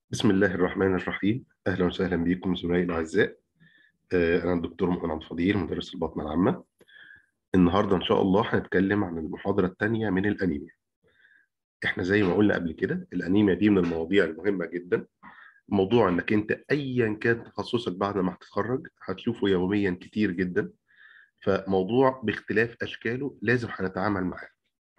بسم الله الرحمن الرحيم أهلا وسهلا بكم زملائي الأعزاء آه، أنا الدكتور مؤمن عبد الفضيل مدرس الباطنة العامة النهاردة إن شاء الله هنتكلم عن المحاضرة الثانية من الأنيميا إحنا زي ما قلنا قبل كده الأنيميا دي من المواضيع المهمة جدا موضوع إنك أنت أيا كان تخصصك بعد ما هتتخرج هتشوفه يوميا كتير جدا فموضوع باختلاف أشكاله لازم هنتعامل معاه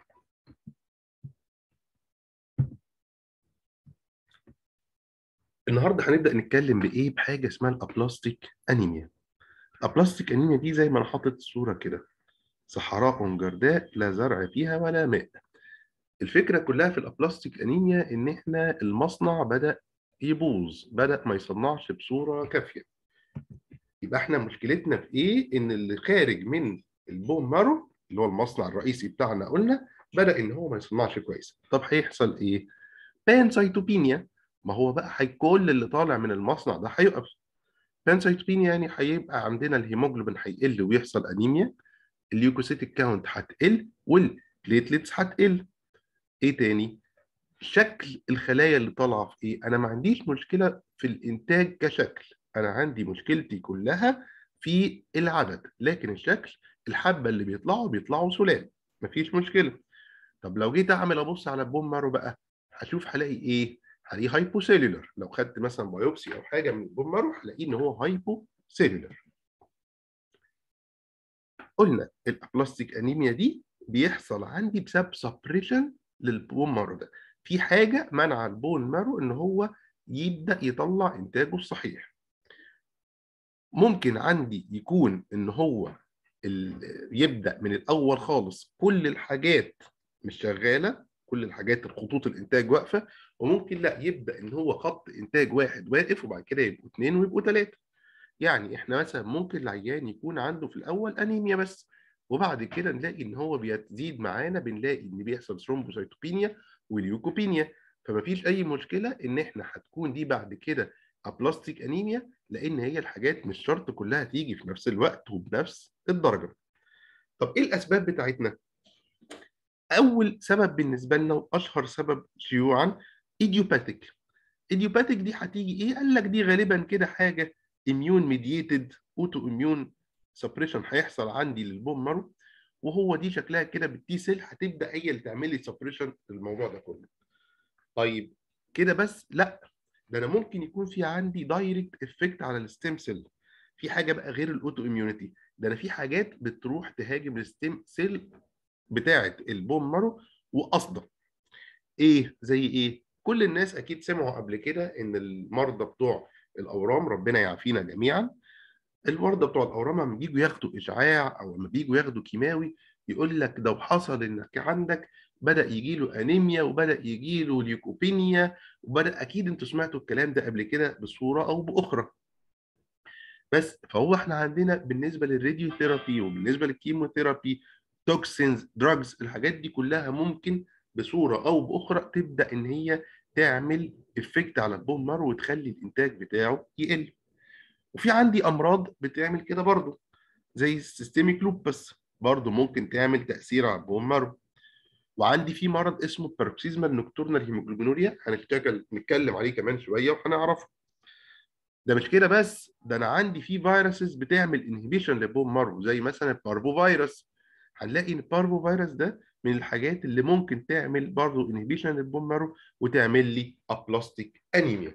النهارده هنبدا نتكلم بايه بحاجه اسمها الابلاستيك انيميا الابلاستيك انيميا دي زي ما انا حاطط الصوره كده صحراء جرداء لا زرع فيها ولا ماء الفكره كلها في الابلاستيك انيميا ان احنا المصنع بدا يبوظ بدا ما يصنعش بصوره كافيه يبقى احنا مشكلتنا في ايه ان اللي خارج من البون مارو اللي هو المصنع الرئيسي بتاعنا قلنا بدا ان هو ما يصنعش كويس طب هيحصل ايه بانسايتوبينيا ما هو بقى هي كل اللي طالع من المصنع ده هيقف بانسايتوبينيا يعني هيبقى عندنا الهيموجلوبين هيقل ويحصل انيميا الليوكوسيتيك كاونت هتقل والبليتلتس هتقل ايه تاني شكل الخلايا اللي طالعه في ايه انا ما عنديش مشكله في الانتاج كشكل انا عندي مشكلتي كلها في العدد لكن الشكل الحبه اللي بيطلعوا بيطلعوا سلام مفيش مشكله طب لو جيت اعمل ابص على البون مارو بقى هشوف هلاقي ايه هلاقيه هايبوسيلولر لو خدت مثلا بايوبسي او حاجه من البون مارو هلاقيه ان هو هايبوسيلولر قلنا الابلاستيك انيميا دي بيحصل عندي بسبب سبريشن للبون مارو ده في حاجه منع البون مارو ان هو يبدا يطلع انتاجه الصحيح ممكن عندي يكون ان هو يبدا من الاول خالص كل الحاجات مش شغاله كل الحاجات الخطوط الانتاج واقفه وممكن لا يبدا ان هو خط انتاج واحد واقف وبعد كده يبقوا اثنين ويبقوا ثلاثه يعني احنا مثلا ممكن العيان يكون عنده في الاول انيميا بس وبعد كده نلاقي ان هو بيزيد معانا بنلاقي ان بيحصل ثرومبوسيتوبينيا وليوكوبينيا فما فيش اي مشكله ان احنا هتكون دي بعد كده ابلاستيك انيميا لان هي الحاجات مش شرط كلها تيجي في نفس الوقت وبنفس الدرجه طب ايه الاسباب بتاعتنا اول سبب بالنسبه لنا واشهر سبب شيوعا ايديوباتيك ايديوباتيك دي هتيجي ايه قال لك دي غالبا كده حاجه اميون ميدييتد اوتو اميون سبريشن هيحصل عندي للبون مارو وهو دي شكلها كده بالتي سيل هتبدا هي اللي تعمل لي سبريشن للموضوع ده كله طيب كده بس لا ده انا ممكن يكون في عندي دايركت افكت على الستيم سيل في حاجه بقى غير الاوتو اميونيتي ده انا في حاجات بتروح تهاجم الستيم سيل بتاعه البون مارو وقصدا ايه زي ايه كل الناس اكيد سمعوا قبل كده ان المرضى بتوع الاورام ربنا يعافينا جميعا المرضى بتوع الاورام لما بييجوا ياخدوا اشعاع او لما بييجوا ياخدوا كيماوي يقول لك لو حصل انك عندك بدا يجي له انيميا وبدا يجي له ليوكوبينيا وبدا اكيد انتوا سمعتوا الكلام ده قبل كده بصوره او باخرى بس فهو احنا عندنا بالنسبه للراديو ثيرابي وبالنسبه للكيموثيرابي توكسينز دراجز الحاجات دي كلها ممكن بصوره او باخرى تبدا ان هي تعمل افكت على البون مارو وتخلي الانتاج بتاعه يقل وفي عندي امراض بتعمل كده برضو زي السيستميك لوبس برضو ممكن تعمل تاثير على البون مارو وعندي في مرض اسمه باركسيزمال نوكتورنال هيموجلوبينوريا هنتكلم عليه كمان شويه وهنعرفه ده مش كده بس ده انا عندي في فيروسز بتعمل انهبيشن للبون مارو زي مثلا الباربو فيروس هنلاقي ان الباربو فيروس ده من الحاجات اللي ممكن تعمل برضه انهبيشن للبون مارو وتعمل لي ابلاستيك انيميا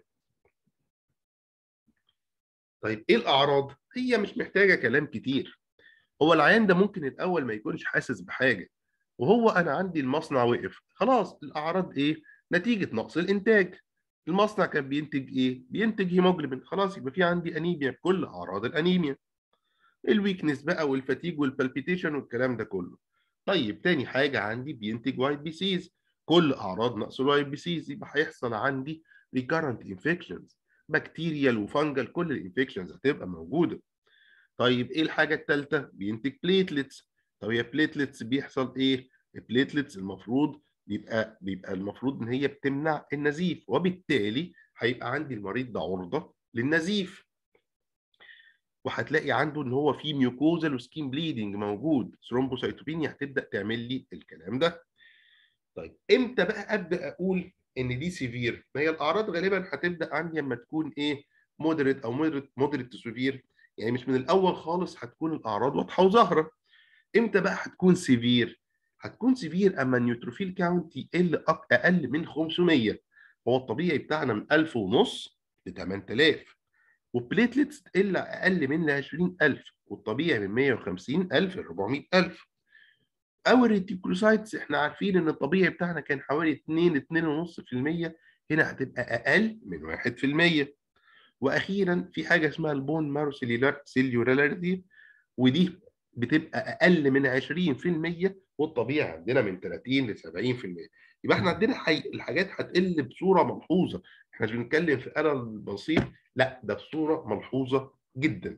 طيب ايه الاعراض هي مش محتاجه كلام كتير هو العيان ده ممكن الاول ما يكونش حاسس بحاجه وهو انا عندي المصنع وقف خلاص الاعراض ايه نتيجه نقص الانتاج المصنع كان بينتج ايه بينتج هيموجلوبين خلاص يبقى في عندي انيميا بكل اعراض الانيميا الويكنس بقى والفاتيج والبالبيتيشن والكلام ده كله طيب تاني حاجه عندي بينتج وايت بي سيز كل اعراض نقص الوايت بي سيز يبقى هيحصل عندي ريكارنت انفكشنز بكتيريال وفانجل كل الانفكشنز هتبقى موجوده طيب ايه الحاجه الثالثه بينتج بليتلتس طب هي بليتلتس بيحصل ايه البليتلتس المفروض بيبقى بيبقى المفروض ان هي بتمنع النزيف وبالتالي هيبقى عندي المريض ده عرضه للنزيف وهتلاقي عنده ان هو في ميوكوزال وسكين بليدنج موجود ثرومبوسايتوبينيا هتبدا تعمل لي الكلام ده طيب امتى بقى ابدا اقول ان دي سيفير ما هي الاعراض غالبا هتبدا عندي لما تكون ايه مودريت او مودريت مودريت تو سيفير يعني مش من الاول خالص هتكون الاعراض واضحه وظاهره امتى بقى هتكون سيفير هتكون سيفير اما النيوتروفيل كاونت يقل اقل من 500 هو الطبيعي بتاعنا من 1000 ونص ل 8000 والبليتلتس تقل اقل من 20000 والطبيعي من 150000 ل 400000 او الريتيكولوسايتس احنا عارفين ان الطبيعي بتاعنا كان حوالي 2 2.5% هنا هتبقى اقل من 1% واخيرا في حاجه اسمها البون مارو سيلولاريتي ودي بتبقى اقل من 20% والطبيعي عندنا من 30 ل 70% يبقى احنا عندنا حي... الحاجات هتقل بصوره ملحوظه احنا مش بنتكلم في قلل بسيط لا ده بصوره ملحوظه جدا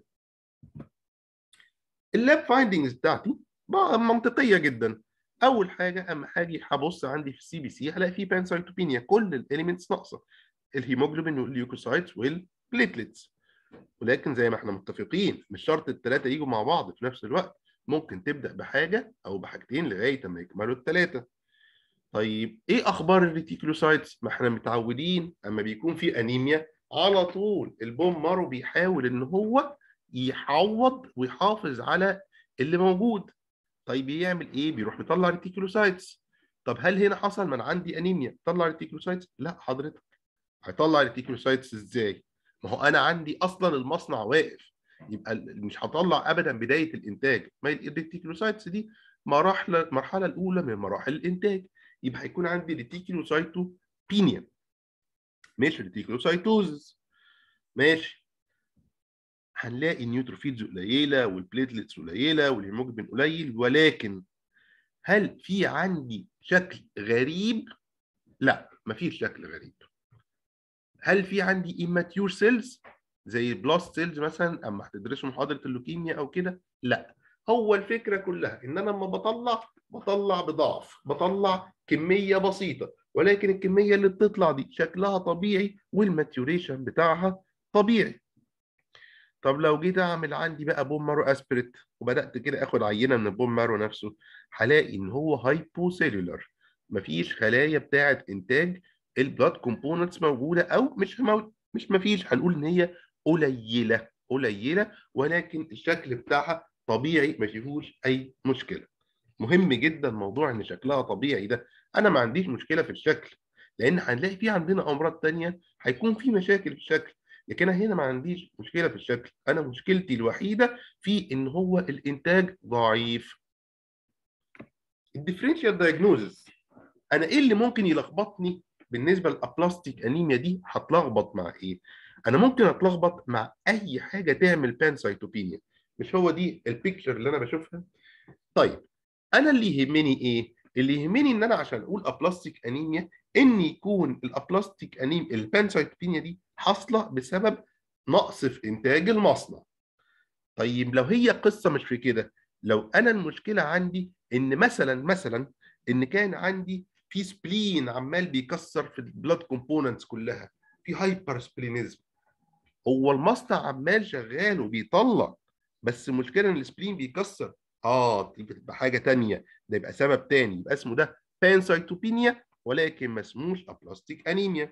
اللاب فايندنجز بتاعتي منطقيه جدا اول حاجه اما حاجه هبص عندي في السي بي سي هلاقي فيه بانسايتوبينيا كل الاليمنتس ناقصه الهيموجلوبين والليوكوسايتس والبليتلتس ولكن زي ما احنا متفقين مش شرط الثلاثه يجوا مع بعض في نفس الوقت ممكن تبدا بحاجه او بحاجتين لغايه ما يكملوا الثلاثه طيب ايه اخبار الريتيكولوسايتس ما احنا متعودين اما بيكون في انيميا على طول البون مارو بيحاول ان هو يحوض ويحافظ على اللي موجود طيب يعمل ايه بيروح مطلع ريتيكولوسايتس طب هل هنا حصل من عندي انيميا طلع ريتيكولوسايتس لا حضرتك هيطلع ريتيكولوسايتس ازاي ما هو انا عندي اصلا المصنع واقف يبقى مش هطلع ابدا بدايه الانتاج ما الريتيكولوسايتس دي مراحل المرحله الاولى من مراحل الانتاج يبقى هيكون عندي ريتيكولوسايتوبينيا مش ريتيكولوسايتوزس ماشي هنلاقي النيوتروفيلز قليله والبليتلتس قليله والهيموجلوبين قليل ولكن هل في عندي شكل غريب؟ لا مفيش شكل غريب. هل في عندي immature سيلز زي البلاست سيلز مثلا اما هتدرسوا محاضره اللوكيميا او كده؟ لا هو الفكره كلها ان انا لما بطلع بطلع بضعف بطلع كميه بسيطه ولكن الكميه اللي بتطلع دي شكلها طبيعي والماتيوريشن بتاعها طبيعي طب لو جيت اعمل عندي بقى بون مارو اسبريت وبدات كده اخد عينه من البون مارو نفسه هلاقي ان هو هايبو سيلولار مفيش خلايا بتاعه انتاج البلاد كومبوننتس موجوده او مش مو... مش مفيش هنقول ان هي قليله قليله ولكن الشكل بتاعها طبيعي ما فيهوش اي مشكله مهم جدا موضوع ان شكلها طبيعي ده انا ما عنديش مشكله في الشكل لان هنلاقي في عندنا امراض تانية هيكون في مشاكل في الشكل لكن انا هنا ما عنديش مشكله في الشكل انا مشكلتي الوحيده في ان هو الانتاج ضعيف الديفرنشال دايجنوزس انا ايه اللي ممكن يلخبطني بالنسبه للابلاستيك انيميا دي هتلخبط مع ايه انا ممكن اتلخبط مع اي حاجه تعمل بانسايتوبينيا مش هو دي البيكتشر اللي انا بشوفها طيب انا اللي يهمني ايه اللي يهمني ان انا عشان اقول ابلاستيك انيميا ان يكون الابلاستيك انيم البانسايتوبينيا دي حاصله بسبب نقص في انتاج المصنع طيب لو هي قصه مش في كده لو انا المشكله عندي ان مثلا مثلا ان كان عندي في سبلين عمال بيكسر في البلاد كومبوننتس كلها في هايبر سبلينيزم هو المصنع عمال شغال وبيطلع بس المشكله ان السبلين بيكسر اه دي بتبقى حاجه ثانيه ده يبقى سبب ثاني يبقى اسمه ده بانسايتوبينيا ولكن ما اسموش ابلاستيك انيميا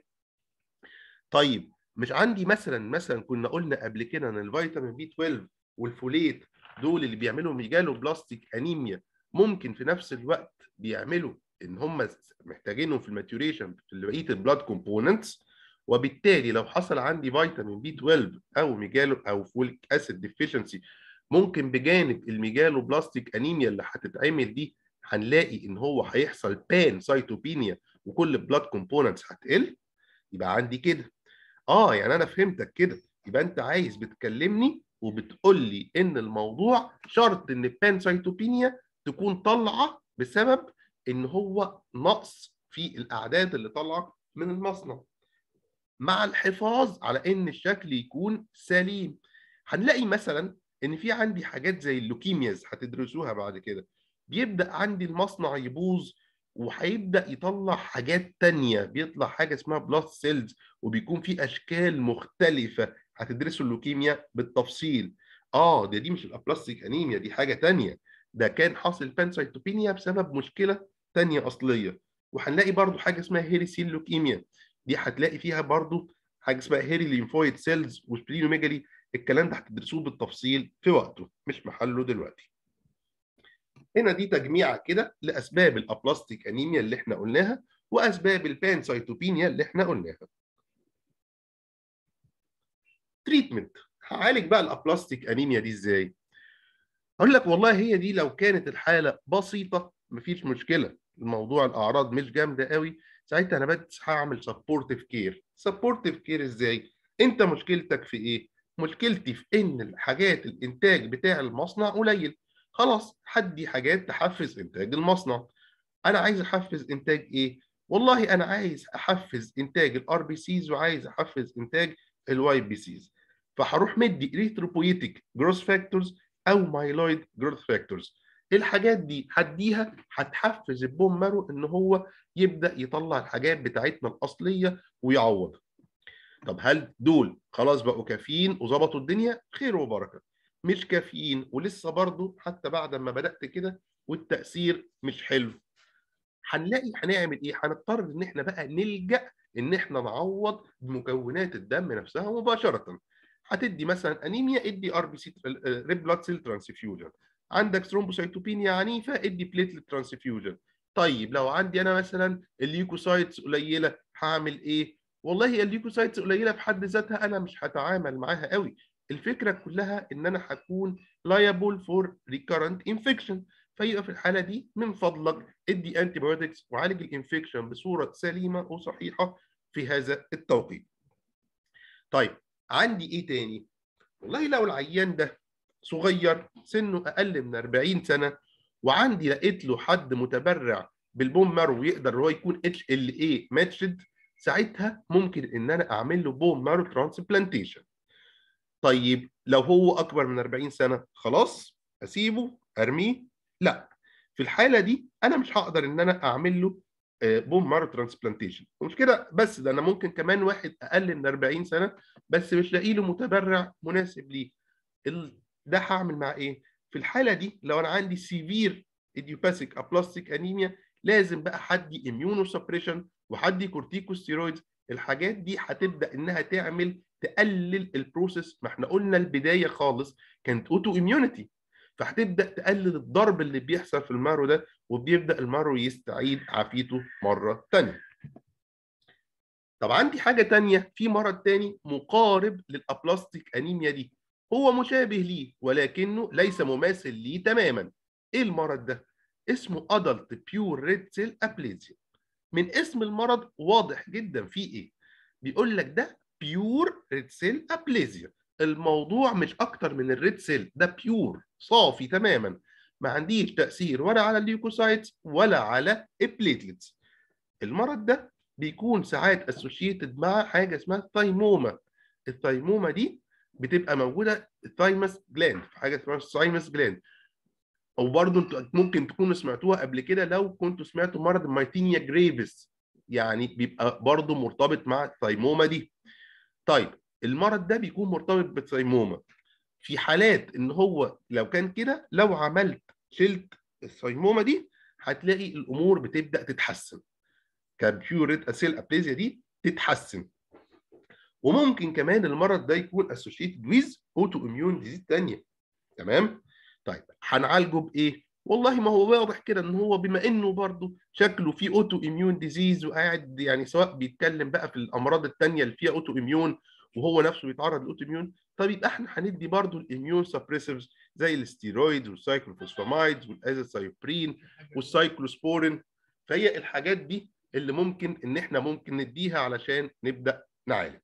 طيب مش عندي مثلا مثلا كنا قلنا قبل كده ان الفيتامين بي 12 والفوليت دول اللي بيعملوا ميجالو بلاستيك انيميا ممكن في نفس الوقت بيعملوا ان هم محتاجينهم في الماتيوريشن في بقيه البلاد كومبوننتس وبالتالي لو حصل عندي فيتامين بي 12 او ميجالو او فوليك اسيد ديفيشنسي ممكن بجانب الميجالو بلاستيك انيميا اللي هتتعمل دي هنلاقي ان هو هيحصل بان سايتوبينيا وكل البلاد كومبوننتس هتقل يبقى عندي كده اه يعني انا فهمتك كده يبقى انت عايز بتكلمني وبتقول لي ان الموضوع شرط ان البانسايتوبينيا تكون طالعه بسبب ان هو نقص في الاعداد اللي طالعه من المصنع مع الحفاظ على ان الشكل يكون سليم هنلاقي مثلا ان في عندي حاجات زي اللوكيمياز هتدرسوها بعد كده بيبدا عندي المصنع يبوظ وهيبدا يطلع حاجات تانية بيطلع حاجه اسمها بلاست سيلز وبيكون في اشكال مختلفه هتدرسوا اللوكيميا بالتفصيل اه ده دي مش الابلاستيك انيميا دي حاجه تانية ده كان حاصل بانسايتوبينيا بسبب مشكله تانية اصليه وهنلاقي برضو حاجه اسمها هيري سيل لوكيميا دي هتلاقي فيها برضو حاجه اسمها هيري ليمفويد سيلز وسبلينوميجالي الكلام ده هتدرسوه بالتفصيل في وقته مش محله دلوقتي هنا دي تجميعه كده لاسباب الابلاستيك انيميا اللي احنا قلناها واسباب البانسايتوبينيا اللي احنا قلناها تريتمنت هعالج بقى الابلاستيك انيميا دي ازاي اقول لك والله هي دي لو كانت الحاله بسيطه مفيش مشكله الموضوع الاعراض مش جامده قوي ساعتها انا بس هعمل سبورتيف كير سبورتيف كير ازاي انت مشكلتك في ايه مشكلتي في ان الحاجات الانتاج بتاع المصنع قليل خلاص هدي حاجات تحفز انتاج المصنع انا عايز احفز انتاج ايه والله انا عايز احفز انتاج الار بي سيز وعايز احفز انتاج الواي بي سيز فهروح مدي ريتروبويتيك جروث فاكتورز او مايلويد جروث فاكتورز الحاجات دي هديها هتحفز البون مارو ان هو يبدا يطلع الحاجات بتاعتنا الاصليه ويعوض طب هل دول خلاص بقوا كافيين وظبطوا الدنيا خير وبركه مش كافيين ولسه برضه حتى بعد ما بدات كده والتاثير مش حلو هنلاقي هنعمل ايه هنضطر ان احنا بقى نلجا ان احنا نعوض بمكونات الدم نفسها مباشره هتدي مثلا انيميا ادي ار بي سي ريد بلاد سيل ترانسفيوجن عندك ثرومبوسيتوبينيا عنيفه ادي بليتلت ترانسفيوجن طيب لو عندي انا مثلا الليوكوسايتس قليله هعمل ايه والله هي الليوكوسايتس قليله في حد ذاتها انا مش هتعامل معاها قوي الفكره كلها ان انا هكون liable for recurrent infection فيبقى في الحاله دي من فضلك ادي انتي بايوتكس وعالج الانفكشن بصوره سليمه وصحيحه في هذا التوقيت. طيب عندي ايه تاني؟ والله لو العيان ده صغير سنه اقل من 40 سنه وعندي لقيت له حد متبرع بالبون مارو ويقدر هو يكون اتش ال اي ماتشد ساعتها ممكن ان انا اعمل له بون مارو ترانسبلانتيشن. طيب لو هو اكبر من 40 سنه خلاص اسيبه ارميه لا في الحاله دي انا مش هقدر ان انا اعمل له بون مارو ترانسبلانتيشن ومش كده بس ده انا ممكن كمان واحد اقل من 40 سنه بس مش لاقي له متبرع مناسب ليه ده هعمل مع ايه في الحاله دي لو انا عندي سيفير ايديوباثيك ابلاستيك انيميا لازم بقى حدي اميونو سبريشن وحدي كورتيكوستيرويدز الحاجات دي هتبدا انها تعمل تقلل البروسيس ما احنا قلنا البدايه خالص كانت اوتو اميونيتي فهتبدا تقلل الضرب اللي بيحصل في المارو ده وبيبدا المارو يستعيد عافيته مره ثانيه. طب عندي حاجه ثانيه في مرض ثاني مقارب للابلاستيك انيميا دي هو مشابه ليه ولكنه ليس مماثل ليه تماما. ايه المرض ده؟ اسمه ادلت بيور ريد سيل ابليزيا. من اسم المرض واضح جدا فيه ايه؟ بيقول لك ده بيور ريد سيل ابليزيا. الموضوع مش اكتر من الريد سيل ده بيور صافي تماما ما عنديش تاثير ولا على الليوكوسايتس ولا على البليتلتس المرض ده بيكون ساعات اسوشيتد مع حاجه اسمها الثايموما الثايموما دي بتبقى موجوده الثايمس جلاند في حاجه اسمها الثايمس جلاند او برضه انتوا ممكن تكونوا سمعتوها قبل كده لو كنتوا سمعتوا مرض المايتينيا جريفيس يعني بيبقى برضه مرتبط مع الثايموما دي طيب المرض ده بيكون مرتبط بالثايموما في حالات ان هو لو كان كده لو عملت شلت الثايموما دي هتلاقي الامور بتبدا تتحسن كبيوريت اسيل ابليزيا دي تتحسن وممكن كمان المرض ده يكون اسوشيتد ويز اوتو اميون ديزيز ثانيه تمام طيب هنعالجه بايه والله ما هو واضح كده ان هو بما انه برضه شكله فيه اوتو اميون ديزيز وقاعد يعني سواء بيتكلم بقى في الامراض الثانيه اللي فيها اوتو اميون وهو نفسه بيتعرض للاوتو اميون طب يبقى احنا هندي برضه الاميون سبريسيفز زي الستيرويدز والسايكلوفوسفامايدز والازاسايبرين والسايكلوسبورين فهي الحاجات دي اللي ممكن ان احنا ممكن نديها علشان نبدا نعالج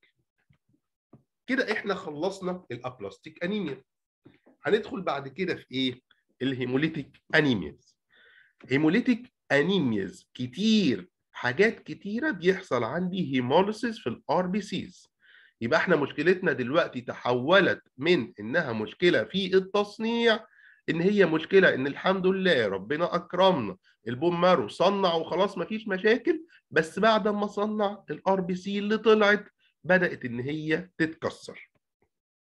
كده احنا خلصنا الابلاستيك انيميا هندخل بعد كده في ايه الهيموليتيك انيمياز هيموليتيك انيمياز كتير حاجات كتيره بيحصل عندي هيموليسيس في الار بي سيز يبقى احنا مشكلتنا دلوقتي تحولت من انها مشكله في التصنيع ان هي مشكله ان الحمد لله ربنا اكرمنا البون مارو صنع وخلاص مفيش مشاكل بس بعد ما صنع الار بي سي اللي طلعت بدات ان هي تتكسر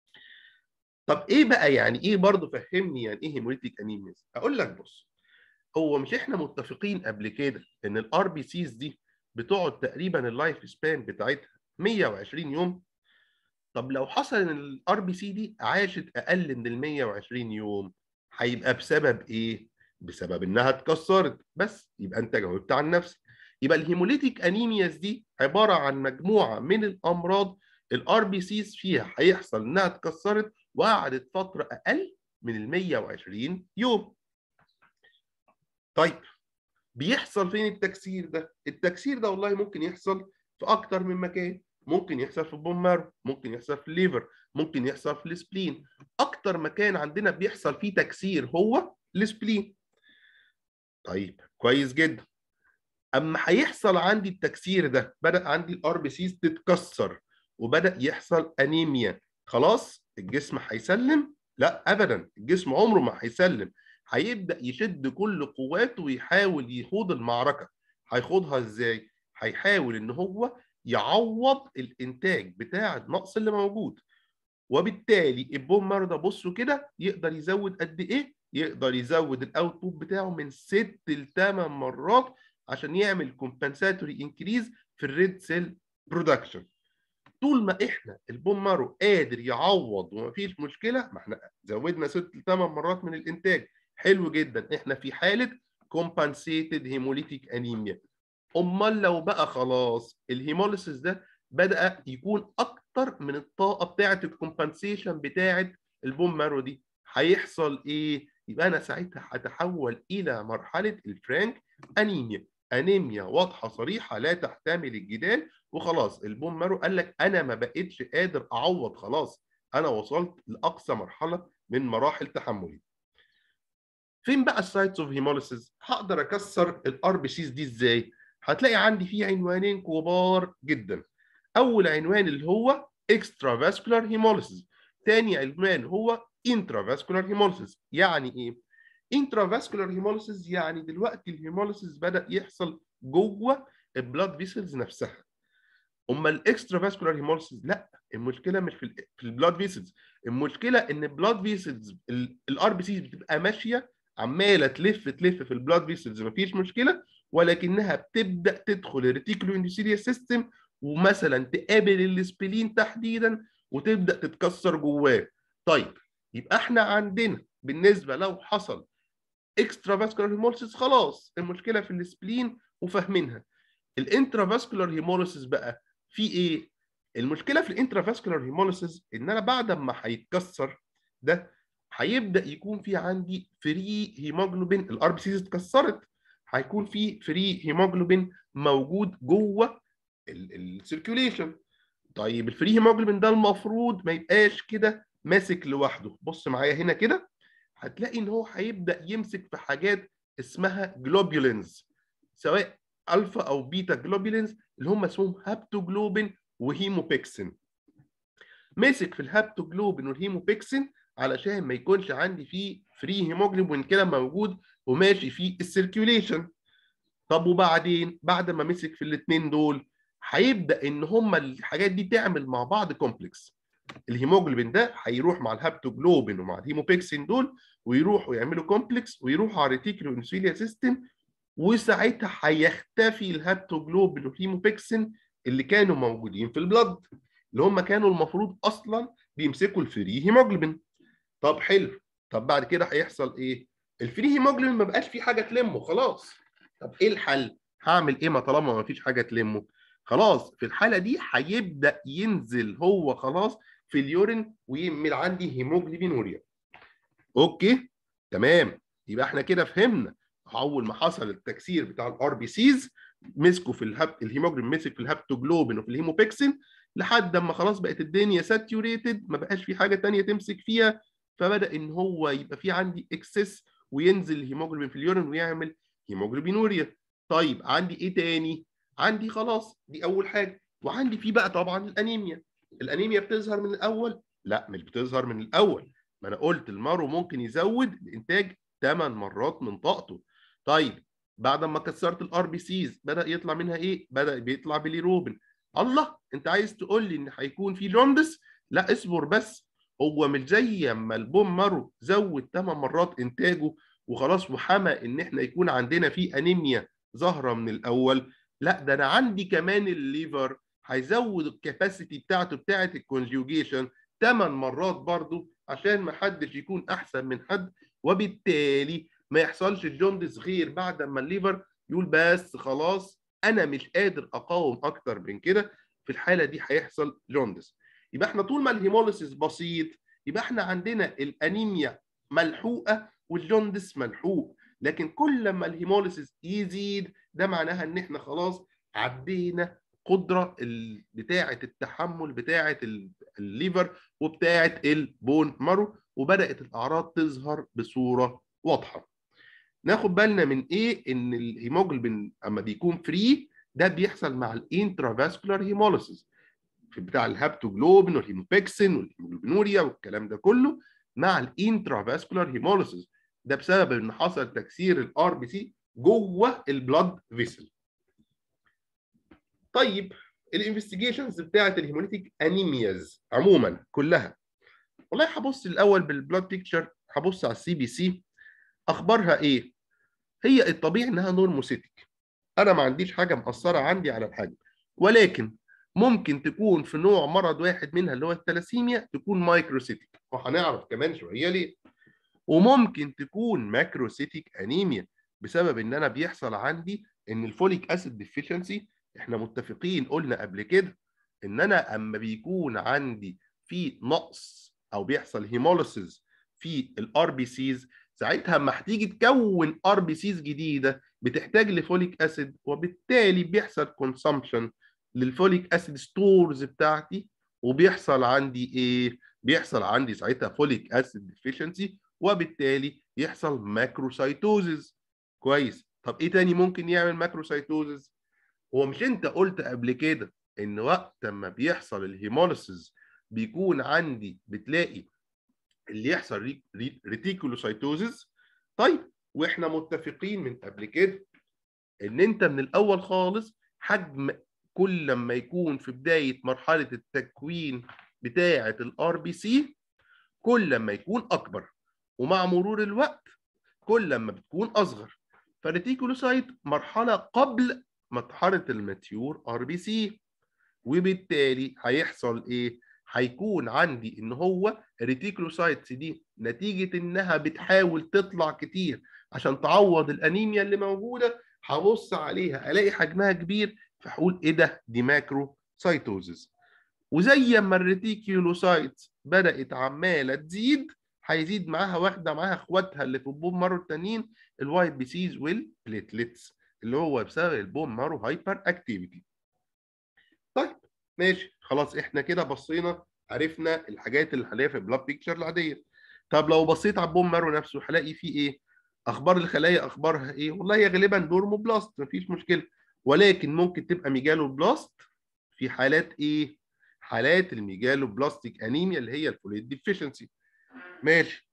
طب ايه بقى يعني ايه برضه فهمني يعني ايه هيموليتيك انيميز اقول لك بص هو مش احنا متفقين قبل كده ان الار بي سيز دي بتقعد تقريبا اللايف سبان بتاعتها 120 يوم طب لو حصل ان الار بي سي دي عاشت اقل من ال 120 يوم هيبقى بسبب ايه؟ بسبب انها اتكسرت بس يبقى انت جاوبت عن نفسك يبقى الهيموليتيك انيمياز دي عباره عن مجموعه من الامراض الار بي سيز فيها هيحصل انها اتكسرت وقعدت فتره اقل من ال 120 يوم. طيب بيحصل فين التكسير ده؟ التكسير ده والله ممكن يحصل في اكتر من مكان ممكن يحصل في البون مارو ممكن يحصل في الليفر ممكن يحصل في السبلين اكتر مكان عندنا بيحصل فيه تكسير هو السبلين طيب كويس جدا اما هيحصل عندي التكسير ده بدا عندي الار بي سيز تتكسر وبدا يحصل انيميا خلاص الجسم هيسلم لا ابدا الجسم عمره ما هيسلم هيبدا يشد كل قواته ويحاول يخوض المعركه هيخوضها ازاي هيحاول ان هو يعوض الانتاج بتاع النقص اللي موجود وبالتالي البون مارو ده بصوا كده يقدر يزود قد ايه يقدر يزود الاوتبوت بتاعه من 6 ل 8 مرات عشان يعمل كومبنساتوري انكريز في الريد سيل برودكشن طول ما احنا البون مارو قادر يعوض ومفيش مشكله ما احنا زودنا 6 ل 8 مرات من الانتاج حلو جدا احنا في حاله كومبنسيتد هيموليتيك انيميا امال لو بقى خلاص الهيموليسيس ده بدا يكون اكتر من الطاقه بتاعه الكومبنسيشن بتاعه البون مارو دي هيحصل ايه يبقى انا ساعتها هتحول الى مرحله الفرانك انيميا انيميا واضحه صريحه لا تحتمل الجدال وخلاص البون مارو قال لك انا ما بقتش قادر اعوض خلاص انا وصلت لاقصى مرحله من مراحل تحملي فين بقى السايتس اوف هيموليسيس هقدر اكسر الار بي سيز دي ازاي هتلاقي عندي فيه عنوانين كبار جدا اول عنوان اللي هو اكسترا فاسكولار هيموليسيس ثاني عنوان هو انترا فاسكولار هيموليسيس يعني ايه انترا فاسكولار هيموليسيس يعني دلوقتي الهيموليسيس بدا يحصل جوه البلاد فيسلز نفسها اما الاكسترا فاسكولار هيموليسيس لا المشكله مش في في البلاد فيسلز المشكله ان البلاد فيسلز الار بي سيز بتبقى ماشيه عماله تلف تلف في البلاد فيسلز مفيش مشكله ولكنها بتبدا تدخل الريتيكولو اندوثيليال سيستم ومثلا تقابل السبلين تحديدا وتبدا تتكسر جواه طيب يبقى احنا عندنا بالنسبه لو حصل اكسترا فاسكولار هيموليسيس خلاص المشكله في السبلين وفاهمينها الانترا فاسكولار هيموليسيس بقى في ايه المشكله في الانترا فاسكولار هيموليسيس ان انا بعد ما هيتكسر ده هيبدا يكون في عندي فري هيموجلوبين الار بي سيز اتكسرت هيكون في فري هيموجلوبين موجود جوه السيركيوليشن طيب الفري هيموجلوبين ده المفروض ما يبقاش كده ماسك لوحده بص معايا هنا كده هتلاقي ان هو هيبدا يمسك في حاجات اسمها جلوبولينز سواء الفا او بيتا جلوبولينز اللي هم اسمهم هابتوجلوبين وهيموبيكسين مسك في الهابتوجلوبين والهيموبيكسين علشان ما يكونش عندي فيه فري هيموجلوبين كده موجود وماشي في السيركيوليشن طب وبعدين بعد ما مسك في الاثنين دول هيبدا ان هما الحاجات دي تعمل مع بعض كومبلكس الهيموجلوبين ده هيروح مع الهابتوجلوبين ومع الهيموبيكسين دول ويروحوا يعملوا كومبلكس ويروحوا على الريتيكولو انسوليا سيستم وساعتها هيختفي الهابتوجلوبين والهيموبيكسين اللي كانوا موجودين في البلد اللي هم كانوا المفروض اصلا بيمسكوا الفري هيموجلوبين طب حلو طب بعد كده هيحصل ايه الفري هيموجلوبين ما بقاش في حاجه تلمه خلاص طب ايه الحل هعمل ايه ما طالما ما فيش حاجه تلمه خلاص في الحاله دي هيبدا ينزل هو خلاص في اليورين ويعمل عندي هيموجلوبينوريا اوكي تمام يبقى احنا كده فهمنا اول ما حصل التكسير بتاع الار بي سيز مسكوا في الهب الهيموجلوبين مسك في الهابتوجلوبين وفي الهيموبيكسين لحد اما خلاص بقت الدنيا ساتيوريتد ما بقاش في حاجه ثانيه تمسك فيها فبدا ان هو يبقى في عندي اكسس وينزل الهيموجلوبين في اليورين ويعمل هيموجلوبينوريا طيب عندي ايه تاني عندي خلاص دي اول حاجه وعندي في بقى طبعا الانيميا الانيميا بتظهر من الاول لا مش بتظهر من الاول ما انا قلت المارو ممكن يزود الانتاج 8 مرات من طاقته طيب بعد ما كسرت الار بي سيز بدا يطلع منها ايه بدا بيطلع بليروبين الله انت عايز تقول لي ان هيكون في جوندس لا اصبر بس هو مش زي اما البوم مارو زود 8 مرات انتاجه وخلاص وحمى ان احنا يكون عندنا في انيميا ظاهره من الاول لا ده انا عندي كمان الليفر هيزود الكاباسيتي بتاعته بتاعه الكونجوجيشن 8 مرات برضو عشان ما حدش يكون احسن من حد وبالتالي ما يحصلش الجوندس غير بعد ما الليفر يقول بس خلاص انا مش قادر اقاوم اكتر من كده في الحاله دي هيحصل جوندس يبقى احنا طول ما الهيموليسيس بسيط يبقى احنا عندنا الانيميا ملحوقه والجوندس ملحوق لكن كل ما الهيموليسيس يزيد ده معناها ان احنا خلاص عدينا قدره بتاعه التحمل بتاعه الليفر وبتاعه البون مارو وبدات الاعراض تظهر بصوره واضحه ناخد بالنا من ايه ان الهيموجلوبين اما بيكون فري ده بيحصل مع الانترافاسكولار هيموليسيس في بتاع الهابتوجلوبين والهيموبيكسين والهيموجلوبينوريا والكلام ده كله مع الانترافاسكولار هيموليسيس ده بسبب ان حصل تكسير الار بي سي جوه البلاد فيسل طيب الانفستيجيشنز بتاعه الهيموليتيك انيمياز عموما كلها والله هبص الاول بالبلاد بيكتشر هبص على السي بي سي اخبارها ايه هي الطبيعي انها نورموسيتيك انا ما عنديش حاجه مأثره عندي على الحجم ولكن ممكن تكون في نوع مرض واحد منها اللي هو الثلاسيميا تكون مايكروسيتيك وهنعرف كمان شويه ليه وممكن تكون ماكروسيتيك انيميا بسبب ان انا بيحصل عندي ان الفوليك اسيد ديفيشنسي احنا متفقين قلنا قبل كده ان انا اما بيكون عندي في نقص او بيحصل هيموليسيس في الار بي سيز ساعتها اما هتيجي تكون ار بي سيز جديده بتحتاج لفوليك اسيد وبالتالي بيحصل كونسامشن للفوليك اسيد ستورز بتاعتي وبيحصل عندي ايه؟ بيحصل عندي ساعتها فوليك اسيد ديفيشنسي وبالتالي يحصل ماكروسايتوزز كويس طب ايه تاني ممكن يعمل ماكروسايتوزز؟ هو مش انت قلت قبل كده ان وقت ما بيحصل الهيموليسيس بيكون عندي بتلاقي اللي يحصل ريتيكولوسايتوزز طيب واحنا متفقين من قبل كده ان انت من الاول خالص حجم كل لما يكون في بدايه مرحله التكوين بتاعه الار بي سي كل لما يكون اكبر ومع مرور الوقت كل لما بتكون اصغر فالريتيكولوسايت مرحله قبل مرحله الماتيور ار بي سي وبالتالي هيحصل ايه هيكون عندي ان هو الريتيكولوسايتس دي نتيجه انها بتحاول تطلع كتير عشان تعوض الانيميا اللي موجوده هبص عليها الاقي حجمها كبير فهقول ايه ده دي ماكرو سايتوزز وزي ما الريتيكولوسايتس بدات عماله تزيد هيزيد معاها واخده معاها اخواتها اللي في البون مارو التانيين الوايت بي سيز والبليتلتس اللي هو بسبب البون مارو هايبر اكتيفيتي طيب ماشي خلاص احنا كده بصينا عرفنا الحاجات اللي هنلاقيها في البلاد بيكتشر العاديه طب لو بصيت على البون مارو نفسه هلاقي فيه ايه اخبار الخلايا اخبارها ايه والله هي غالبا نورموبلاست مفيش مشكله ولكن ممكن تبقى ميجالو بلاست في حالات ايه حالات الميجالو بلاستيك انيميا اللي هي الفوليت ديفيشنسي ماشي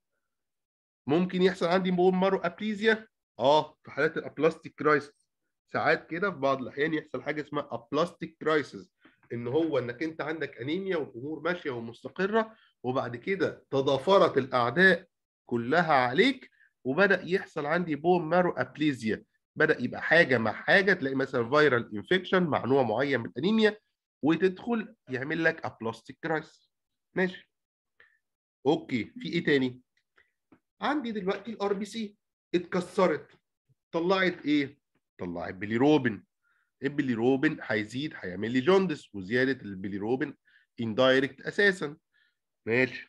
ممكن يحصل عندي بون مارو ابليزيا اه في حالات الابلاستيك كرايسيس ساعات كده في بعض الاحيان يحصل حاجه اسمها ابلاستيك كرايسيس ان هو انك انت عندك انيميا والامور ماشيه ومستقره وبعد كده تضافرت الاعداء كلها عليك وبدا يحصل عندي بون مارو ابليزيا بدا يبقى حاجه مع حاجه تلاقي مثلا فيرال انفكشن مع نوع معين من الانيميا وتدخل يعمل لك ابلاستيك كرايسيس ماشي اوكي في ايه تاني عندي دلوقتي الار بي سي اتكسرت طلعت ايه طلعت بليروبين البليروبين هيزيد هيعمل لي جوندس وزياده البليروبين اندايركت اساسا ماشي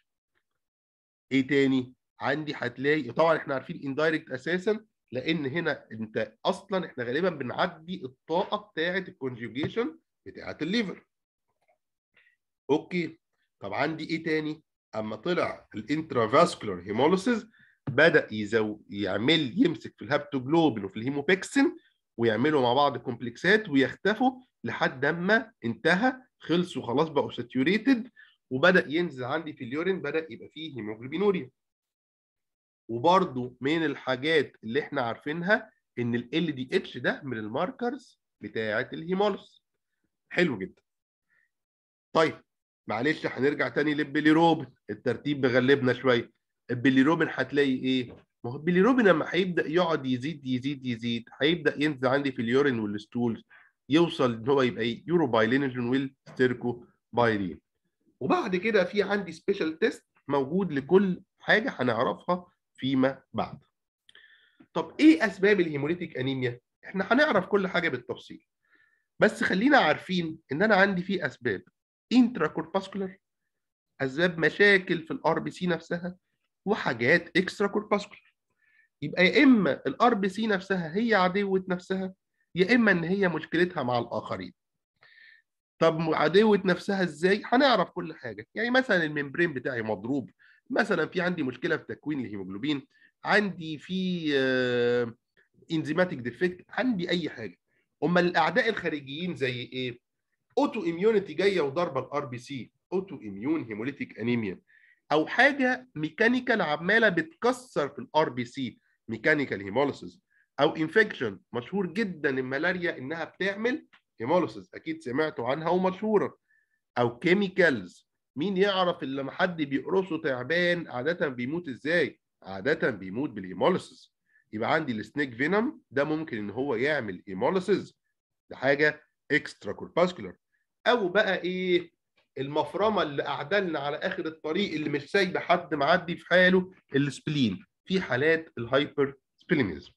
ايه تاني عندي هتلاقي طبعا احنا عارفين اندايركت اساسا لان هنا انت اصلا احنا غالبا بنعدي الطاقه بتاعه الكونجوجيشن بتاعه الليفر اوكي طب عندي ايه تاني اما طلع الانترافاسكولار هيموليسيس بدا يزو يعمل يمسك في الهابتوجلوبين وفي الهيموبيكسين ويعملوا مع بعض كومبلكسات ويختفوا لحد اما انتهى خلصوا خلاص بقوا ساتيوريتد وبدا ينزل عندي في اليورين بدا يبقى فيه هيموجلوبينوريا وبرده من الحاجات اللي احنا عارفينها ان ال دي اتش ده من الماركرز بتاعه الهيموليس حلو جدا طيب معلش هنرجع تاني للبيليروبين الترتيب مغلبنا شويه البيليروبين هتلاقي ايه ما هو البيليروبين لما هيبدا يقعد يزيد يزيد يزيد هيبدا ينزل عندي في اليورين والستولز يوصل ان هو يبقى ايه يوروبايلينوجين والستيركو بايرين وبعد كده في عندي سبيشال تيست موجود لكل حاجه هنعرفها فيما بعد طب ايه اسباب الهيموليتيك انيميا احنا هنعرف كل حاجه بالتفصيل بس خلينا عارفين ان انا عندي في اسباب انترا كورباسكولار اسباب مشاكل في الار بي سي نفسها وحاجات اكسترا كورباسكولار يبقى يا اما الار بي سي نفسها هي عدوه نفسها يا اما ان هي مشكلتها مع الاخرين طب عدوه نفسها ازاي هنعرف كل حاجه يعني مثلا الممبرين بتاعي مضروب مثلا في عندي مشكله في تكوين الهيموجلوبين عندي في انزيماتيك ديفكت عندي اي حاجه اما الاعداء الخارجيين زي ايه اوتو اميونيتي جايه وضاربه الار بي سي اوتو اميون هيموليتيك انيميا او حاجه ميكانيكال عماله بتكسر في الار بي سي ميكانيكال هيموليسيس او انفكشن مشهور جدا الملاريا انها بتعمل هيموليسيس اكيد سمعتوا عنها ومشهوره او كيميكالز مين يعرف اللي لما حد بيقرصه تعبان عاده بيموت ازاي عاده بيموت بالهيموليسيس يبقى عندي السنيك فينوم ده ممكن ان هو يعمل هيموليسيس ده حاجه اكسترا كورباسكولار او بقى ايه المفرمه اللي قعدلنا على اخر الطريق اللي مش سايبه حد معدي في حاله السبلين في حالات الهايبر سبلينيزم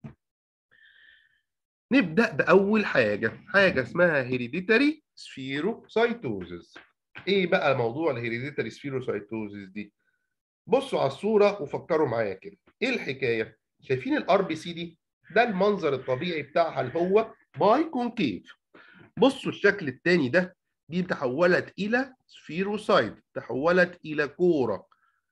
نبدا باول حاجه حاجه اسمها هيريديتاري سفيروسايتوزز ايه بقى موضوع الهيريديتاري سفيروسايتوزز دي بصوا على الصوره وفكروا معايا كده ايه الحكايه شايفين الار بي سي دي ده المنظر الطبيعي بتاعها اللي هو باي كونكيف بصوا الشكل الثاني ده دي تحولت الى سفيروسايت تحولت الى كوره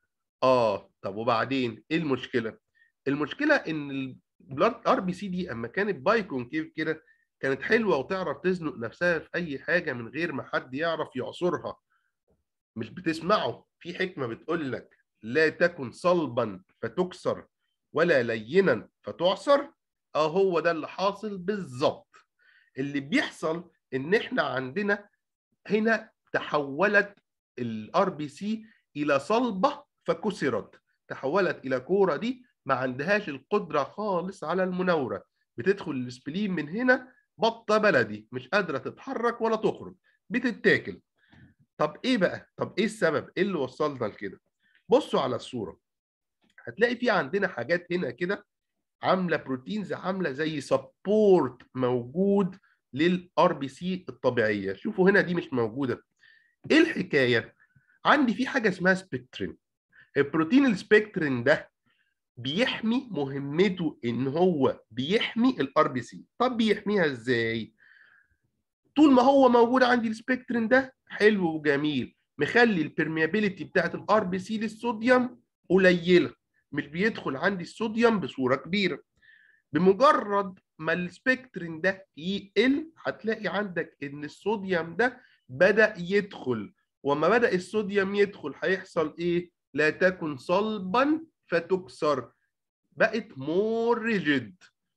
اه طب وبعدين ايه المشكله المشكله ان الار بي سي دي اما كانت باي كونكيف كده كانت حلوه وتعرف تزنق نفسها في اي حاجه من غير ما حد يعرف يعصرها مش بتسمعه في حكمه بتقول لك لا تكن صلبا فتكسر ولا لينا فتعصر اه هو ده اللي حاصل بالظبط اللي بيحصل ان احنا عندنا هنا تحولت الار بي سي الى صلبه فكسرت تحولت الى كوره دي ما عندهاش القدره خالص على المناوره بتدخل السبلين من هنا بطه بلدي مش قادره تتحرك ولا تخرج بتتاكل طب ايه بقى طب ايه السبب ايه اللي وصلنا لكده بصوا على الصوره هتلاقي في عندنا حاجات هنا كده عامله بروتينز عامله زي سبورت موجود للار بي سي الطبيعيه شوفوا هنا دي مش موجوده ايه الحكايه عندي في حاجه اسمها سبكترين البروتين السبكترين ده بيحمي مهمته ان هو بيحمي الار بي سي طب بيحميها ازاي طول ما هو موجود عندي السبكترين ده حلو وجميل مخلي البرميابيليتي بتاعت الار بي سي للصوديوم قليله مش بيدخل عندي الصوديوم بصوره كبيره بمجرد ما السبكترين ده يقل هتلاقي عندك ان الصوديوم ده بدا يدخل وما بدا الصوديوم يدخل هيحصل ايه لا تكن صلبا فتكسر بقت مور ريجيد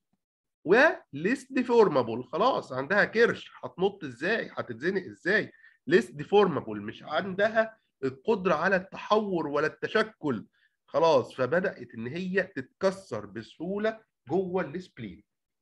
وليس ديفورمابل خلاص عندها كرش هتنط ازاي هتتزنق ازاي ليس ديفورمابل مش عندها القدره على التحور ولا التشكل خلاص فبدات ان هي تتكسر بسهوله جوه السبلين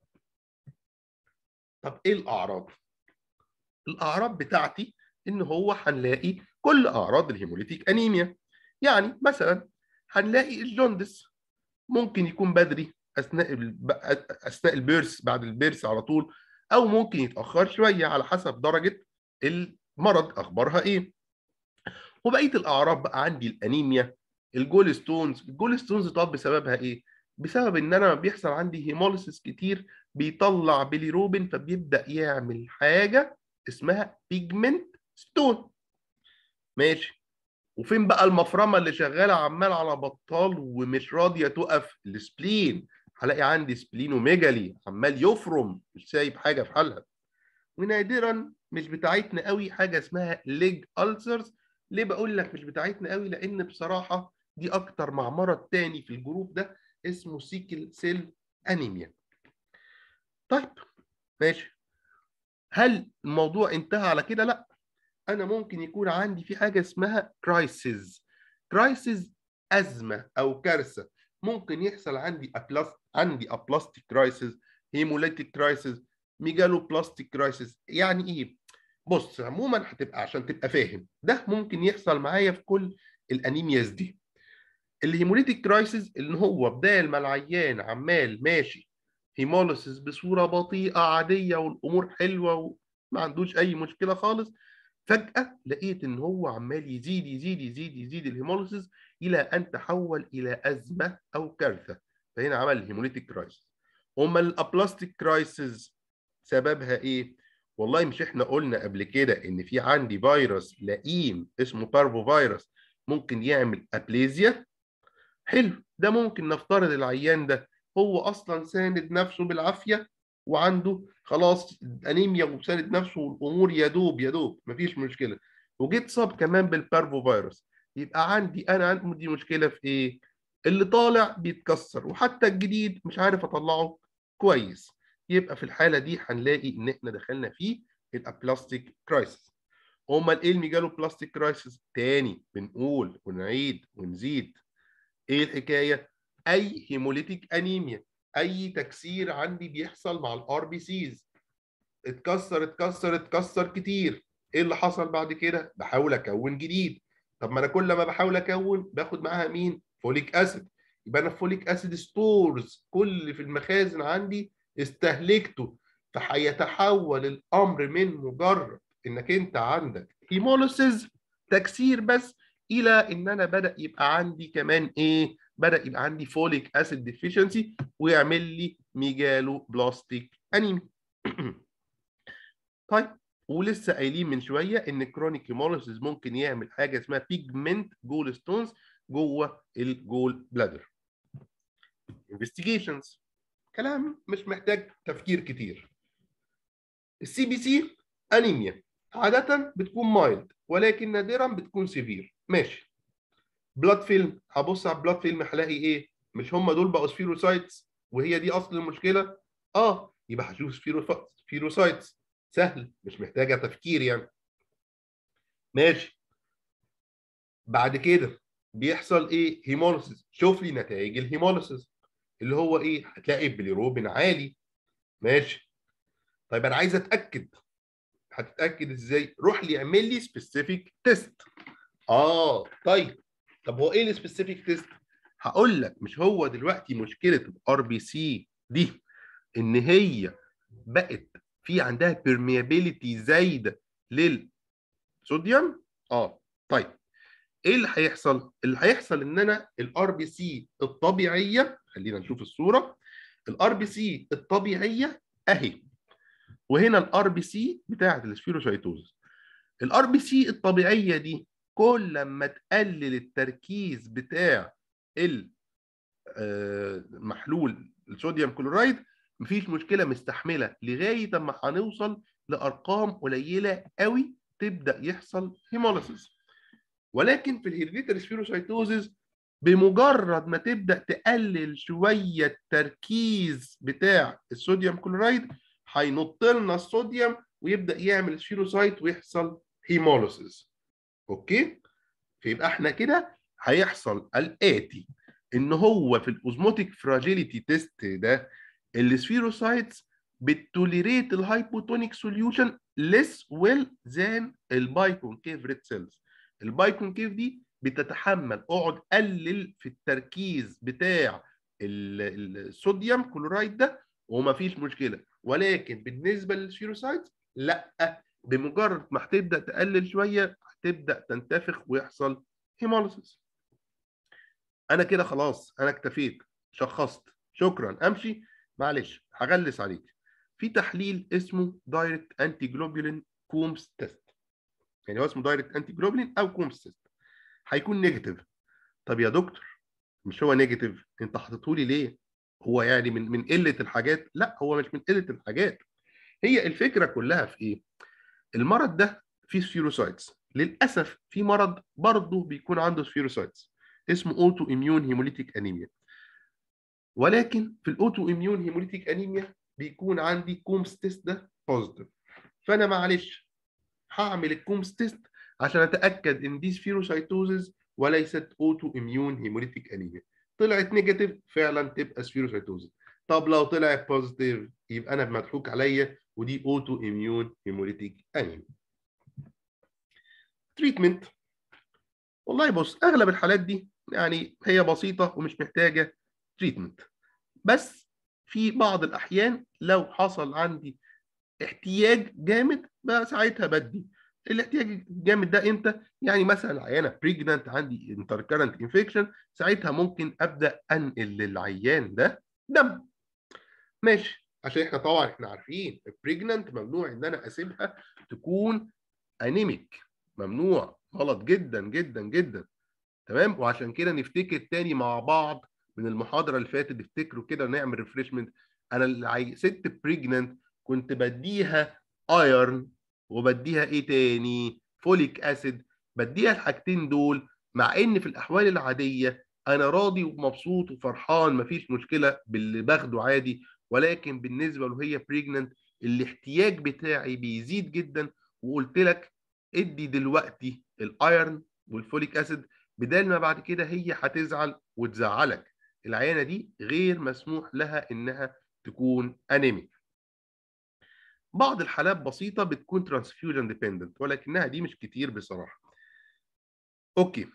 طب ايه الاعراض الاعراض بتاعتي ان هو هنلاقي كل اعراض الهيموليتيك انيميا يعني مثلا هنلاقي الجوندس ممكن يكون بدري اثناء اثناء البيرس بعد البيرس على طول او ممكن يتاخر شويه على حسب درجه المرض اخبارها ايه وبقيه الاعراض بقى عندي الانيميا الجول ستونز الجول ستونز طب بسببها ايه بسبب ان انا بيحصل عندي هيموليسيس كتير بيطلع بيليروبين فبيبدا يعمل حاجه اسمها بيجمنت ستون ماشي وفين بقى المفرمه اللي شغاله عمال على بطال ومش راضيه تقف السبلين هلاقي عندي سبلينوميجالي عمال يفرم مش سايب حاجه في حالها ونادرا مش بتاعتنا قوي حاجه اسمها ليج ألسرز ليه بقول لك مش بتاعتنا قوي لان بصراحه دي اكتر مع مرض تاني في الجروب ده اسمه سيكل سيل انيميا طيب ماشي هل الموضوع انتهى على كده لا انا ممكن يكون عندي في حاجه اسمها كرايسيس كرايسيس ازمه او كارثه ممكن يحصل عندي أبلاست عندي ابلاستيك كرايسيس هيموليتيك كرايسيس ميجالو بلاستيك كرايسيس يعني ايه بص عموما هتبقى عشان تبقى فاهم ده ممكن يحصل معايا في كل الانيمياز دي الهيموليتيك كرايسيس ان هو بدال ما العيان عمال ماشي هيموليسيس بصوره بطيئه عاديه والامور حلوه وما عندوش اي مشكله خالص فجاه لقيت ان هو عمال يزيد يزيد يزيد يزيد الهيموليسيس الى ان تحول الى ازمه او كارثه فهنا عمل هيموليتيك كرايسيس امال الابلاستيك كرايسيس سببها ايه والله مش احنا قلنا قبل كده ان في عندي فيروس لئيم اسمه بارفو فيروس ممكن يعمل ابليزيا حلو ده ممكن نفترض العيان ده هو اصلا ساند نفسه بالعافيه وعنده خلاص انيميا وساند نفسه والامور يا دوب يا دوب مفيش مشكله وجيت صاب كمان بالبارفو فيروس يبقى عندي انا عندي مشكله في ايه؟ اللي طالع بيتكسر وحتى الجديد مش عارف اطلعه كويس يبقى في الحاله دي هنلاقي ان احنا دخلنا في الابلاستيك كرايسيس امال ايه الميجالو بلاستيك كرايسيس تاني بنقول ونعيد ونزيد ايه الحكايه اي هيموليتيك انيميا اي تكسير عندي بيحصل مع الار بي سيز اتكسر اتكسر اتكسر كتير ايه اللي حصل بعد كده بحاول اكون جديد طب ما انا كل ما بحاول اكون باخد معاها مين فوليك اسيد يبقى انا فوليك اسيد ستورز كل اللي في المخازن عندي استهلكته فهيتحول الامر من مجرد انك انت عندك هيموليسيز تكسير بس الى ان انا بدا يبقى عندي كمان ايه بدا يبقى عندي فوليك اسيد ديفيشنسي ويعمل لي ميجالو بلاستيك انيمي طيب ولسه قايلين من شويه ان الكرونيك هيموليسيس ممكن يعمل حاجه اسمها بيجمنت جول ستونز جوه الجول بلادر انفستيجيشنز كلام مش محتاج تفكير كتير السي بي سي انيميا عاده بتكون مايلد ولكن نادرا بتكون سيفير ماشي بلاد فيلم هبص على البلاد فيلم هلاقي ايه مش هم دول بقوا سفيروسايتس وهي دي اصل المشكله اه يبقى هشوف سفيروسايتس سهل مش محتاجه تفكير يعني ماشي بعد كده بيحصل ايه هيموليسيس شوف لي نتائج الهيموليسيس اللي هو ايه هتلاقي البليروبين عالي ماشي طيب انا عايز اتاكد هتتاكد ازاي روح لي اعمل لي سبيسيفيك تيست اه طيب طب هو ايه السبيسيفيك تيست هقول لك مش هو دلوقتي مشكله الار بي سي دي ان هي بقت في عندها بيرميابيليتي زايده للصوديوم اه طيب ايه اللي هيحصل اللي هيحصل ان انا الار بي سي الطبيعيه خلينا نشوف الصوره الار بي سي الطبيعيه اهي وهنا الار بي سي بتاعه السفيروسايتوز الار بي سي الطبيعيه دي كل ما تقلل التركيز بتاع المحلول الصوديوم كلورايد مفيش مشكله مستحمله لغايه اما هنوصل لارقام قليله قوي تبدا يحصل هيموليسيس ولكن في الهيريديتري سفيروسايتوزيس بمجرد ما تبدا تقلل شويه التركيز بتاع الصوديوم كلورايد هينط لنا الصوديوم ويبدا يعمل سفيروسايت ويحصل هيموليسيس اوكي فيبقى احنا كده هيحصل الاتي ان هو في الاوزموتيك فراجيليتي تيست ده السفيروسايتس بتوليريت الهايبوتونيك سوليوشن less well than البايكونكيف ريد سيلز البايكونكيف دي بتتحمل اقعد قلل في التركيز بتاع الصوديوم كلورايد ده ومفيش مشكله ولكن بالنسبه للسفيروسايتس لا بمجرد ما هتبدا تقلل شويه هتبدا تنتفخ ويحصل هيموليسيس انا كده خلاص انا اكتفيت شخصت شكرا امشي معلش هغلس عليك في تحليل اسمه دايركت انتي جلوبولين كومز تيست يعني هو اسمه دايركت انتي جلوبولين او كومز تيست هيكون نيجاتيف طب يا دكتور مش هو نيجاتيف انت حاططه لي ليه هو يعني من من قله الحاجات لا هو مش من قله الحاجات هي الفكره كلها في ايه المرض ده فيه سفيروسايتس للاسف في مرض برضه بيكون عنده سفيروسايتس اسمه اوتو اميون هيموليتيك انيميا ولكن في الاوتو اميون هيموليتيك انيميا بيكون عندي كومز تيست ده بوزيتيف فانا معلش هعمل الكومز تيست عشان اتاكد ان دي سفيروسايتوزز وليست اوتو اميون هيموليتيك انيميا طلعت نيجاتيف فعلا تبقى سفيروسايتوزس طب لو طلعت بوزيتيف يبقى انا مضحوك عليا ودي اوتو اميون هيموليتيك انيميا تريتمنت والله بص اغلب الحالات دي يعني هي بسيطه ومش محتاجه تريتمنت بس في بعض الاحيان لو حصل عندي احتياج جامد بقى ساعتها بدي الاحتياج الجامد ده امتى؟ يعني مثلا عيانه بريجننت عندي انتركرنت انفكشن ساعتها ممكن ابدا انقل للعيان ده دم ماشي عشان احنا طبعا احنا عارفين البريجننت ممنوع ان انا اسيبها تكون انيميك ممنوع غلط جدا جدا جدا تمام وعشان كده نفتكر تاني مع بعض من المحاضره اللي فاتت نفتكروا كده نعمل ريفريشمنت انا العي... ست بريجننت كنت بديها ايرن وبديها ايه تاني فوليك اسيد بديها الحاجتين دول مع ان في الاحوال العاديه انا راضي ومبسوط وفرحان مفيش مشكله باللي باخده عادي ولكن بالنسبه له هي بريجننت الاحتياج بتاعي بيزيد جدا وقلت لك ادي دلوقتي الايرن والفوليك اسيد بدل ما بعد كده هي هتزعل وتزعلك العيانه دي غير مسموح لها انها تكون انيميك بعض الحالات بسيطه بتكون ترانسفيوجن ديبندنت ولكنها دي مش كتير بصراحه اوكي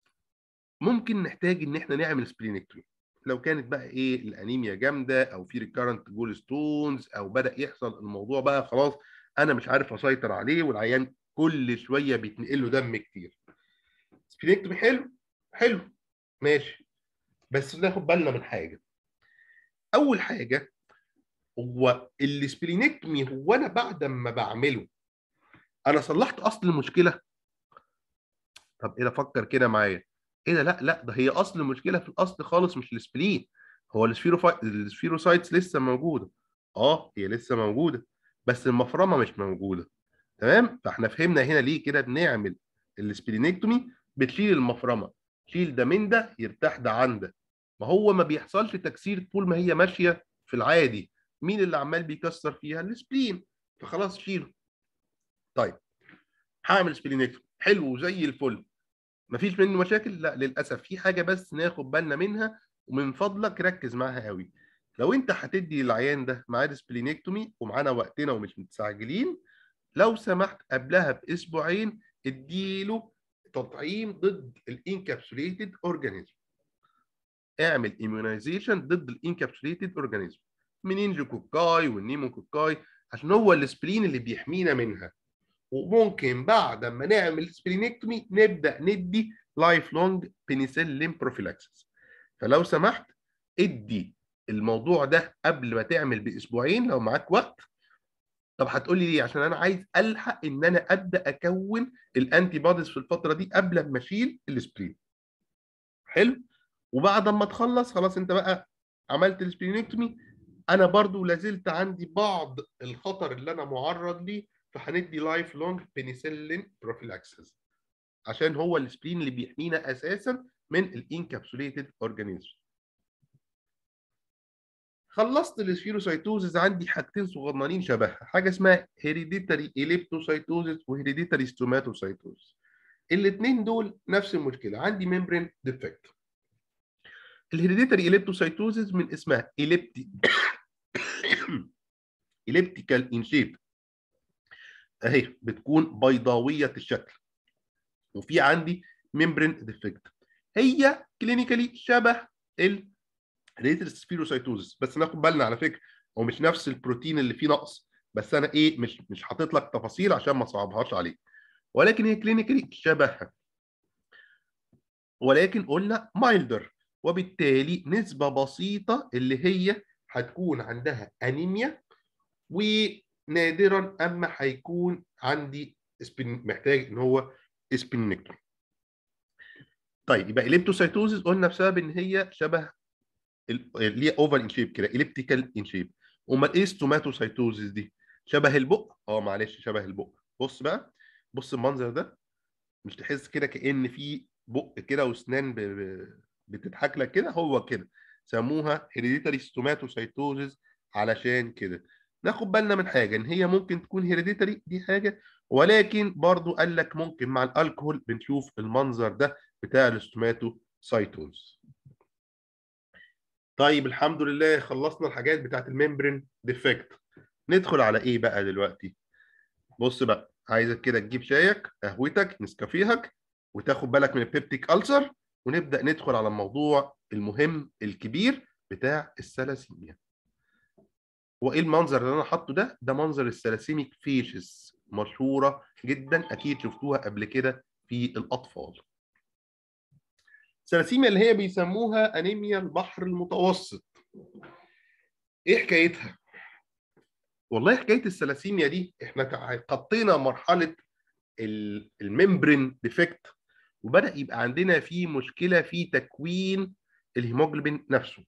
ممكن نحتاج ان احنا نعمل سبلينكتومي لو كانت بقى ايه الانيميا جامده او في ريكارنت جول ستونز او بدا يحصل الموضوع بقى خلاص انا مش عارف اسيطر عليه والعيان كل شويه بيتنقل له دم كتير سبلينكتومي حلو حلو ماشي بس ناخد بالنا من حاجه اول حاجه هو السبلينكتومي هو انا بعد ما بعمله انا صلحت اصل المشكله طب ايه ده فكر كده معايا ايه ده لا لا ده هي اصل المشكله في الاصل خالص مش السبلين هو السفيروفايت السفيروسايتس لسه موجوده اه هي لسه موجوده بس المفرمه مش موجوده تمام فاحنا فهمنا هنا ليه كده بنعمل السبلينكتومي بتشيل المفرمه شيل ده من ده يرتاح ده عن ده ما هو ما بيحصلش تكسير طول ما هي ماشيه في العادي مين اللي عمال بيكسر فيها السبلين فخلاص شيله طيب هعمل سبلينكتومي حلو زي الفل مفيش منه مشاكل لا للاسف في حاجه بس ناخد بالنا منها ومن فضلك ركز معاها قوي لو انت هتدي للعيان ده ميعاد سبلينكتومي ومعانا وقتنا ومش متستعجلين لو سمحت قبلها باسبوعين اديله تطعيم ضد الانكابسوليتد اورجانيزم اعمل ايميونيزيشن ضد الانكابسوليتد اورجانيزم منينجوكوكاي والنيموكوكاي عشان هو السبلين اللي بيحمينا منها وممكن بعد ما نعمل سبلينكتومي نبدا ندي لايف لونج بنسلين بروفيلاكسس فلو سمحت ادي الموضوع ده قبل ما تعمل باسبوعين لو معاك وقت طب هتقول لي ليه عشان انا عايز الحق ان انا ابدا اكون الانتي بوديز في الفتره دي قبل ما اشيل السبلين حلو وبعد ما تخلص خلاص انت بقى عملت السبلينكتومي انا برضو لازلت عندي بعض الخطر اللي انا معرض ليه فهندي لايف لونج بنسلين بروفيلاكسس عشان هو السبلين اللي بيحمينا اساسا من الانكابسوليتد اورجانيزم خلصت السفيروسايتوزز عندي حاجتين صغننين شبهها حاجه اسمها هيريديتاري اليبتوسايتوزس وهيريديتاري ستوماتوسايتوزس الاثنين دول نفس المشكله عندي ميمبرين ديفكت الهيريديتاري اليبتوسايتوزس من اسمها اليبتي اليبتيكال ان شيب اهي بتكون بيضاويه الشكل وفي عندي ميمبرين ديفكت هي كلينيكالي شبه الريتر سبيروسايتوزس بس ناخد بالنا على فكره هو مش نفس البروتين اللي فيه نقص بس انا ايه مش مش حاطط لك تفاصيل عشان ما صعبهاش عليك ولكن هي كلينيكالي شبهها ولكن قلنا مايلدر وبالتالي نسبه بسيطه اللي هي هتكون عندها انيميا ونادرا اما هيكون عندي سبين محتاج ان هو سبينكتومي طيب يبقى اليبتوسايتوزيس قلنا بسبب ان هي شبه اللي هي اوفر ان شيب كده اليبتيكال ان شيب امال ايه ستوماتوسايتوزيس دي شبه البق اه معلش شبه البق بص بقى بص المنظر ده مش تحس كده كان في بق كده واسنان ب... ب... بتضحك لك كده هو كده سموها هيريديتاري ستوماتوسايتوزيس علشان كده ناخد بالنا من حاجه ان هي ممكن تكون هيريديتاري دي حاجه ولكن برضو قال لك ممكن مع الالكهول بنشوف المنظر ده بتاع الاستوماتوسايتوز طيب الحمد لله خلصنا الحاجات بتاعت الممبرين ديفكت ندخل على ايه بقى دلوقتي بص بقى عايزك كده تجيب شايك قهوتك نسكافيهك وتاخد بالك من البيبتيك ألسر ونبدأ ندخل على الموضوع المهم الكبير بتاع الثلاسيميا وايه المنظر اللي انا حاطه ده ده منظر الثلاسيميك فيشز مشهوره جدا اكيد شفتوها قبل كده في الاطفال الثلاسيميا اللي هي بيسموها انيميا البحر المتوسط ايه حكايتها والله حكايه الثلاسيميا دي احنا خطينا مرحله الممبرين ديفكت وبدا يبقى عندنا في مشكله في تكوين الهيموجلوبين نفسه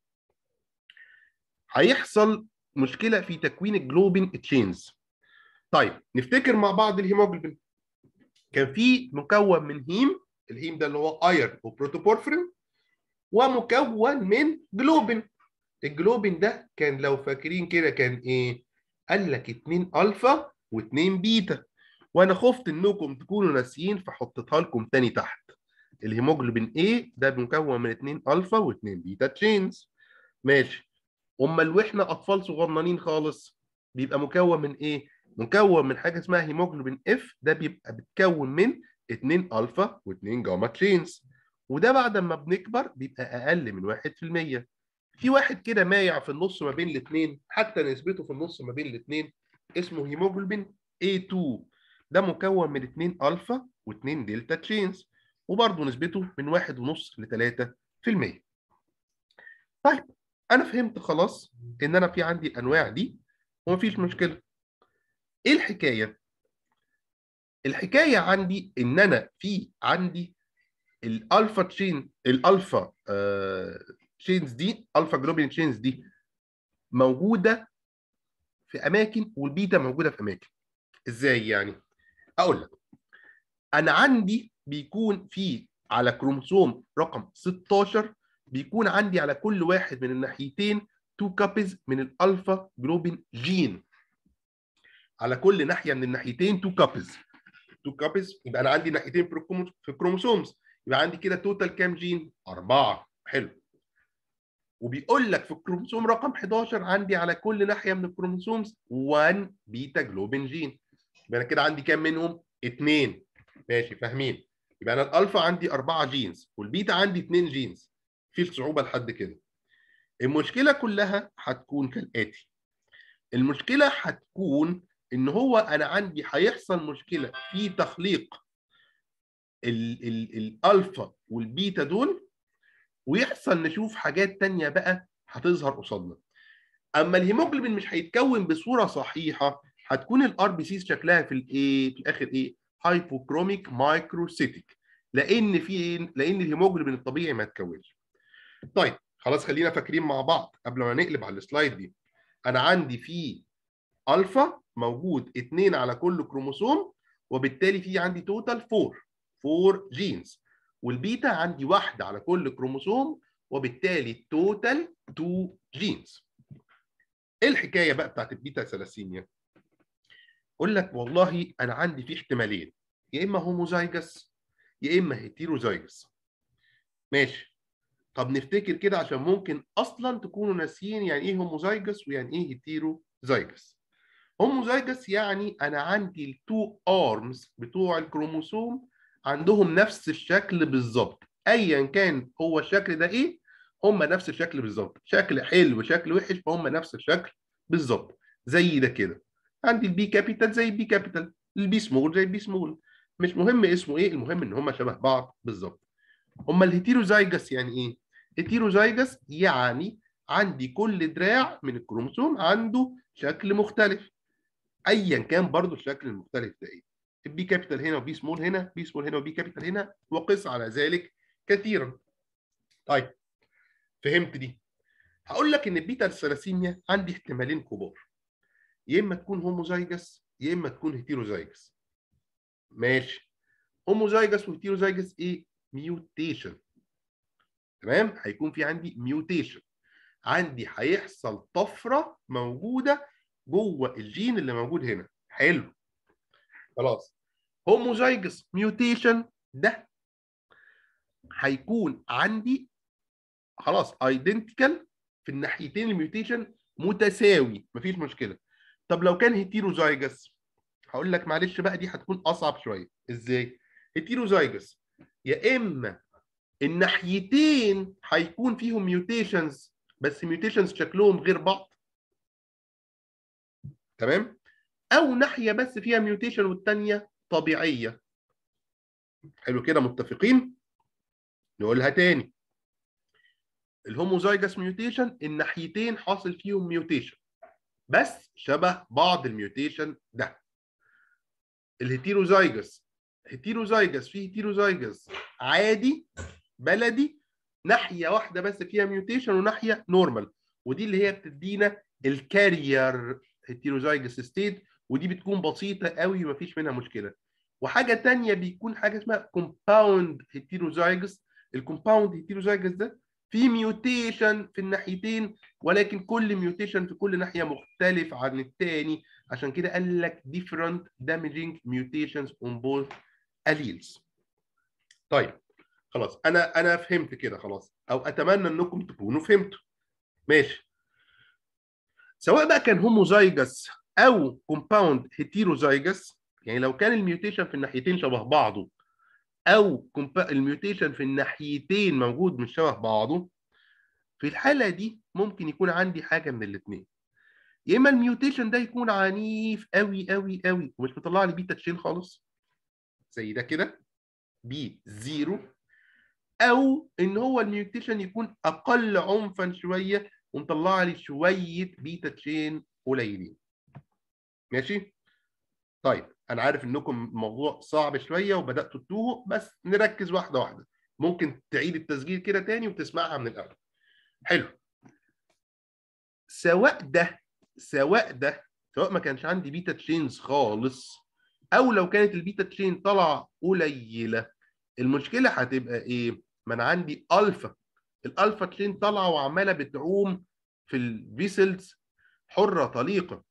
هيحصل مشكله في تكوين الجلوبين تشينز طيب نفتكر مع بعض الهيموجلوبين كان في مكون من هيم الهيم ده اللي هو ايرن وبروتوبورفرين ومكون من جلوبين الجلوبين ده كان لو فاكرين كده كان ايه قال لك 2 الفا و2 بيتا وانا خفت انكم تكونوا ناسيين فحطيتها لكم تاني تحت الهيموجلوبين A ده مكون من 2 الفا و2 بيتا تشينز ماشي امال واحنا اطفال صغننين خالص بيبقى مكون من ايه مكون من حاجه اسمها هيموجلوبين اف ده بيبقى بتكون من 2 الفا و2 جاما تشينز وده بعد ما بنكبر بيبقى اقل من 1% في واحد كده مايع في النص ما بين الاثنين حتى نسبته في النص ما بين الاثنين اسمه هيموجلوبين A2 ده مكون من 2 الفا و2 دلتا تشينز وبرضه نسبته من 1.5 ل 3% طيب انا فهمت خلاص ان انا في عندي الانواع دي ومفيش مشكله ايه الحكايه الحكايه عندي ان انا في عندي الالفا تشين الالفا آه تشينز دي الفا جلوبين تشينز دي موجوده في اماكن والبيتا موجوده في اماكن ازاي يعني اقول لك انا عندي بيكون في على كروموسوم رقم 16 بيكون عندي على كل واحد من الناحيتين 2 كابيز من الالفا جلوبين جين على كل ناحيه من الناحيتين 2 كابيز 2 كابيز يبقى انا عندي ناحيتين في الكروموسومز يبقى عندي كده توتال كام جين؟ أربعة حلو وبيقول لك في الكروموسوم رقم 11 عندي على كل ناحيه من الكروموسومز 1 بيتا جلوبين جين يبقى انا كده عندي كام منهم؟ اثنين ماشي فاهمين يبقى انا الالفا عندي أربعة جينز والبيتا عندي اثنين جينز في صعوبه لحد كده المشكله كلها هتكون كالاتي المشكله هتكون ان هو انا عندي هيحصل مشكله في تخليق ال ال الالفا والبيتا دول ويحصل نشوف حاجات تانية بقى هتظهر قصادنا اما الهيموجلوبين مش هيتكون بصوره صحيحه هتكون الار بي سيز شكلها في الايه في الاخر ايه هايبوكروميك مايكروسيتيك لان في لان الهيموجلوبين الطبيعي ما اتكونش طيب خلاص خلينا فاكرين مع بعض قبل ما نقلب على السلايد دي انا عندي في الفا موجود اثنين على كل كروموسوم وبالتالي في عندي توتال 4 4 جينز والبيتا عندي واحده على كل كروموسوم وبالتالي توتال 2 جينز ايه الحكايه بقى بتاعت البيتا ثلاسيميا اقول لك والله انا عندي في احتمالين يا اما هوموزايجس يا اما هيتيروزايجس ماشي طب نفتكر كده عشان ممكن اصلا تكونوا ناسيين يعني ايه هوموزايجس ويعني ايه هيتيروزايجس هوموزايجس يعني انا عندي التو ارمز بتوع الكروموسوم عندهم نفس الشكل بالظبط ايا كان هو الشكل ده ايه هم نفس الشكل بالظبط شكل حلو وشكل وحش فهم نفس الشكل بالظبط زي ده كده عندي البي كابيتال زي البي كابيتال البي سمول زي البي سمول مش مهم اسمه ايه المهم ان هم شبه بعض بالظبط هم الهيتيروزايجس يعني ايه هيتيروزايجس يعني عندي كل دراع من الكروموسوم عنده شكل مختلف ايا كان برضو الشكل المختلف ده ايه البي كابيتال هنا وبي سمول هنا بي سمول هنا وبي كابيتال هنا وقس على ذلك كثيرا طيب فهمت دي هقول لك ان البيتا الثلاسيميا عندي احتمالين كبار يا اما تكون هوموزايجس يا اما تكون هيتيروزايجس ماشي هوموزايجس وهيتيروزايجس ايه ميوتيشن تمام هيكون في عندي ميوتيشن عندي هيحصل طفره موجوده جوه الجين اللي موجود هنا حلو خلاص هوموزايجس ميوتيشن ده هيكون عندي خلاص ايدنتيكال في الناحيتين الميوتيشن متساوي مفيش مشكله طب لو كان هيتيروزايجس هقول لك معلش بقى دي هتكون اصعب شويه ازاي هيتيروزايجس يا اما الناحيتين هيكون فيهم ميوتيشنز بس ميوتيشنز شكلهم غير بعض تمام او ناحيه بس فيها ميوتيشن والثانيه طبيعيه حلو كده متفقين نقولها تاني الهوموزايجس ميوتيشن الناحيتين حاصل فيهم ميوتيشن بس شبه بعض الميوتيشن ده الهيتيروزايجس هيتيروزايجس في هيتيروزايجس عادي بلدي ناحيه واحده بس فيها ميوتيشن وناحيه نورمال ودي اللي هي بتدينا الكارير هيتيروزايجس ستيت ودي بتكون بسيطه قوي ومفيش منها مشكله وحاجه تانية بيكون حاجه اسمها كومباوند هيتيروزايجس الكومباوند هيتيروزايجس ده في ميوتيشن في الناحيتين ولكن كل ميوتيشن في كل ناحيه مختلف عن الثاني عشان كده قال لك different damaging mutations on both alleles طيب خلاص انا انا فهمت كده خلاص او اتمنى انكم تكونوا فهمتوا ماشي سواء بقى كان هوموزايجس او كومباوند هيتيروزايجس يعني لو كان الميوتيشن في الناحيتين شبه بعضه او الميوتيشن في الناحيتين موجود مش شبه بعضه في الحاله دي ممكن يكون عندي حاجه من الاثنين يا اما الميوتيشن ده يكون عنيف قوي قوي قوي ومش مطلع لي بيتا تشين خالص زي ده كده بي زيرو او ان هو الميوتيشن يكون اقل عنفا شويه ومطلع لي شويه بيتا تشين قليلين ماشي طيب انا عارف انكم الموضوع صعب شويه وبداتوا تتوهوا بس نركز واحده واحده ممكن تعيد التسجيل كده تاني وتسمعها من الاول حلو سواء ده سواء ده سواء ما كانش عندي بيتا تشينز خالص او لو كانت البيتا تشين طالعه قليله المشكله هتبقى ايه ما انا عندي الفا الالفا تشين طالعه وعماله بتعوم في الفيسلز حره طليقه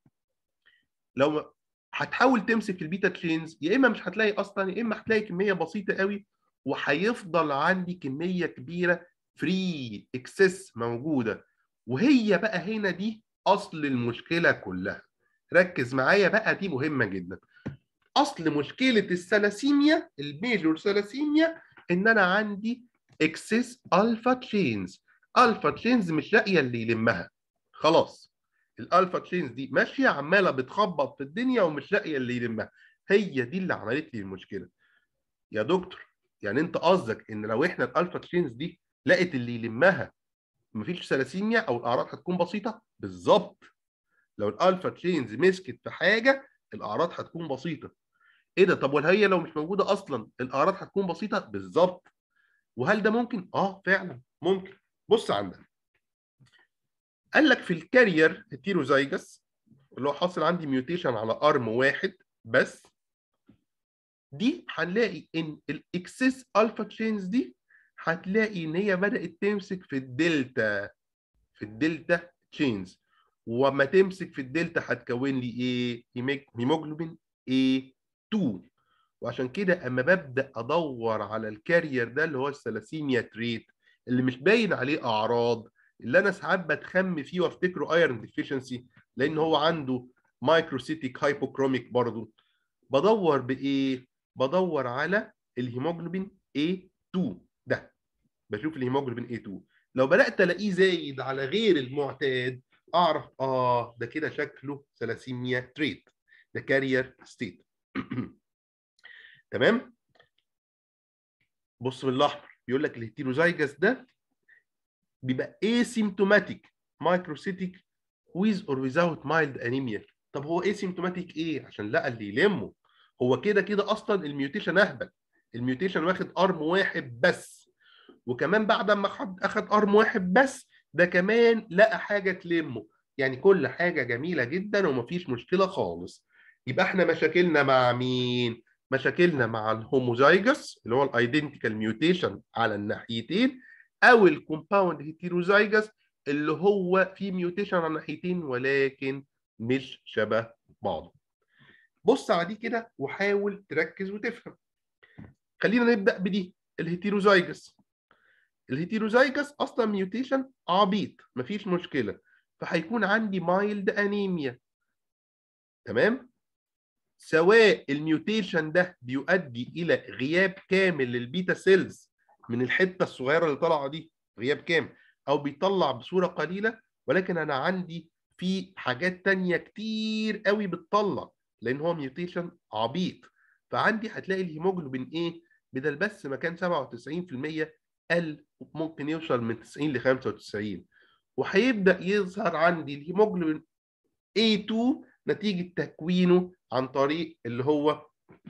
لو هتحاول تمسك البيتا تشينز يا اما مش هتلاقي اصلا يا اما هتلاقي كميه بسيطه قوي وهيفضل عندي كميه كبيره فري اكسس موجوده وهي بقى هنا دي اصل المشكله كلها ركز معايا بقى دي مهمه جدا اصل مشكله الثلاسيميا الميجور ثلاسيميا ان انا عندي اكسس الفا تشينز الفا تشينز مش لاقيه اللي يلمها خلاص الالفا تشينز دي ماشيه عماله بتخبط في الدنيا ومش لاقيه اللي يلمها هي دي اللي عملت لي المشكله يا دكتور يعني انت قصدك ان لو احنا الالفا تشينز دي لقت اللي يلمها مفيش ثلاسيميا او الاعراض هتكون بسيطه بالظبط لو الالفا تشينز مسكت في حاجه الاعراض هتكون بسيطه ايه ده طب وهي لو مش موجوده اصلا الاعراض هتكون بسيطه بالظبط وهل ده ممكن اه فعلا ممكن بص عندنا قال لك في الكارير هيتيروزايجس اللي هو حاصل عندي ميوتيشن على ارم واحد بس دي هنلاقي ان الاكسس الفا تشينز دي هتلاقي ان هي بدات تمسك في الدلتا في الدلتا تشينز وما تمسك في الدلتا هتكون لي ايه هيموجلوبين A2 وعشان كده اما ببدا ادور على الكارير ده اللي هو الثلاسيميا تريت اللي مش باين عليه اعراض اللي انا ساعات بتخم فيه وافتكره ايرون ديفيشنسي لان هو عنده مايكروسيتيك هايبوكروميك برضه بدور بايه بدور على الهيموجلوبين A2 ده بشوف الهيموجلوبين A2 لو بدات الاقيه زايد على غير المعتاد اعرف اه ده كده شكله ثلاسيميا تريت ده كارير ستيت تمام بص بالاحمر بيقول لك الهيتيروزايجس ده بيبقى asymptomatic microcytic with or without mild anemia طب هو asymptomatic ايه عشان لقى اللي يلمه هو كده كده اصلا الميوتيشن اهبل الميوتيشن واخد ارم واحد بس وكمان بعد ما خد اخد ارم واحد بس ده كمان لقى حاجه تلمه يعني كل حاجه جميله جدا ومفيش مشكله خالص يبقى احنا مشاكلنا مع مين مشاكلنا مع الهوموزايجس اللي هو الايدنتيكال ميوتيشن على الناحيتين او الكومباوند هيتيروزايجس اللي هو فيه ميوتيشن على الناحيتين ولكن مش شبه بعضه بص على دي كده وحاول تركز وتفهم خلينا نبدا بدي الهيتيروزايجس الهيتيروزايجس اصلا ميوتيشن عبيط مفيش مشكله فهيكون عندي مايلد انيميا تمام سواء الميوتيشن ده بيؤدي الى غياب كامل للبيتا سيلز من الحته الصغيره اللي طالعه دي غياب كامل او بيطلع بصوره قليله ولكن انا عندي في حاجات تانية كتير قوي بتطلع لان هو ميوتيشن عبيط فعندي هتلاقي الهيموجلوبين ايه بدل بس ما كان 97% قل ممكن يوصل من 90 ل 95 وهيبدا يظهر عندي الهيموجلوبين A2 نتيجه تكوينه عن طريق اللي هو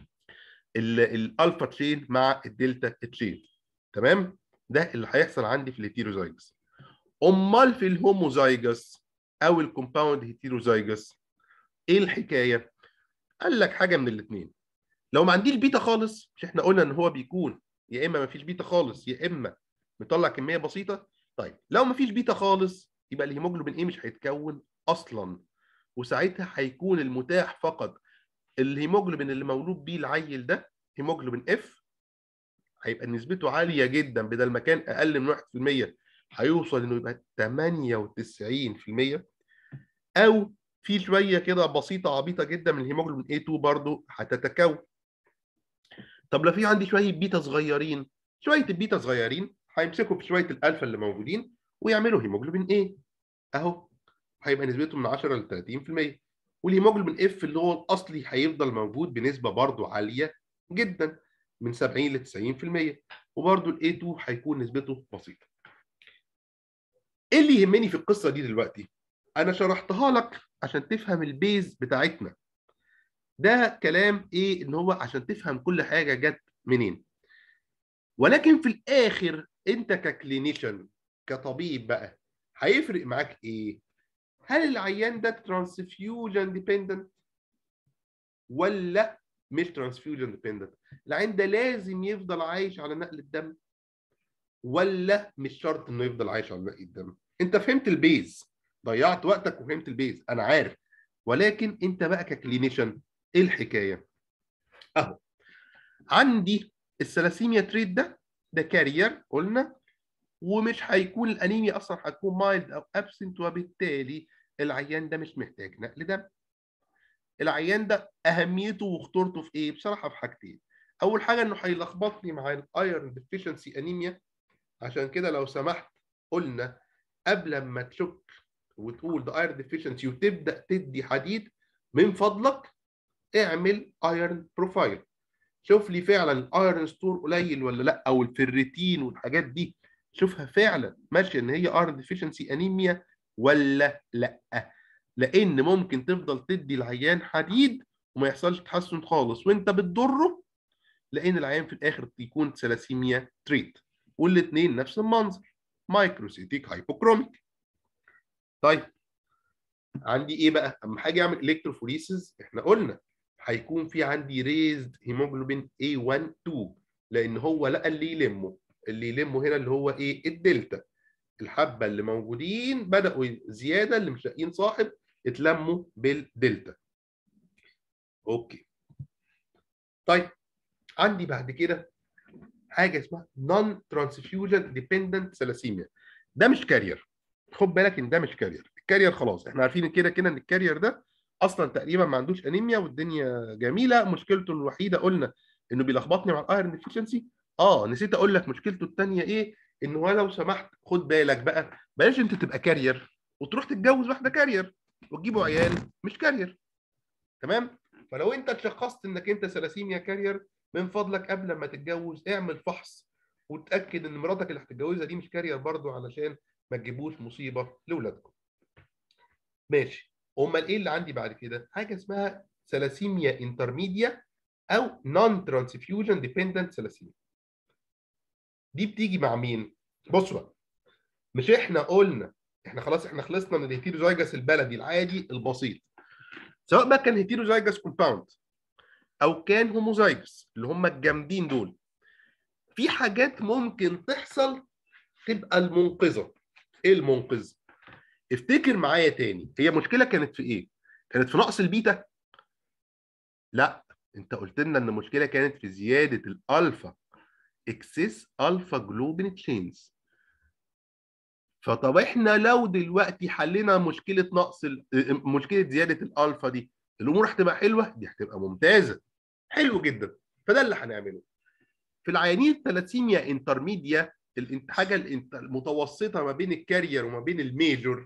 الالفا تشين مع الدلتا تشين تمام ده اللي هيحصل عندي في الهيتيروزايجس امال في الهوموزايجس او الكومباوند هيتيروزايجس ايه الحكايه قال لك حاجه من الاثنين لو ما عنديش بيتا خالص مش احنا قلنا ان هو بيكون يا اما ما فيش بيتا خالص يا اما مطلع كميه بسيطه طيب لو ما فيش بيتا خالص يبقى الهيموجلوبين ايه مش هيتكون اصلا وساعتها هيكون المتاح فقط الهيموجلوبين اللي مولود بيه العيل ده هيموجلوبين اف هيبقى نسبته عاليه جدا بدل ما كان اقل من 1% هيوصل انه يبقى 98% او في شويه كده بسيطه عبيطه جدا من الهيموجلوبين A2 برضو هتتكون طب لو في عندي شويه بيتا صغيرين شويه البيتا صغيرين هيمسكوا في شويه الالفا اللي موجودين ويعملوا هيموجلوبين A اهو هيبقى نسبته من 10 ل 30% والهيموجلوبين اف اللي هو الاصلي هيفضل موجود بنسبه برضو عاليه جدا من 70 ل 90% وبرضو الاي 2 هيكون نسبته بسيطه. ايه اللي يهمني في القصه دي دلوقتي؟ انا شرحتها لك عشان تفهم البيز بتاعتنا. ده كلام ايه ان هو عشان تفهم كل حاجه جت منين. ولكن في الاخر انت ككلينيشن كطبيب بقى هيفرق معاك ايه؟ هل العيان ده ترانسفيوجن ديبندنت ولا مش ترانسفيوجن ديبندنت العيان ده لازم يفضل عايش على نقل الدم ولا مش شرط انه يفضل عايش على نقل الدم انت فهمت البيز ضيعت وقتك وفهمت البيز انا عارف ولكن انت بقى ككلينيشن ايه الحكايه اهو عندي الثلاسيميا تريت ده ده كارير قلنا ومش هيكون الانيميا اصلا هتكون مايلد او ابسنت وبالتالي العيان ده مش محتاج نقل دم العيان ده اهميته وخطورته في ايه بصراحه في حاجتين اول حاجه انه هيلخبطني مع الايرون ديفيشنسي انيميا عشان كده لو سمحت قلنا قبل ما تشك وتقول ده ايرون ديفيشنسي وتبدا تدي حديد من فضلك اعمل ايرون بروفايل شوف لي فعلا الايرون ستور قليل ولا لا او الفيريتين والحاجات دي شوفها فعلا ماشيه ان هي ايرون ديفيشنسي انيميا ولا لا لان ممكن تفضل تدي العيان حديد وما يحصلش تحسن خالص وانت بتضره لان العيان في الاخر يكون ثلاسيميا تريت والاثنين نفس المنظر مايكروسيتيك هايبوكروميك طيب عندي ايه بقى اما حاجه اعمل الكتروفوريسيس احنا قلنا هيكون في عندي ريزد هيموجلوبين A12 لان هو لقى اللي يلمه اللي يلمه هنا اللي هو ايه الدلتا الحبه اللي موجودين بداوا زياده اللي مش لاقيين صاحب اتلموا بالدلتا اوكي طيب عندي بعد كده حاجه اسمها نون ترانسفيوجن ديبندنت ثلاسيميا ده مش كارير خد بالك ان ده مش كارير الكارير خلاص احنا عارفين كده كده ان الكارير ده اصلا تقريبا ما عندوش انيميا والدنيا جميله مشكلته الوحيده قلنا انه بيلخبطني مع الايرون ديفيشنسي اه نسيت اقول لك مشكلته الثانيه ايه ان هو لو سمحت خد بالك بقى بلاش انت تبقى كارير وتروح تتجوز واحده كارير وتجيبوا عيال مش كارير تمام فلو انت اتشخصت انك انت ثلاسيميا كارير من فضلك قبل ما تتجوز اعمل فحص وتاكد ان مراتك اللي هتتجوزها دي مش كارير برضو علشان ما تجيبوش مصيبه لاولادكم ماشي امال ايه اللي عندي بعد كده حاجه اسمها ثلاسيميا انترميديا او نون ترانسفيوجن ديبندنت ثلاسيميا دي بتيجي مع مين بصوا بقى مش احنا قلنا احنا خلاص احنا خلصنا من الهيتيروزايجس البلدي العادي البسيط سواء بقى كان هيتيروزايجس كومباوند او كان هوموزايجس اللي هم الجامدين دول في حاجات ممكن تحصل تبقى المنقذه ايه المنقذ افتكر معايا تاني هي مشكله كانت في ايه كانت في نقص البيتا لا انت قلت لنا ان المشكله كانت في زياده الالفا اكسس الفا جلوبين تشينز فطب احنا لو دلوقتي حلينا مشكله نقص مشكله زياده الالفا دي الامور هتبقى حلوه دي هتبقى ممتازه حلو جدا فده اللي هنعمله في العيانين الثلاثيميا انترميديا الحاجه المتوسطه ما بين الكارير وما بين الميجور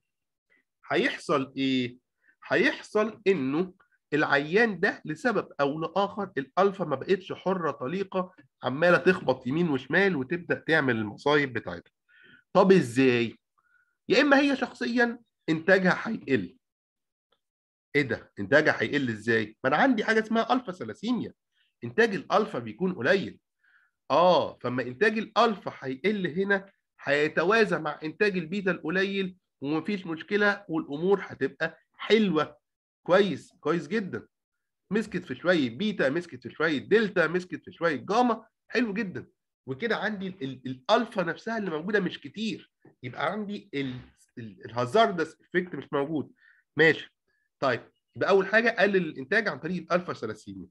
هيحصل ايه؟ هيحصل انه العيان ده لسبب او لاخر الالفا ما بقتش حره طليقه عماله تخبط يمين وشمال وتبدا تعمل المصايب بتاعتها. طب ازاي؟ يا اما هي شخصيا انتاجها هيقل. ايه ده؟ انتاجها هيقل ازاي؟ ما انا عندي حاجه اسمها الفا ثلاسيميا. انتاج الالفا بيكون قليل. اه فما انتاج الالفا هيقل هنا هيتوازى مع انتاج البيتا القليل ومفيش مشكله والامور هتبقى حلوه كويس كويس جدا مسكت في شويه بيتا مسكت في شويه دلتا مسكت في شويه جاما حلو جدا وكده عندي الالفا نفسها اللي موجوده مش كتير يبقى عندي الهازاردس افكت مش موجود ماشي طيب يبقى اول حاجه قلل الانتاج عن طريق الالفا ثلاسيميا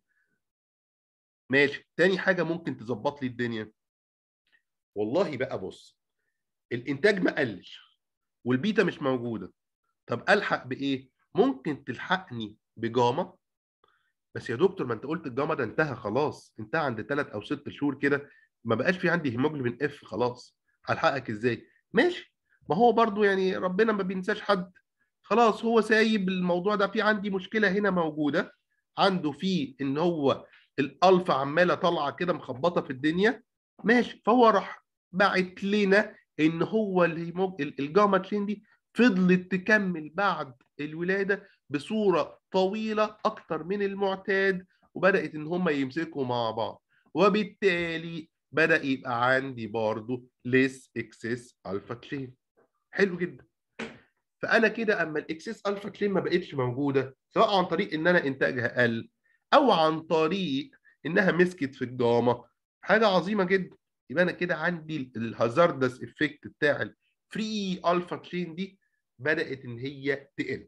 ماشي تاني حاجه ممكن تظبط لي الدنيا والله بقى بص الانتاج ما قلش والبيتا مش موجوده طب الحق بايه ممكن تلحقني بجاما بس يا دكتور ما انت قلت الجاما ده انتهى خلاص انتهى عند ثلاث او ست شهور كده ما بقاش في عندي هيموجلوبين اف خلاص هلحقك ازاي ماشي ما هو برضو يعني ربنا ما بينساش حد خلاص هو سايب الموضوع ده في عندي مشكله هنا موجوده عنده في ان هو الالفا عماله طالعه كده مخبطه في الدنيا ماشي فهو راح باعت لنا ان هو الهيموج... الجاما تشين دي فضلت تكمل بعد الولاده بصوره طويله اكتر من المعتاد وبدات ان هم يمسكوا مع بعض وبالتالي بدا يبقى عندي برضه ليس اكسس الفا تشين حلو جدا فانا كده اما الاكسس الفا تشين ما بقتش موجوده سواء عن طريق ان انا انتاجها قل او عن طريق انها مسكت في الجاما حاجه عظيمه جدا يبقى انا كده عندي الهازاردس افكت بتاع الفري الفا تشين دي بدات ان هي تقل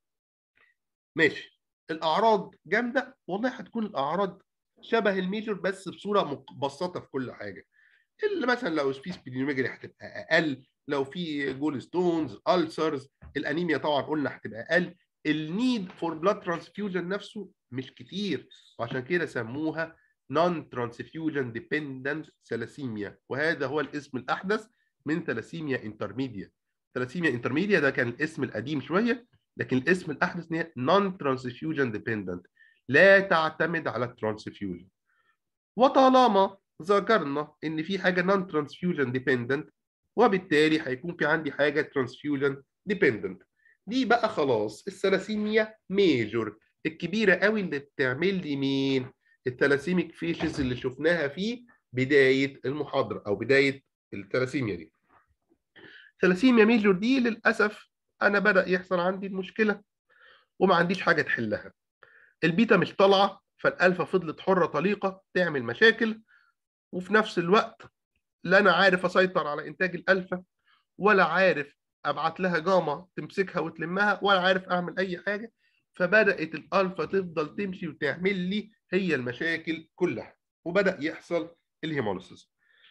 ماشي الاعراض جامده والله هتكون الاعراض شبه الميجور بس بصوره مبسطه في كل حاجه اللي مثلا لو في سبلينوميجري هتبقى اقل لو في جول ستونز السرز الانيميا طبعا قلنا هتبقى اقل النيد فور بلاد ترانسفيوجن نفسه مش كتير وعشان كده سموها نون ترانسفيوجن ديبندنت ثلاسيميا وهذا هو الاسم الاحدث من ثلاسيميا انترميديا ثلاسيميا انترميديا ده كان الاسم القديم شويه لكن الاسم الاحدث هي نون ترانسفيوجن ديبندنت لا تعتمد على الترانسفيوجن وطالما ذكرنا ان في حاجه نون ترانسفيوجن ديبندنت وبالتالي هيكون في عندي حاجه ترانسفيوجن ديبندنت دي بقى خلاص الثلاسيميا ميجور الكبيره قوي اللي بتعمل لي مين الثلاسيميك فيشز اللي شفناها في بدايه المحاضره او بدايه الثلاسيميا دي ثلاسيميا ميجور دي للاسف انا بدا يحصل عندي المشكله وما عنديش حاجه تحلها البيتا مش طالعه فالالفا فضلت حره طليقه تعمل مشاكل وفي نفس الوقت لا انا عارف اسيطر على انتاج الالفا ولا عارف ابعت لها جاما تمسكها وتلمها ولا عارف اعمل اي حاجه فبدات الالفا تفضل تمشي وتعمل لي هي المشاكل كلها وبدا يحصل الهيموليسيس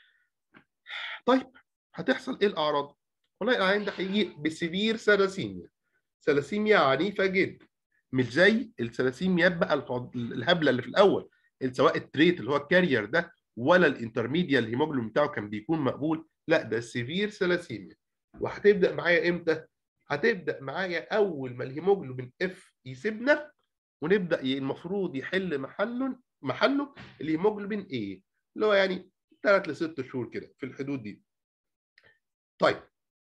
طيب هتحصل ايه الاعراض والله العيان ده هيجي بسيفير سلاسيميا سلاسيميا عنيفه جدا مش زي السلاسيميا بقى الهبله اللي في الاول سواء التريت اللي هو الكارير ده ولا الانترميديا الهيموجلوبين بتاعه كان بيكون مقبول لا ده سيفير سلاسيميا وهتبدا معايا امتى؟ هتبدا معايا اول ما الهيموجلوبين اف يسيبنا ونبدا المفروض يحل محله محله الهيموجلوبين ايه اللي هو يعني 3 ل 6 شهور كده في الحدود دي. طيب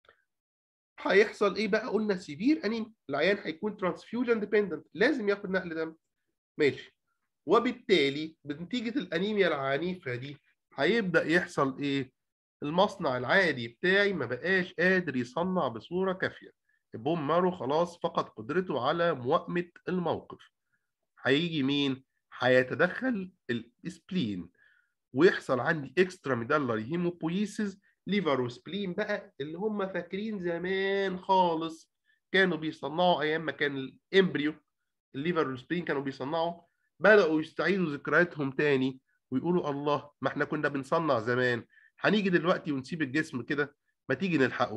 هيحصل ايه بقى؟ قلنا سيفير انيميا العيان هيكون ترانسفيوجن ديبندنت لازم ياخد نقل دم ماشي وبالتالي بنتيجه الانيميا العنيفه دي هيبدا يحصل ايه؟ المصنع العادي بتاعي ما بقاش قادر يصنع بصوره كافيه البوم مارو خلاص فقد قدرته على موائمه الموقف هيجي مين هيتدخل الاسبلين ويحصل عندي اكسترا ميدالري هيموبويسيس ليفر وسبلين بقى اللي هم فاكرين زمان خالص كانوا بيصنعوا ايام ما كان الامبريو الليفر والسبلين كانوا بيصنعوا بداوا يستعيدوا ذكرياتهم تاني ويقولوا الله ما احنا كنا بنصنع زمان هنيجي دلوقتي ونسيب الجسم كده ما تيجي نلحقه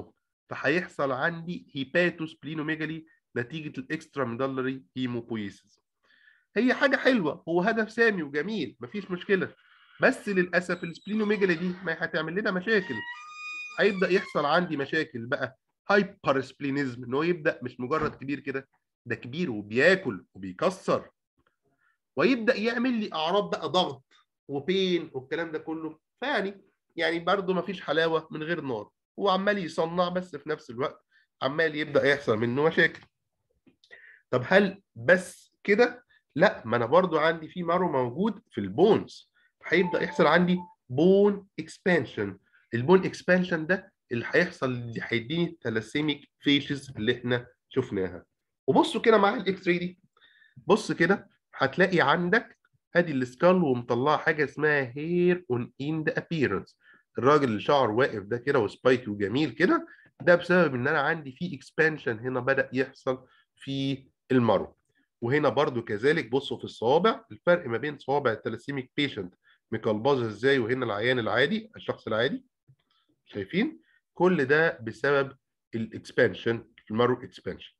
فهيحصل عندي هيباتوسبلينوميجالي نتيجه الاكسترا ميدالري هيموبويسيس هي حاجه حلوه هو هدف سامي وجميل مفيش مشكله بس للاسف السبلينوميجالي دي ما هتعمل لنا مشاكل هيبدا يحصل عندي مشاكل بقى هايبر سبلينيزم ان هو يبدا مش مجرد كبير كده ده كبير وبياكل وبيكسر ويبدا يعمل لي اعراض بقى ضغط وبين والكلام ده كله فيعني يعني برضه مفيش حلاوه من غير نار هو عمال يصنع بس في نفس الوقت عمال يبدا يحصل منه مشاكل طب هل بس كده لا ما انا برضو عندي في مارو موجود في البونز هيبدا يحصل عندي بون اكسبانشن البون اكسبانشن ده اللي هيحصل اللي هيديني الثلاسيميك فيشز اللي احنا شفناها وبصوا كده معايا الاكس راي دي بص كده هتلاقي عندك ادي السكال ومطلعه حاجه اسمها هير اون اند ابييرنس الراجل اللي شعره واقف ده كده وسبايكي وجميل كده ده بسبب ان انا عندي في اكسبانشن هنا بدا يحصل في المرو وهنا برضو كذلك بصوا في الصوابع الفرق ما بين صوابع الثلاسيميك بيشنت مكلبظه ازاي وهنا العيان العادي الشخص العادي شايفين كل ده بسبب الاكسبانشن المرو اكسبانشن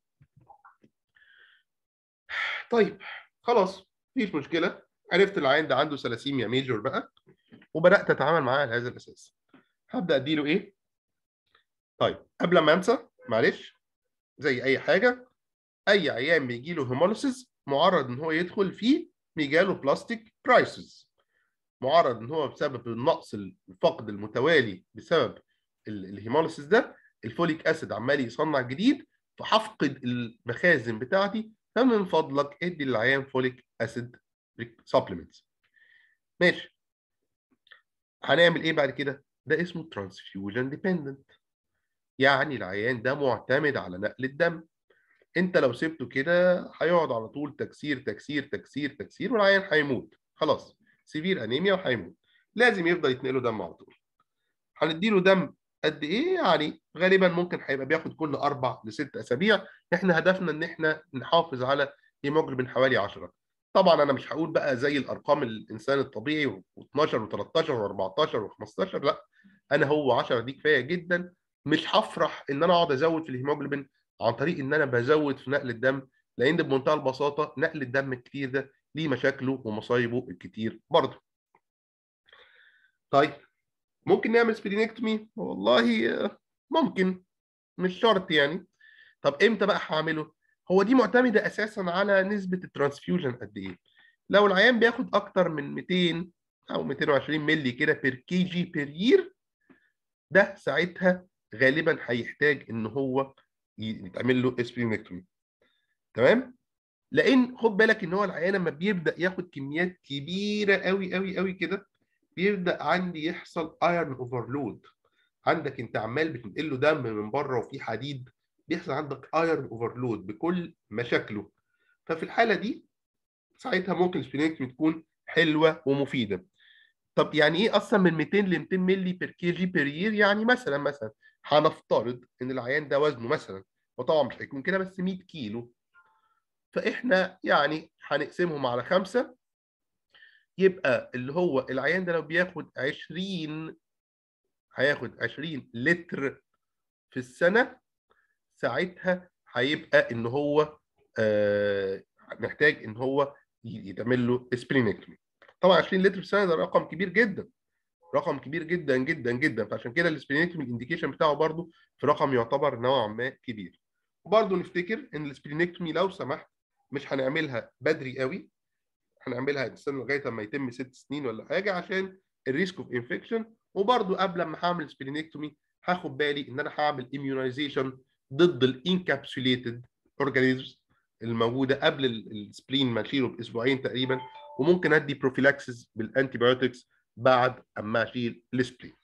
طيب خلاص مفيش مشكله عرفت العيان ده عنده ثلاسيميا ميجور بقى وبدات اتعامل معاه على هذا الاساس هبدا اديله ايه طيب قبل ما انسى معلش زي اي حاجه اي عيان بيجي له هيموليسيس معرض ان هو يدخل في ميجالو بلاستيك كرايسيس معرض ان هو بسبب النقص الفقد المتوالي بسبب الهيموليسيس ده الفوليك اسيد عمال يصنع جديد فهفقد المخازن بتاعتي فمن فضلك ادي للعيان فوليك اسيد سبلمنتس ماشي هنعمل ايه بعد كده ده اسمه ترانسفيوجن ديبندنت يعني العيان ده معتمد على نقل الدم انت لو سبته كده هيقعد على طول تكسير تكسير تكسير تكسير والعيان هيموت خلاص سيفير انيميا وهيموت لازم يفضل يتنقله دم على طول هنديله دم قد ايه يعني غالبا ممكن هيبقى بياخد كل اربع لست اسابيع احنا هدفنا ان احنا نحافظ على هيموجلوبين حوالي 10 طبعا انا مش هقول بقى زي الارقام الانسان الطبيعي و12 و13 و14 و15 لا انا هو 10 دي كفايه جدا مش هفرح ان انا اقعد ازود في الهيموجلوبين عن طريق ان انا بزود في نقل الدم لان بمنتهى البساطه نقل الدم الكتير ده ليه مشاكله ومصايبه الكتير برضه. طيب ممكن نعمل سبلينكتومي؟ والله ممكن مش شرط يعني. طب امتى بقى هعمله؟ هو دي معتمده اساسا على نسبه الترانسفيوجن قد ايه. لو العيان بياخد اكتر من 200 او 220 مللي كده بير كي جي بير يير ده ساعتها غالبا هيحتاج ان هو يتعمل له اسبلينكتومي تمام لان خد بالك ان هو العيان لما بيبدا ياخد كميات كبيره قوي قوي قوي كده بيبدا عندي يحصل ايرون اوفرلود عندك انت عمال بتنقل له دم من بره وفي حديد بيحصل عندك ايرون اوفرلود بكل مشاكله ففي الحاله دي ساعتها ممكن السبلينكتومي تكون حلوه ومفيده طب يعني ايه اصلا من 200 ل 200 مللي بير كي جي بير يير يعني مثلا مثلا هنفترض ان العيان ده وزنه مثلا وطبعا مش هيكون كده بس 100 كيلو فاحنا يعني هنقسمهم على خمسه يبقى اللي هو العيان ده لو بياخد 20 هياخد 20 لتر في السنه ساعتها هيبقى ان هو آه محتاج ان هو يتعمل له سبلينكتومي طبعا 20 لتر في السنه ده رقم كبير جدا رقم كبير جدا جدا جدا فعشان كده السبلينكتومي الانديكيشن بتاعه برضو في رقم يعتبر نوعا ما كبير وبرضو نفتكر ان السبلينكتومي لو سمحت مش هنعملها بدري قوي هنعملها نستنى لغايه لما يتم ست سنين ولا حاجه عشان الريسك اوف انفكشن وبرضو قبل ما هعمل سبلينكتومي هاخد بالي ان انا هعمل اميونايزيشن ضد الانكابسوليتد اورجانيزمز الموجوده قبل السبلين ما اشيله باسبوعين تقريبا وممكن ادي بروفيلاكسس بالانتي بايوتكس بعد اما اشيل السبلين.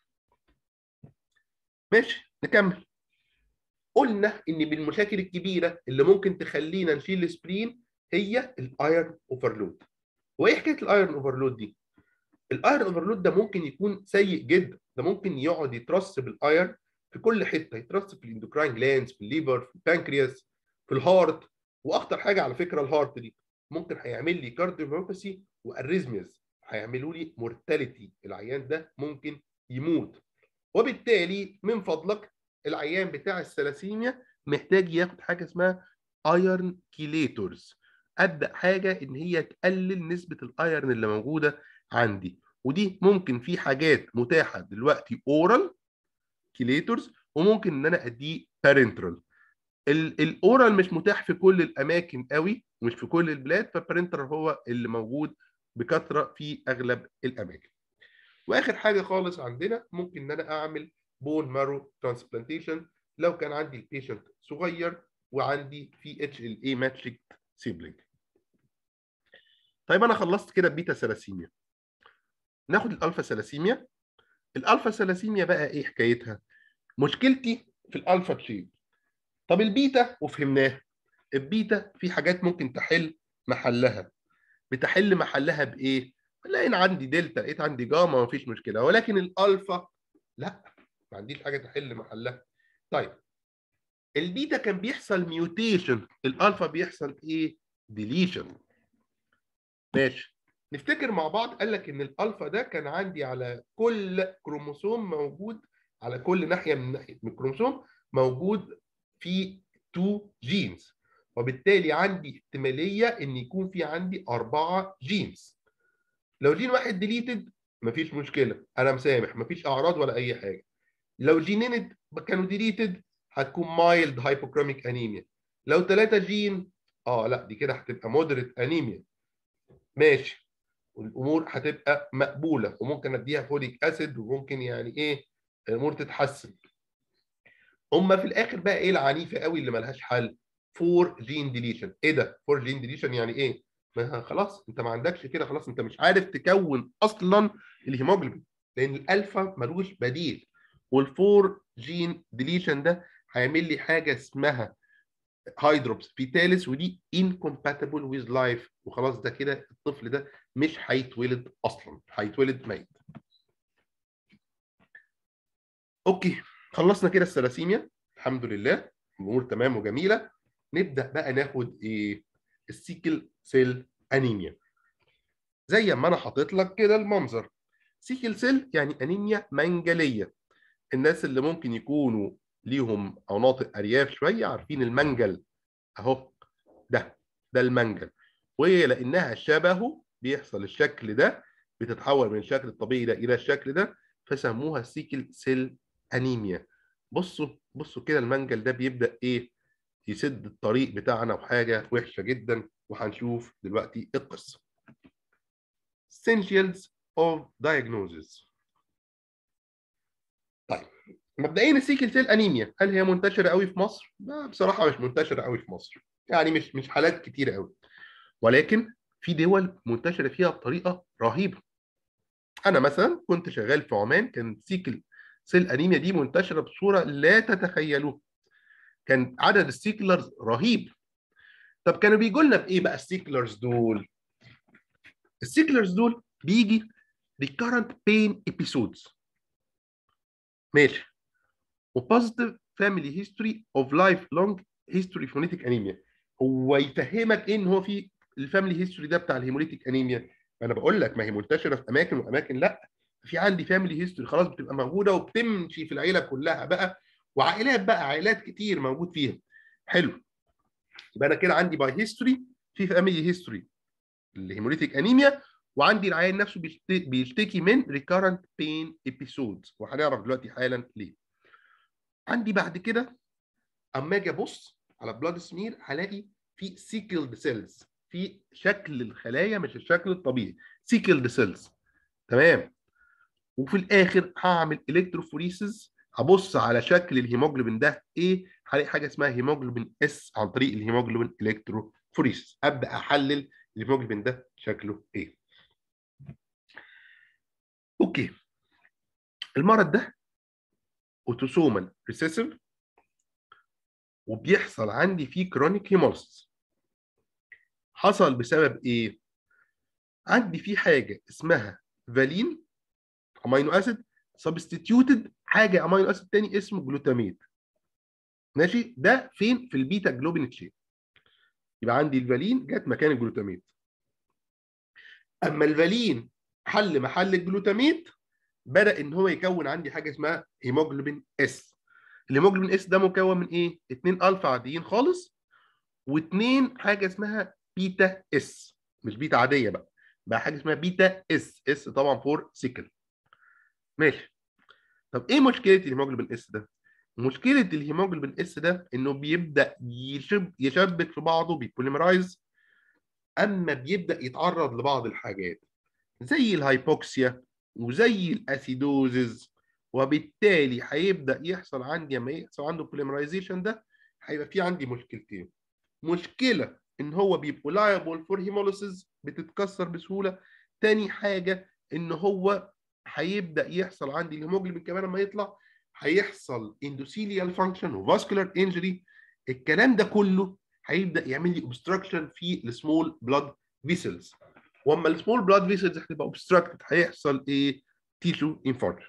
ماشي نكمل. قلنا ان من المشاكل الكبيره اللي ممكن تخلينا نشيل السبلين هي الايرن اوفرلود. وايه حكايه الايرن اوفرلود دي؟ الايرن اوفرلود ده ممكن يكون سيء جدا، ده ممكن يقعد يترص بالايرن في كل حته، يترص في الاندوكراين جلاندز، في الليفر، في البانكرياس، في الهارت، واخطر حاجه على فكره الهارت دي ممكن هيعمل لي كارديوميوباثي واريزمياز هيعملوا لي مورتاليتي العيان ده ممكن يموت وبالتالي من فضلك العيان بتاع الثلاسيميا محتاج ياخد حاجه اسمها ايرن كيليتورز ابدا حاجه ان هي تقلل نسبه الايرن اللي موجوده عندي ودي ممكن في حاجات متاحه دلوقتي اورال كيليتورز وممكن ان انا اديه بارنترال الاورال مش متاح في كل الاماكن قوي مش في كل البلاد فبارنترال هو اللي موجود بكثره في اغلب الاماكن واخر حاجه خالص عندنا ممكن ان انا اعمل بون مارو ترانسبلانتيشن لو كان عندي البيشنت صغير وعندي في اتش ال اي ماتريك سيبلينج طيب انا خلصت كده بيتا ثلاسيميا ناخد الالفا ثلاسيميا الالفا ثلاسيميا بقى ايه حكايتها مشكلتي في الالفا تشين طب البيتا وفهمناه البيتا في حاجات ممكن تحل محلها بتحل محلها بايه لقيت عندي دلتا لقيت عندي جاما مفيش مشكله ولكن الالفا لا ما عنديش حاجه تحل محلها طيب البيتا كان بيحصل ميوتيشن الالفا بيحصل ايه ديليشن ماشي نفتكر مع بعض قال لك ان الالفا ده كان عندي على كل كروموسوم موجود على كل ناحيه من ناحيه من الكروموسوم موجود في 2 جينز وبالتالي عندي احتماليه ان يكون في عندي اربعه جينز لو جين واحد ديليتد مفيش مشكله انا مسامح مفيش اعراض ولا اي حاجه لو جينين كانوا ديليتد هتكون مايلد هايبوكراميك انيميا لو ثلاثه جين اه لا دي كده هتبقى مودريت انيميا ماشي والامور هتبقى مقبوله وممكن اديها فوليك اسيد وممكن يعني ايه الامور تتحسن هما في الاخر بقى ايه العنيفه قوي اللي ملهاش حل فور جين ديليشن ايه ده فور جين ديليشن يعني ايه ما خلاص انت ما عندكش كده خلاص انت مش عارف تكون اصلا الهيموجلوبين لان الالفا ملوش بديل والفور جين ديليشن ده هيعمل لي حاجه اسمها هايدروبس فيتاليس ودي incompatible with life وخلاص ده كده الطفل ده مش هيتولد اصلا هيتولد ميت اوكي خلصنا كده الثلاسيميا الحمد لله الامور تمام وجميله نبدا بقى ناخد ايه السيكل سيل انيميا زي ما انا حاطط لك كده المنظر سيكل سيل يعني انيميا منجليه الناس اللي ممكن يكونوا ليهم مناطق ارياف شويه عارفين المنجل اهو ده ده المنجل وهي لانها شبهه بيحصل الشكل ده بتتحول من الشكل الطبيعي ده الى الشكل ده فسموها سيكل سيل انيميا بصوا بصوا كده المنجل ده بيبدا ايه يسد الطريق بتاعنا وحاجه وحشه جدا وهنشوف دلوقتي القصه essentials of diagnosis طيب مبدئيا السيكل سيل انيميا هل هي منتشره قوي في مصر؟ لا بصراحه مش منتشره قوي في مصر يعني مش مش حالات كتيره قوي ولكن في دول منتشره فيها بطريقه رهيبه انا مثلا كنت شغال في عمان كان سيكل سيل انيميا دي منتشره بصوره لا تتخيلوها كان عدد السيكلرز رهيب طب كانوا بيجوا لنا بايه بقى السيكلرز دول السيكلرز دول بيجي recurrent pain episodes ماشي وبوزيتيف فاميلي هيستوري اوف لايف لونج هيستوري فونيتيك انيميا هو يفهمك ايه ان هو في الفاميلي هيستوري ده بتاع الهيموليتيك انيميا انا بقول لك ما هي منتشره في اماكن واماكن لا في عندي فاميلي هيستوري خلاص بتبقى موجوده وبتمشي في العيله كلها بقى وعائلات بقى عائلات كتير موجود فيها حلو يبقى انا كده عندي باي هيستوري في فاميلي هيستوري الهيموليتيك انيميا وعندي العيان نفسه بيشتكي من ريكارنت بين episodes وهنعرف دلوقتي حالا ليه عندي بعد كده اما اجي ابص على بلاد سمير هلاقي في سيكلد سيلز في شكل الخلايا مش الشكل الطبيعي سيكلد سيلز تمام وفي الاخر هعمل الكتروفوريسز هبص على شكل الهيموجلوبين ده ايه هلاقي حاجه اسمها هيموجلوبين اس عن طريق الهيموجلوبين الكتروفوريسز ابدا احلل الهيموجلوبين ده شكله ايه اوكي المرض ده اوتوسومال ريسيسيف وبيحصل عندي فيه كرونيك هيموليسيس حصل بسبب ايه عندي في حاجه اسمها فالين امينو اسيد سبستيتيوتد حاجه امينو اسيد تاني اسمه جلوتاميت ماشي ده فين في البيتا جلوبين تشين يبقى عندي الفالين جت مكان الجلوتاميت اما الفالين حل محل الجلوتاميت بدا ان هو يكون عندي حاجه اسمها هيموجلوبين اس الهيموجلوبين اس ده مكون من ايه 2 الفا عاديين خالص واثنين حاجه اسمها بيتا اس مش بيتا عاديه بقى بقى حاجه اسمها بيتا اس اس طبعا فور سيكل ماشي طب ايه مشكله الهيموجلوبين اس ده مشكله الهيموجلوبين اس ده انه بيبدا يشب يشبك في بعضه بيبوليمرايز اما بيبدا يتعرض لبعض الحاجات زي الهايبوكسيا وزي الاسيدوزز وبالتالي هيبدا يحصل عندي لما يحصل عنده بوليمرايزيشن ده هيبقى في عندي مشكلتين مشكله ان هو بيبقى liable فور هيموليسيس بتتكسر بسهوله تاني حاجه ان هو هيبدا يحصل عندي الهيموجلوبين كمان لما يطلع هيحصل اندوثيليال فانكشن وفاسكولار انجري الكلام ده كله هيبدا يعمل لي اوبستراكشن في السمول بلاد فيسلز واما السمول بلاد فيسلز هتبقى اوبستراكتد هيحصل ايه؟ تيشو انفاركشن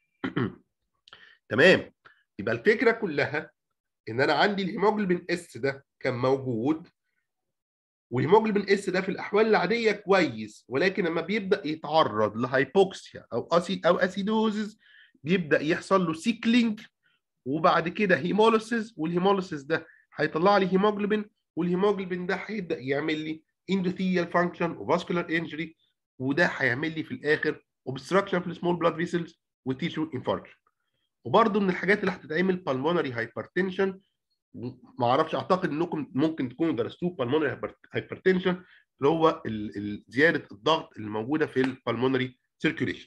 تمام يبقى الفكره كلها ان انا عندي الهيموجلوبين اس ده كان موجود والهيموجلوبين اس ده في الاحوال العاديه كويس ولكن لما بيبدا يتعرض لهايبوكسيا او اسي او اسيدوزز بيبدا يحصل له سيكلينج وبعد كده هيموليسيس والهيموليسيس ده هيطلع لي هيموجلوبين والهيموجلوبين ده هيبدا يعمل لي اندوثيال فانكشن وفاسكولار انجري وده هيعمل لي في الاخر اوبستراكشن في السمول بلاد فيسلز وتيشو انفاركشن وبرده من الحاجات اللي هتتعمل بالمونري هايبرتنشن ما اعرفش اعتقد انكم ممكن تكونوا درستوه بالمونري هايبرتنشن اللي هو ال ال زياده الضغط اللي موجوده في البالمونري سيركيوليشن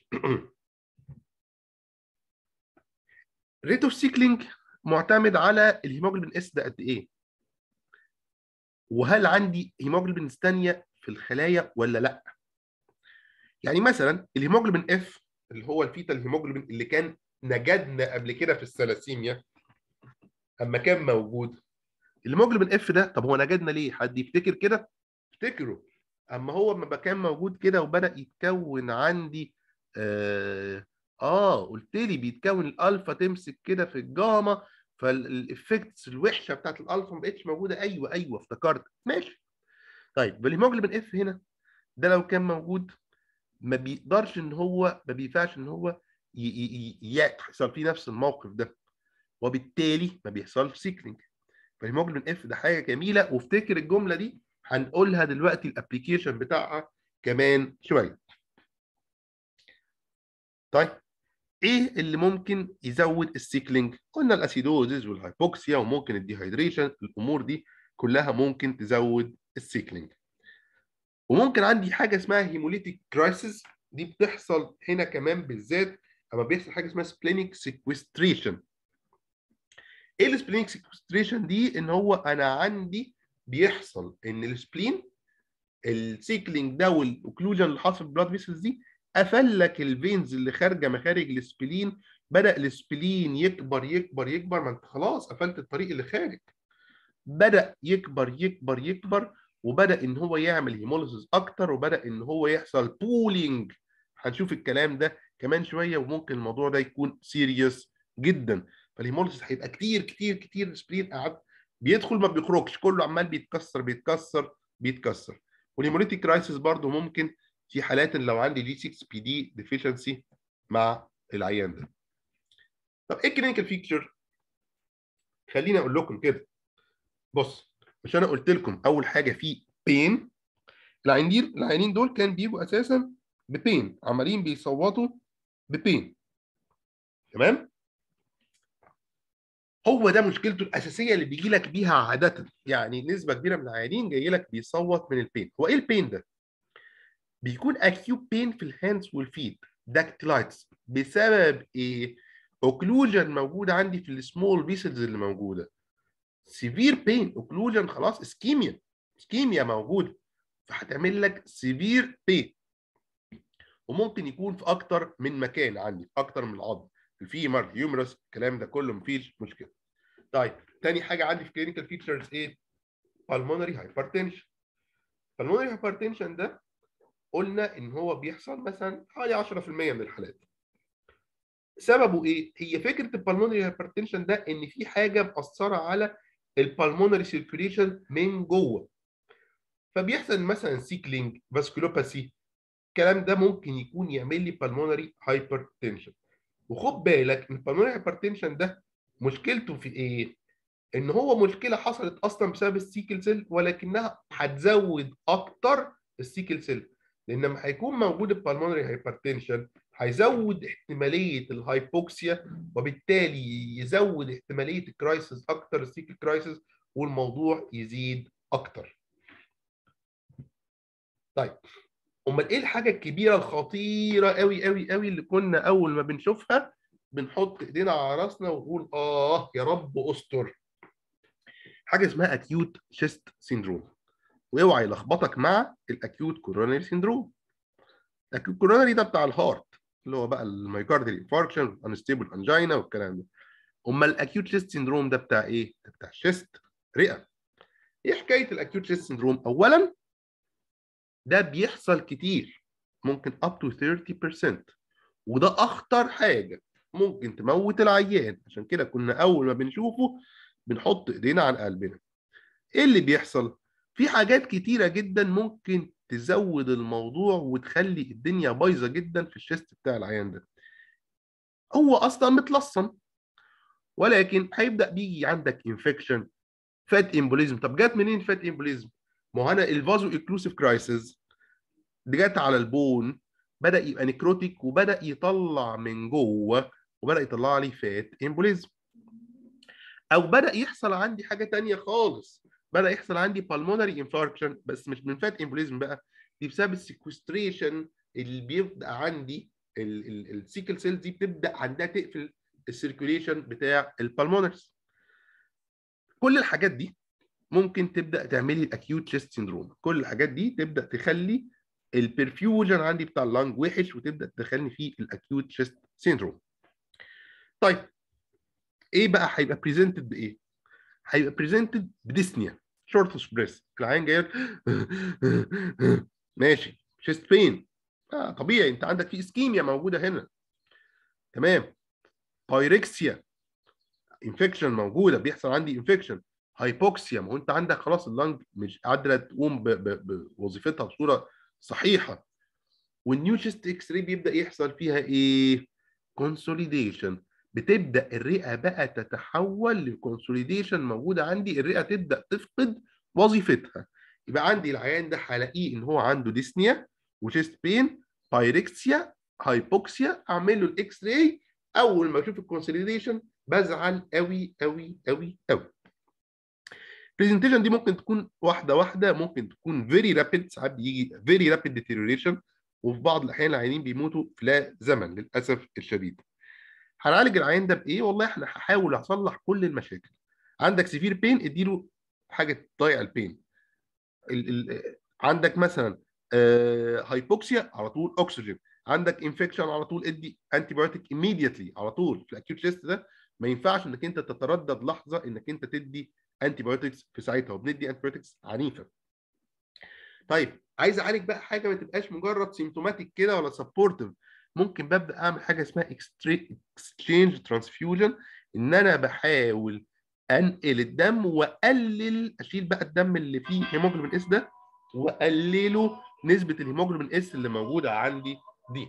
ريت اوف سيكلينج معتمد على الهيموجلوبين اس ده قد ايه وهل عندي هيموجلوبين ثانيه في الخلايا ولا لا يعني مثلا الهيموجلوبين اف اللي هو الفيتال هيموجلوبين اللي كان نجدنا قبل كده في الثلاسيميا اما كان موجود الهيموجلوبين اف ده طب هو نجدنا ليه حد يفتكر كده افتكروا اما هو لما كان موجود كده وبدا يتكون عندي اه, آه قلت لي بيتكون الالفا تمسك كده في الجاما فالافكتس الوحشه بتاعت الالفا ما بقتش موجوده ايوه ايوه افتكرت ماشي طيب الهيموجلوبين اف هنا ده لو كان موجود ما بيقدرش ان هو ما بينفعش ان هو يحصل فيه نفس الموقف ده وبالتالي ما بيحصلش سيكلينج فالهيموجلوبين اف ده حاجه جميله وافتكر الجمله دي هنقولها دلوقتي الابلكيشن بتاعها كمان شويه طيب ايه اللي ممكن يزود السيكلينج قلنا الاسيدوزز والهايبوكسيا وممكن الديهايدريشن الامور دي كلها ممكن تزود السيكلينج وممكن عندي حاجه اسمها هيموليتيك كرايسيس دي بتحصل هنا كمان بالذات اما بيحصل حاجه اسمها سبلينيك سيكوستريشن ايه السبلينيك سيكوستريشن دي ان هو انا عندي بيحصل ان السبلين السيكلينج ده والاوكلوجن اللي حاصل في البلاد فيسلز دي قفل لك الفينز اللي خارجه مخارج السبلين بدا السبلين يكبر يكبر يكبر ما انت خلاص قفلت الطريق اللي خارج بدا يكبر يكبر يكبر وبدا ان هو يعمل هيموليسيس اكتر وبدا ان هو يحصل بولينج هنشوف الكلام ده كمان شويه وممكن الموضوع ده يكون سيريس جدا فالهيموليسيس هيبقى كتير كتير كتير السبلين قاعد بيدخل ما بيخرجش كله عمال بيتكسر بيتكسر بيتكسر والهيموليتيك كرايسيس برضو ممكن في حالات لو عندي جي 6 بي دي ديفيشنسي مع العيان ده طب ايه الكلينيكال فيكتشر خليني اقول لكم كده بص مش انا قلت لكم اول حاجه في بين العيانين العيانين دول كان بيجوا اساسا ببين عمالين بيصوتوا ببين تمام هو ده مشكلته الاساسيه اللي بيجي لك بيها عاده يعني نسبه كبيره من العيانين جاي لك بيصوت من البين هو ايه البين ده بيكون اكيوت بين في الهاندز والفيت داكتيلايتس بسبب ايه اوكلوجن موجوده عندي في السمول فيسلز اللي موجوده سيفير بين اوكلوجن خلاص اسكيميا اسكيميا موجوده فهتعمل لك سيفير بين وممكن يكون في اكتر من مكان عندي اكتر من العظم الفيمر هيومرس الكلام ده كله مفيش مشكله طيب تاني حاجه عندي في كلينيكال فيتشرز ايه pulmonary hypertension pulmonary hypertension ده قلنا ان هو بيحصل مثلا حوالي 10% من الحالات سببه ايه هي فكره البلمونري هايبرتنشن ده ان في حاجه مأثره على البلمونري سيركيوليشن من جوه فبيحصل مثلا سيكلينج فاسكولوباسي الكلام ده ممكن يكون يعمل لي بالمونري هايبرتنشن وخد بالك ان البالمونري هايبرتنشن ده مشكلته في ايه ان هو مشكله حصلت اصلا بسبب السيكل سيل ولكنها هتزود اكتر السيكل سيل لان لما هيكون موجود البالمونري هايبرتنشن هيزود احتماليه الهايبوكسيا وبالتالي يزود احتماليه الكرايسيس اكتر السيكل كرايسيس والموضوع يزيد اكتر طيب امال ايه الحاجه الكبيره الخطيره قوي قوي قوي اللي كنا اول ما بنشوفها بنحط ايدينا على راسنا ونقول اه يا رب استر حاجه اسمها اكيوت شيست سيندروم واوعى يلخبطك مع الاكيوت كوروناري سيندروم الاكيوت كوروناري ده بتاع الهارت اللي هو بقى المايكارديال انفاركشن انستيبل انجينا والكلام ده امال الاكيوت شيست سيندروم ده بتاع ايه ده بتاع الشيست رئه ايه حكايه الاكيوت شيست سيندروم اولا ده بيحصل كتير ممكن up to 30% وده اخطر حاجه ممكن تموت العيان عشان كده كنا اول ما بنشوفه بنحط ايدينا على قلبنا ايه اللي بيحصل في حاجات كتيره جدا ممكن تزود الموضوع وتخلي الدنيا بايظه جدا في الشيست بتاع العيان ده هو اصلا متلصم ولكن هيبدا بيجي عندك انفكشن فات امبوليزم طب جت منين فات امبوليزم ما هو انا الفازو اكلوسيف كرايسيس دي جت على البون بدا يبقى نكروتيك وبدا يطلع من جوه وبدا يطلع لي فات امبوليزم او بدا يحصل عندي حاجه تانية خالص بدا يحصل عندي بالمونري انفاركشن بس مش من فات امبوليزم بقى دي بسبب السيكوستريشن اللي بيبدا عندي السيكل سيلز دي بتبدا عندها تقفل السيركيوليشن بتاع البالمونرز كل الحاجات دي ممكن تبدا تعملي الاكيوت شيست سيندروم كل الحاجات دي تبدا تخلي البرفيوجن عندي بتاع اللنج وحش وتبدا تدخلني في الاكيوت شيست سيندروم طيب ايه بقى هيبقى بريزنتد بايه هيبقى بريزنتد بديسنيا شورت بريس العين جاي ماشي شيست بين آه طبيعي انت عندك في اسكيميا موجوده هنا تمام بايركسيا انفكشن موجوده بيحصل عندي انفكشن هايبوكسيا ما هو انت عندك خلاص اللنج مش قادره تقوم بوظيفتها بصوره صحيحه والنيو شيست اكس راي بيبدا يحصل فيها ايه؟ كونسوليديشن بتبدا الرئه بقى تتحول لكونسوليديشن موجوده عندي الرئه تبدا تفقد وظيفتها يبقى عندي العيان ده هلاقيه ان هو عنده ديسنيا وشيست بين بايركسيا هايبوكسيا اعمل له الاكس راي اول ما اشوف الكونسوليديشن بزعل قوي قوي قوي قوي البرزنتيشن دي ممكن تكون واحده واحده ممكن تكون فيري رابيد ساعات بيجي فيري رابيد ديتيريوريشن وفي بعض الاحيان العيانين بيموتوا في لا زمن للاسف الشديد هنعالج العيان ده بايه والله احنا هحاول اصلح كل المشاكل عندك سيفير بين اديله حاجه تضيع البين ال ال عندك مثلا آه هايبوكسيا على طول اكسجين عندك انفكشن على طول ادي انتي بايوتيك immediately على طول في الاكيوت شيست ده ما ينفعش انك انت تتردد لحظه انك انت تدي انتي بايوتكس في ساعتها وبندي انتي بايوتكس عنيفه. طيب عايز اعالج بقى حاجه ما تبقاش مجرد سيمتوماتيك كده ولا سبورتيف ممكن ببدا اعمل حاجه اسمها اكسشينج ترانسفيوجن ان انا بحاول انقل الدم واقلل اشيل بقى الدم اللي فيه هيموجلوبين اس ده واقلله نسبه الهيموجلوبين اس اللي موجوده عندي دي.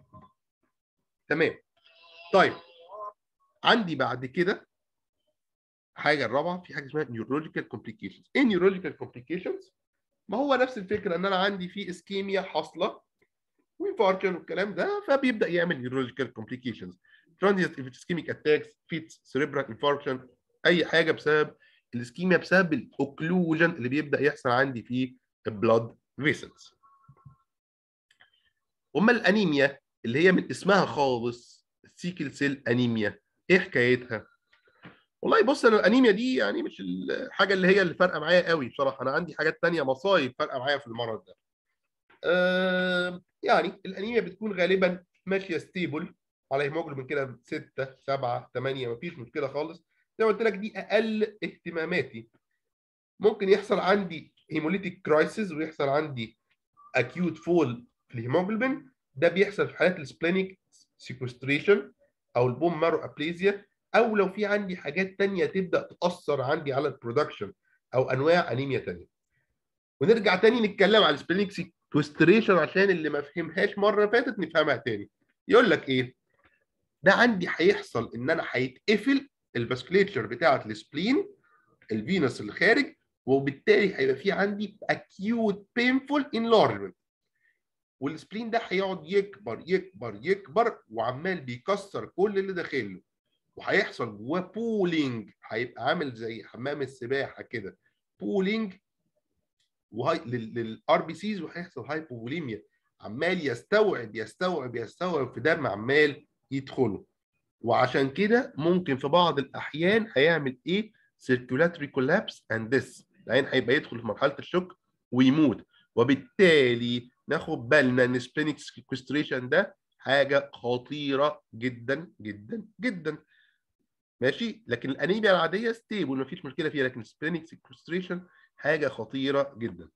تمام. طيب عندي بعد كده حاجه الرابعه في حاجه اسمها نيورولوجيكال كومبليكيشنز ايه نيورولوجيكال كومبليكيشنز ما هو نفس الفكره ان انا عندي في اسكيميا حاصله وانفاركشن والكلام ده فبيبدا يعمل نيورولوجيكال كومبليكيشنز ترانزيت اسكيميك اتاكس فيتس سيريبرال انفاركشن اي حاجه بسبب الاسكيميا بسبب الاوكلوجن اللي بيبدا يحصل عندي في البلاد فيسلز اما الانيميا اللي هي من اسمها خالص سيكل سيل انيميا ايه حكايتها والله بص انا الانيميا دي يعني مش الحاجه اللي هي اللي فارقه معايا قوي بصراحه انا عندي حاجات تانية مصايب فارقه معايا في المرض ده أه يعني الانيميا بتكون غالبا ماشيه ستيبل على هيموجلوبين كده 6 7 8 مفيش مشكله خالص زي ما قلت لك دي اقل اهتماماتي ممكن يحصل عندي هيموليتيك كرايسيس ويحصل عندي اكيوت فول في الهيموجلوبين ده بيحصل في حالات السبلينيك سيكوستريشن او البوم مارو ابليزيا او لو في عندي حاجات تانية تبدا تاثر عندي على البرودكشن او انواع انيميا تانية ونرجع تاني نتكلم على السبلينيك سيكوستريشن عشان اللي ما فهمهاش مره فاتت نفهمها تاني يقول لك ايه ده عندي هيحصل ان انا هيتقفل الفاسكوليتشر بتاعه السبلين الفينس اللي خارج وبالتالي هيبقى في عندي acute painful enlargement والسبلين ده هيقعد يكبر يكبر يكبر وعمال بيكسر كل اللي داخله وهيحصل جواه بولينج هيبقى عامل زي حمام السباحه كده بولينج وهي للار بي سيز وهيحصل هايبوفوليميا عمال يستوعب يستوعب يستوعب في دم عمال يدخله وعشان كده ممكن في بعض الاحيان هيعمل ايه circulatory collapse and death العين هيبقى يدخل في مرحله الشك ويموت وبالتالي ناخد بالنا ان سبلينيك سيكوستريشن ده حاجه خطيره جدا جدا جدا ماشي لكن الانيميا العاديه ستيبل مفيش مشكله فيها لكن سبلينيك سيكوستريشن حاجه خطيره جدا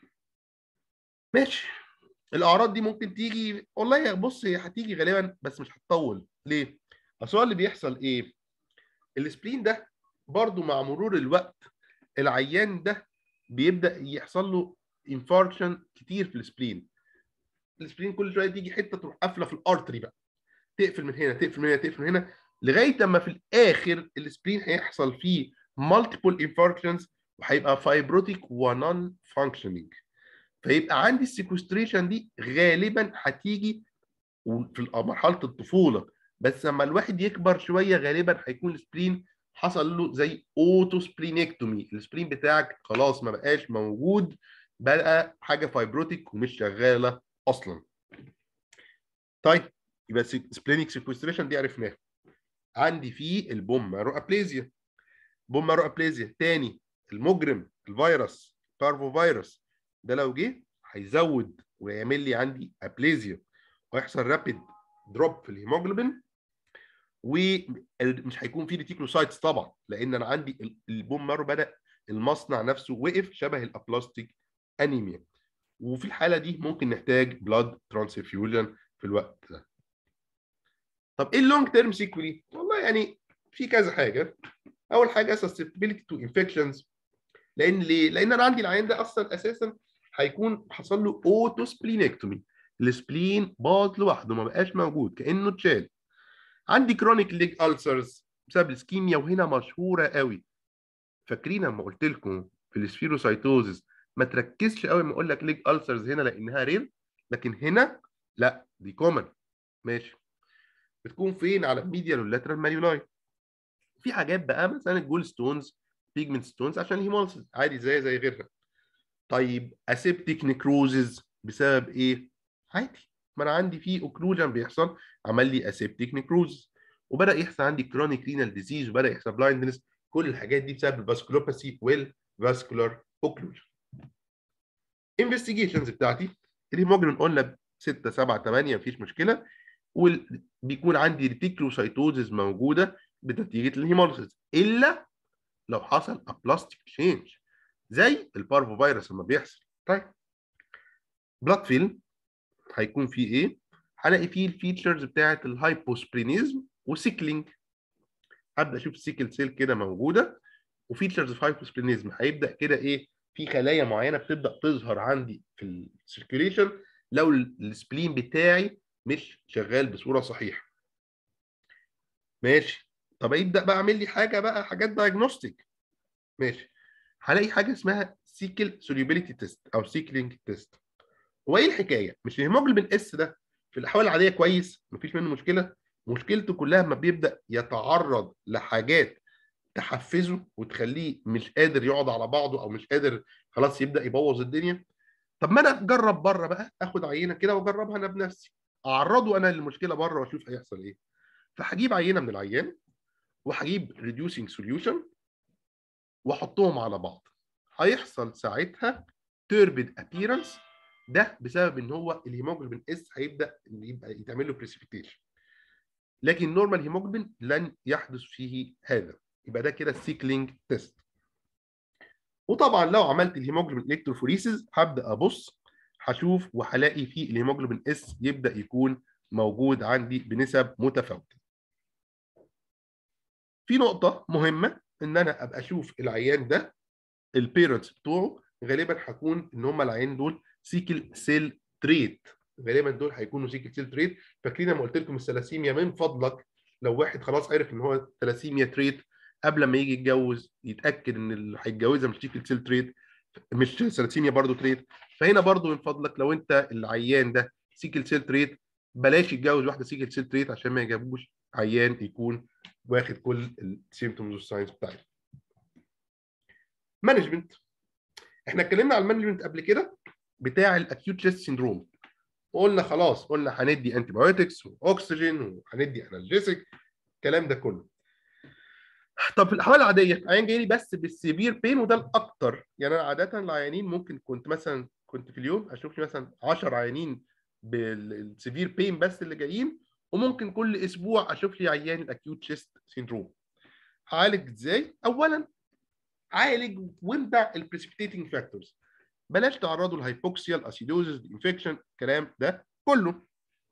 ماشي الاعراض دي ممكن تيجي والله بص هي هتيجي غالبا بس مش هتطول ليه اصل هو اللي بيحصل ايه السبلين ده برضو مع مرور الوقت العيان ده بيبدا يحصل له انفاركشن كتير في السبلين السبلين كل شويه تيجي حته تروح قافله في الارتري بقى تقفل من هنا تقفل من هنا تقفل من هنا لغايه لما في الاخر السبلين هيحصل فيه مالتيبل انفاركشنز وهيبقى فايبروتيك ونون فانكشنينج فيبقى عندي السيكوستريشن دي غالبا هتيجي في مرحله الطفوله بس لما الواحد يكبر شويه غالبا هيكون السبلين حصل له زي اوتو سبلينكتومي السبلين بتاعك خلاص ما بقاش موجود بقى حاجه فايبروتيك ومش شغاله اصلا طيب يبقى سبلينيك سيكوستريشن دي عرفناها عندي فيه البوم مارو ابليزيا بوم مارو ابليزيا تاني المجرم الفيروس بارفو فيروس ده لو جه هيزود ويعمل لي عندي ابليزيا ويحصل رابيد دروب في الهيموجلوبين ومش هيكون في ريتيكلوسايتس طبعا لان انا عندي البوم مارو بدا المصنع نفسه وقف شبه الابلاستيك انيميا وفي الحاله دي ممكن نحتاج بلاد ترانسفيوجن في الوقت ده طب ايه اللونج تيرم سيكولي والله يعني في كذا حاجه اول حاجه susceptibility تو انفكشنز لان ليه لان انا عندي العيان ده اصلا اساسا هيكون حصل له اوتو سبلينكتومي السبلين باظ لوحده ما بقاش موجود كانه اتشال عندي كرونيك ليج ألسرز بسبب السكيميا وهنا مشهوره قوي فاكرين لما قلت لكم في السفيروسايتوزس ما تركزش قوي لما اقول لك ليج ألسرز هنا لانها رير لكن هنا لا دي كومن ماشي بتكون فين على الميديال واللاترال ماليولاي في حاجات بقى مثلا الجول ستونز بيجمنت ستونز عشان الهيموليسيس عادي زي زي غيرها طيب اسيبتيك نيكروزز بسبب ايه عادي ما انا عندي في اوكلوجن بيحصل عمل لي اسيبتيك نيكروزز وبدا يحصل عندي كرونيك رينال ديزيز وبدا يحصل بلايندنس كل الحاجات دي بسبب الفاسكولوباثي والفاسكولار اوكلوجن انفستيجيشنز بتاعتي الهيموجلوبين قلنا 6 7 8 مفيش مشكله وبيكون عندي ريتيكلوسايتوزز موجوده بنتيجه الهيموليسيس الا لو حصل ابلاستيك تشينج زي البارفو فيروس لما بيحصل طيب بلاد فيلم هيكون فيه ايه؟ هلاقي فيه الفيتشرز بتاعه الهايبوسبرينيزم وسيكلينج هبدا اشوف السيكل سيل كده موجوده وفيتشرز في هايبوسبرينيزم هيبدا كده ايه في خلايا معينه بتبدا تظهر عندي في السيركيوليشن لو السبلين بتاعي مش شغال بصوره صحيحه ماشي طب يبدا بقى اعمل لي حاجه بقى حاجات دايجنوستيك ماشي هلاقي حاجه اسمها سيكل سوليبيليتي تيست او سيكلينج تيست هو ايه الحكايه مش الهيموجلوبين اس ده في الاحوال العاديه كويس مفيش منه مشكله مشكلته كلها لما بيبدا يتعرض لحاجات تحفزه وتخليه مش قادر يقعد على بعضه او مش قادر خلاص يبدا يبوظ الدنيا طب ما انا اجرب بره بقى اخد عينه كده واجربها انا بنفسي اعرضه انا للمشكله بره واشوف هيحصل ايه فهجيب عينه من العيان وهجيب ريديوسينج سوليوشن واحطهم على بعض هيحصل ساعتها تيربد ابييرنس ده بسبب ان هو الهيموجلوبين اس هيبدا يبقى يتعمل له بريسيبيتيشن لكن نورمال هيموجلوبين لن يحدث فيه هذا يبقى ده كده السيكلينج تيست وطبعا لو عملت الهيموجلوبين الكتروفوريسيس هبدا ابص هشوف وهلاقي فيه الهيموجلوبين اس يبدا يكون موجود عندي بنسب متفاوته في نقطه مهمه ان انا ابقى اشوف العيان ده البيرنتس بتوعه غالبا هكون ان هم العيان دول سيكل سيل تريت غالبا دول هيكونوا سيكل سيل تريت فاكرين لما قلت لكم الثلاسيميا من فضلك لو واحد خلاص عرف ان هو ثلاسيميا تريت قبل ما يجي يتجوز يتاكد ان اللي هيتجوزها مش سيكل سيل تريت مش ثلاسيميا برضه تريت فهنا برضه من فضلك لو انت العيان ده سيكل سيل تريت بلاش يتجوز واحده سيكل سيل تريت عشان ما يجيبوش عيان يكون واخد كل السيمتومز والساينز بتاعته. مانجمنت احنا اتكلمنا على المانجمنت قبل كده بتاع الاكيوت تشيست سيندروم وقلنا خلاص قلنا هندي انتي بايوتكس واكسجين وهندي انالجيسك الكلام ده كله طب في الاحوال العاديه عيان جاي لي بس بالسيفير بين وده الاكتر يعني انا عاده العيانين ممكن كنت مثلا كنت في اليوم اشوف لي مثلا 10 عيانين بالسيفير بين بس اللي جايين وممكن كل اسبوع اشوف لي عيان الاكيوت تشيست سيندروم هعالج ازاي اولا عالج وامنع البريسبيتيتنج فاكتورز بلاش تعرضوا للهايبوكسيا الاسيدوزس الانفكشن الكلام ده كله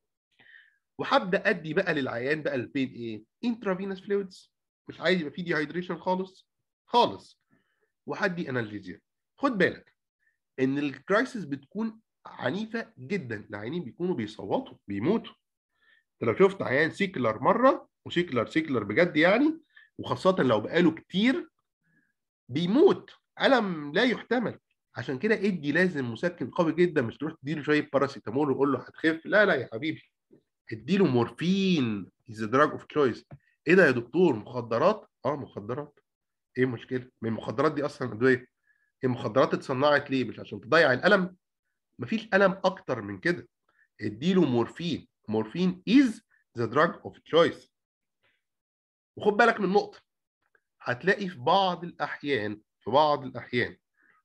وهبدا ادي بقى للعيان بقى البين ايه انترافينوس فلويدز مش عايز يبقى فيه ديهايدريشن خالص خالص وهدي انالجيزيا خد بالك ان الكرايسيس بتكون عنيفه جدا العيانين بيكونوا بيصوتوا بيموتوا انت لو شفت عيان سيكلر مره وسيكلر سيكلر بجد يعني وخاصه لو بقاله كتير بيموت الم لا يحتمل عشان كده ادي لازم مسكن قوي جدا مش تروح تديله شويه باراسيتامول وقول له هتخف لا لا يا حبيبي اديله مورفين از دراج اوف تشويس ايه ده يا دكتور مخدرات اه مخدرات ايه المشكله من المخدرات دي اصلا ادويه المخدرات اتصنعت ليه مش عشان تضيع الالم مفيش الم اكتر من كده اديله مورفين مورفين از ذا دراج اوف تشويس وخد بالك من نقطه هتلاقي في بعض الاحيان في بعض الاحيان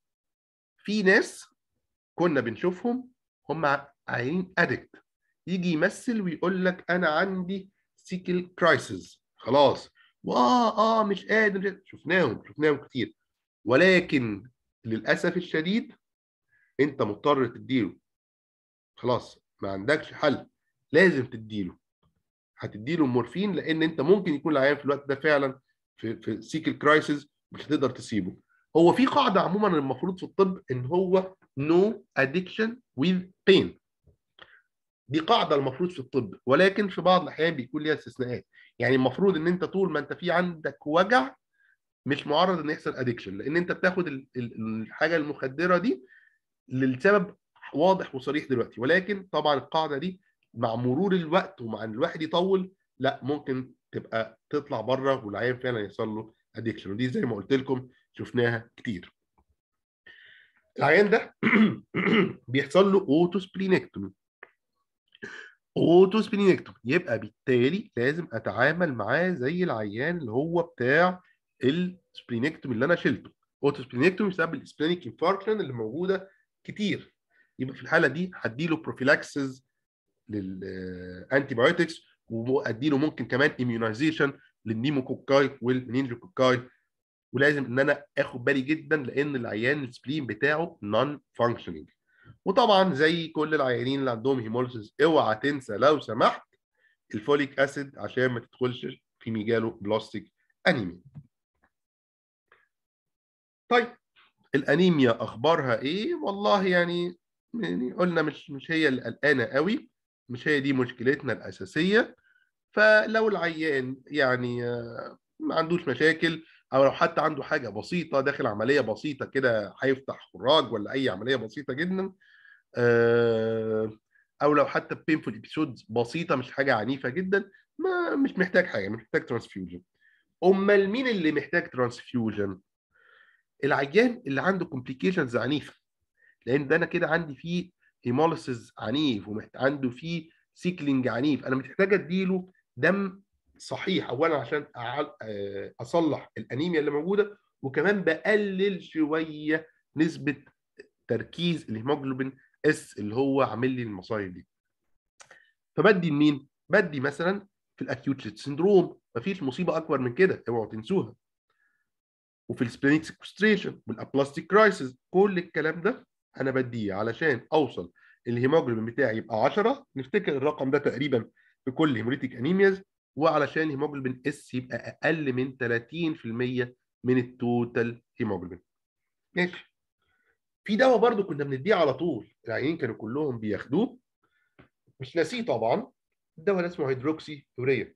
في ناس كنا بنشوفهم هم عيانين ادكت يجي يمثل ويقول لك انا عندي سيكل كرايسيس خلاص واه اه مش قادر شفناهم شفناهم كتير ولكن للاسف الشديد انت مضطر تديله خلاص ما عندكش حل لازم تديله هتديله مورفين لان انت ممكن يكون العيان في الوقت ده فعلا في في سيكل كرايسيس مش هتقدر تسيبه هو في قاعده عموما المفروض في الطب ان هو نو ادكشن ويز بين دي قاعده المفروض في الطب ولكن في بعض الاحيان بيكون ليها استثناءات يعني المفروض ان انت طول ما انت في عندك وجع مش معرض ان يحصل ادكشن لان انت بتاخد الحاجه المخدره دي للسبب واضح وصريح دلوقتي ولكن طبعا القاعده دي مع مرور الوقت ومع ان الواحد يطول لا ممكن تبقى تطلع بره والعيان فعلا يحصل له ادكشن ودي زي ما قلت لكم شفناها كتير العيان ده بيحصل له اوتو سبلينكتومي اوتو سبلينكتومي يبقى بالتالي لازم اتعامل معاه زي العيان اللي هو بتاع السبلينكتومي اللي انا شلته اوتو سبلينكتومي بسبب السبلينيك انفاركشن اللي موجوده كتير يبقى في الحاله دي هديله بروفيلاكسز للانتي بايوتكس واديله ممكن كمان اميونايزيشن للنيموكوكاي والمنينجوكوكاي ولازم ان انا اخد بالي جدا لان العيان السبلين بتاعه نون فانكشننج وطبعا زي كل العيانين اللي عندهم هيموليسيس اوعى تنسى لو سمحت الفوليك اسيد عشان ما تدخلش في ميجالو بلاستيك انيميا طيب الانيميا اخبارها ايه والله يعني يعني قلنا مش مش هي اللي قلقانه قوي مش هي دي مشكلتنا الاساسيه فلو العيان يعني ما عندوش مشاكل او لو حتى عنده حاجه بسيطه داخل عمليه بسيطه كده هيفتح خراج ولا اي عمليه بسيطه جدا او لو حتى بينفول ابيسودز بسيطه مش حاجه عنيفه جدا ما مش محتاج حاجه مش محتاج ترانسفيوجن امال مين اللي محتاج ترانسفيوجن العيان اللي عنده كومبليكيشنز عنيفه لان ده انا كده عندي فيه هيموليسيس عنيف وعنده فيه سيكلينج عنيف انا محتاج اديله دم صحيح اولا عشان اصلح الانيميا اللي موجوده وكمان بقلل شويه نسبه تركيز الهيموجلوبين اس اللي هو عامل لي المصايب دي فبدي لمين بدي مثلا في الاكيوت سندروم مفيش مصيبه اكبر من كده اوعوا تنسوها وفي السبلينيك سيكوستريشن والابلاستيك كرايسيس كل الكلام ده انا بديه علشان اوصل الهيموجلوبين بتاعي يبقى 10 نفتكر الرقم ده تقريبا في كل هيموليتيك انيمياز وعلشان الهيموجلوبين اس يبقى اقل من 30% من التوتال هيموجلوبين ماشي في دواء برضو كنا بنديه على طول العيانين كانوا كلهم بياخدوه مش ناسيه طبعا الدواء ده اسمه هيدروكسي يوريا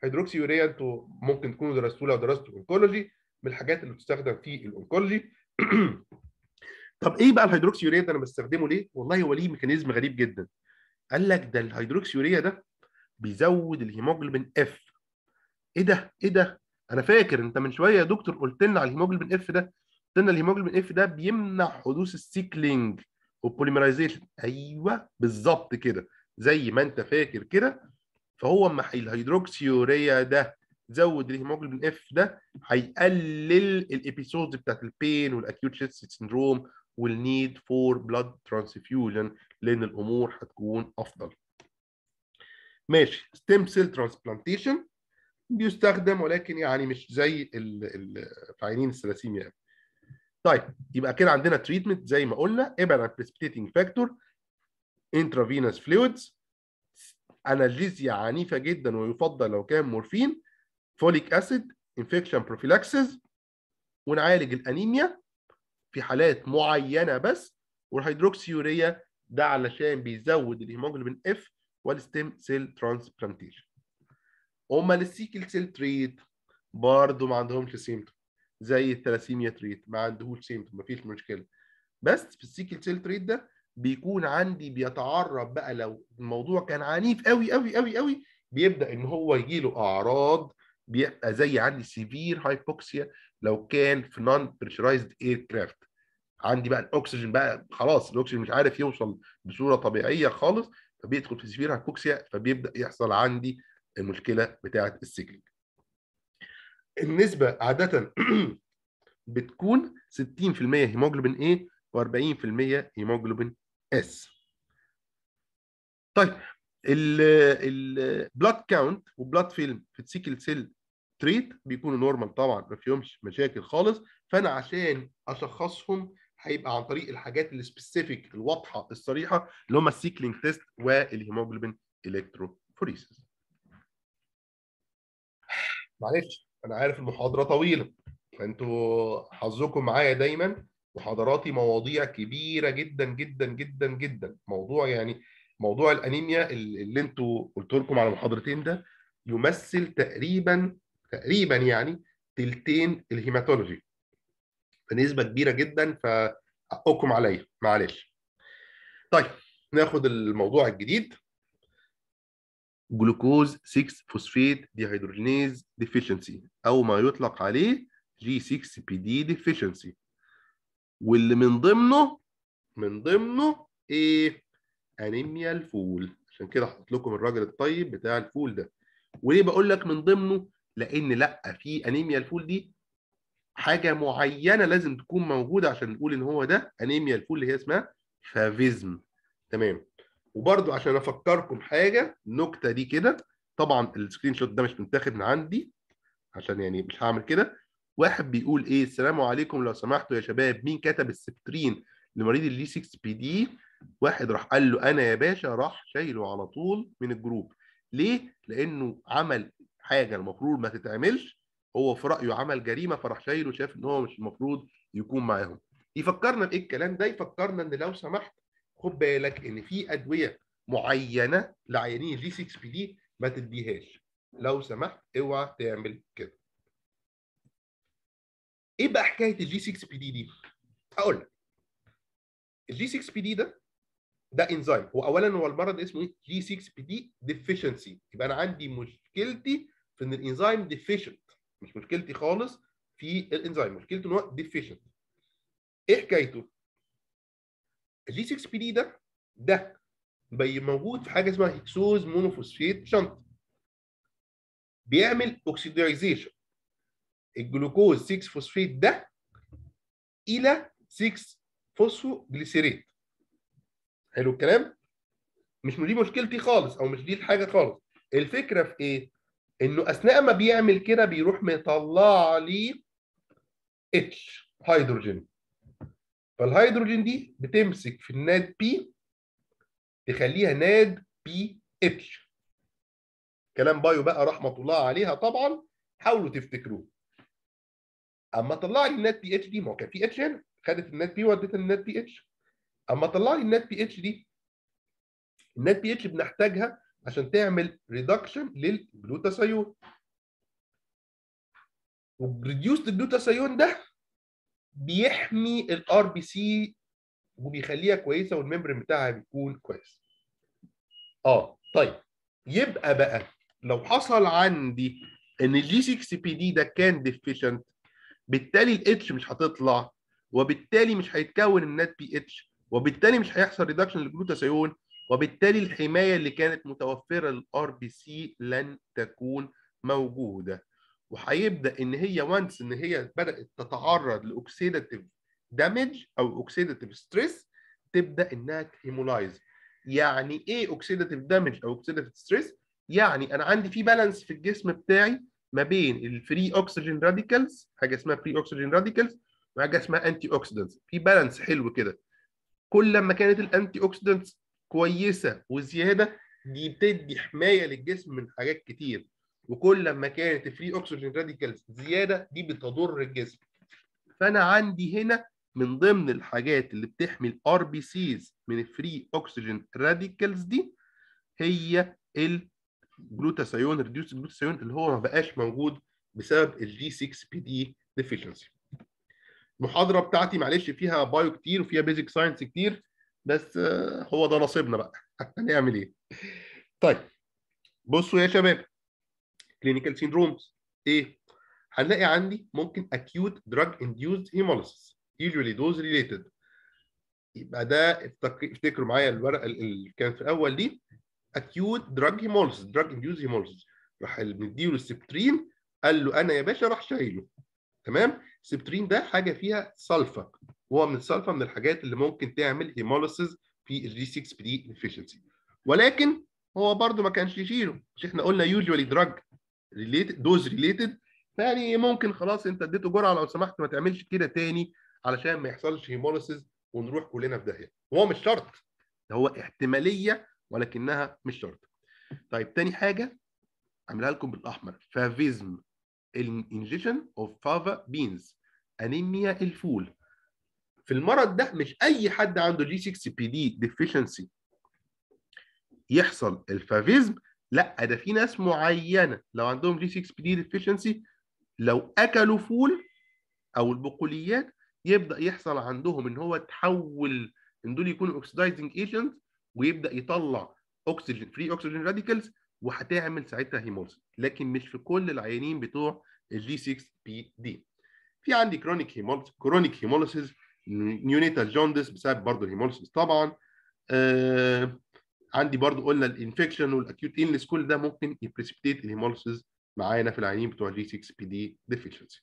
هيدروكسيوريا انتوا ممكن تكونوا درستوه لو درستوا اونكولوجي من الحاجات اللي بتستخدم في الاونكولوجي طب ايه بقى الهيدروكسيوريا ده انا بستخدمه ليه؟ والله هو ليه ميكانيزم غريب جدا قال لك ده الهيدروكسيوريا ده بيزود الهيموجلوبين اف ايه ده ايه ده انا فاكر انت من شويه يا دكتور قلت لنا على الهيموجلوبين اف ده قلت لنا الهيموجلوبين اف ده بيمنع حدوث السيكلينج والبوليمرايزيشن ايوه بالظبط كده زي ما انت فاكر كده فهو اما الهيدروكسيوريا ده زود الهيموجلوبين اف ده هيقلل الابيسودز بتاعت البين والاكيوت شيست سندروم والنيد فور بلاد ترانسفيوجن لان الامور هتكون افضل ماشي ستيم سيل ترانسبلانتيشن بيستخدم ولكن يعني مش زي ال ال في عينين الثلاسيميا طيب يبقى كده عندنا تريتمنت زي ما قلنا ابعد عن بريسبيتيتنج فاكتور انترافينوس فلويدز انالجيزيا عنيفه جدا ويفضل لو كان مورفين فوليك اسيد انفكشن بروفيلاكسيس ونعالج الانيميا في حالات معينه بس والهيدروكسيوريا ده علشان بيزود الهيموجلوبين اف والستيم سيل ترانسبلانتيشن امال السيكل سيل تريت برضه ما عندهمش سيمتوم زي الثلاسيميا تريت ما عندهوش سيمتوم مفيش مشكله بس في السيكل سيل تريت ده بيكون عندي بيتعرض بقى لو الموضوع كان عنيف قوي قوي قوي قوي بيبدا ان هو يجي له اعراض بيبقى زي عندي سيفير هايبوكسيا لو كان في نون بريشرايزد اير كرافت عندي بقى الاكسجين بقى خلاص الاكسجين مش عارف يوصل بصوره طبيعيه خالص فبيدخل في سيفير هايبوكسيا فبيبدا يحصل عندي المشكله بتاعه السيكلينج النسبه عاده بتكون 60% هيموجلوبين A و40% هيموجلوبين S طيب البلاد كاونت وبلاد فيلم في السيكل سيل تريت بيكونوا نورمال طبعا ما فيهمش مشاكل خالص فانا عشان اشخصهم هيبقى عن طريق الحاجات السبيسيفيك الواضحه الصريحه اللي هم السيكلينج تيست والهيموجلوبين الكتروفوريسيس معلش انا عارف المحاضره طويله فانتوا حظكم معايا دايما محاضراتي مواضيع كبيره جدا جدا جدا جدا موضوع يعني موضوع الانيميا اللي انتوا قلت لكم على المحاضرتين ده يمثل تقريبا تقريبا يعني تلتين الهيماتولوجي بنسبه كبيره جدا فحقكم عليا معلش طيب ناخد الموضوع الجديد جلوكوز 6 فوسفيت ديهيدروجينيز ديفيشنسي او ما يطلق عليه جي 6 بي دي ديفيشنسي واللي من ضمنه من ضمنه ايه انيميا الفول عشان كده حطيت لكم الراجل الطيب بتاع الفول ده وليه بقول لك من ضمنه لان لا في انيميا الفول دي حاجه معينه لازم تكون موجوده عشان نقول ان هو ده انيميا الفول اللي هي اسمها فافيزم تمام وبرده عشان افكركم حاجه النكته دي كده طبعا السكرين شوت ده مش متاخد من عندي عشان يعني مش هعمل كده واحد بيقول ايه السلام عليكم لو سمحتوا يا شباب مين كتب السبترين لمريض الجي 6 بي دي واحد راح قال له انا يا باشا راح شايله على طول من الجروب ليه لانه عمل حاجه المفروض ما تتعملش هو في رايه عمل جريمه فراح شايله شاف ان هو مش المفروض يكون معاهم يفكرنا بايه الكلام ده يفكرنا ان لو سمحت خد بالك ان في ادويه معينه لعيانين جي 6 بي دي ما تديهاش لو سمحت اوعى تعمل كده ايه بقى حكايه الجي 6 بي دي دي هقول لك الجي 6 بي دي ده ده انزيم هو اولا هو المرض اسمه ايه جي 6 بي دي ديفيشنسي يبقى انا عندي مشكلتي في ان الانزيم ديفيشنت مش مشكلتي خالص في الانزيم مشكلته ان هو ديفيشنت ايه حكايته الجي 6 بي دي ده ده موجود في حاجه اسمها هيكسوز مونوفوسفيت شنط بيعمل اوكسيدايزيشن الجلوكوز 6 فوسفيت ده الى 6 فوسفوجليسيريت حلو الكلام مش دي مشكلتي خالص او مش دي الحاجه خالص الفكره في ايه انه اثناء ما بيعمل كده بيروح مطلع لي اتش هيدروجين فالهيدروجين دي بتمسك في الناد بي تخليها ناد بي اتش كلام بايو بقى رحمه الله عليها طبعا حاولوا تفتكروه اما طلع لي النات بي اتش دي ما هو كان في اتش هنا خدت النات بي وديت النات بي اتش اما طلع لي النات بي اتش دي النات بي اتش بنحتاجها عشان تعمل ريدكشن للجلوتاثيون والريديوسد جلوتاثيون ده بيحمي الار بي سي وبيخليها كويسه والممبرين بتاعها بيكون كويس اه طيب يبقى بقى لو حصل عندي ان الجي 6 بي دي ده كان ديفيشنت بالتالي الاتش مش هتطلع وبالتالي مش هيتكون النات بي اتش وبالتالي مش هيحصل ريدكشن للجلوتاثيون وبالتالي الحمايه اللي كانت متوفره للار بي سي لن تكون موجوده وهيبدا ان هي وانس ان هي بدات تتعرض لاوكسيداتيف دامج او اوكسيداتيف ستريس تبدا انها هيمولايز يعني ايه اوكسيداتيف دامج او اوكسيداتيف ستريس يعني انا عندي في بالانس في الجسم بتاعي ما بين الفري اوكسجين راديكالز حاجه اسمها فري اوكسجين راديكالز وحاجه اسمها انتي اوكسيدنتس في بالانس حلو كده كل لما كانت الانتي اوكسيدنتس كويسه وزياده دي بتدي حمايه للجسم من حاجات كتير وكل لما كانت الفري اوكسجين راديكالز زياده دي بتضر الجسم فانا عندي هنا من ضمن الحاجات اللي بتحمي الار بي سيز من الفري اوكسجين راديكالز دي هي الجلوتاثيون ريديوس جلوتاثيون اللي هو ما بقاش موجود بسبب الجي 6 بي دي ديفيشنسي المحاضره بتاعتي معلش فيها بايو كتير وفيها بيزك ساينس كتير بس هو ده نصيبنا بقى هنعمل ايه طيب بصوا يا شباب كلينيكال سيندرومز ايه هنلاقي عندي ممكن acute drug induced hemolysis usually dose related يبقى ده افتكروا معايا الورقه اللي كانت في الاول دي acute drug hemolysis drug induced hemolysis راح مديله السبترين قال له انا يا باشا راح شايله تمام السبترين ده حاجه فيها سلفا وهو من السلفا من الحاجات اللي ممكن تعمل هيموليسيس في الجي 6 بي دي ديفيشنسي ولكن هو برده ما كانش يشيله مش احنا قلنا يوجوالي دراج ريليتد دوز ريليتد يعني ممكن خلاص انت اديته جرعه لو سمحت ما تعملش كده تاني علشان ما يحصلش هيموليسيس ونروح كلنا في داهيه هو مش شرط هو احتماليه ولكنها مش شرط طيب تاني حاجه اعملها لكم بالاحمر فافيزم الانجيشن اوف فافا بينز انيميا الفول في المرض ده مش اي حد عنده جي 6 بي دي ديفيشنسي يحصل الفافيزم لا ده في ناس معينه لو عندهم جي 6 بي دي ديفيشنسي لو اكلوا فول او البقوليات يبدا يحصل عندهم ان هو تحول ان دول يكونوا اوكسيدايزنج ايجنت ويبدا يطلع اكسجين فري اكسجين راديكالز وهتعمل ساعتها هيموليسيس لكن مش في كل العيانين بتوع الجي 6 بي دي في عندي كرونيك هيموليسيس كرونيك هيموليسيس نيونيتال جوندس بسبب برضه الهيموليسيس طبعا آه عندي برضه قلنا الانفكشن والاكيوت انلس كل ده ممكن يبريسبيتيت الهيموليسيس معانا في العيانين بتوع الجي 6 بي دي ديفيشنسي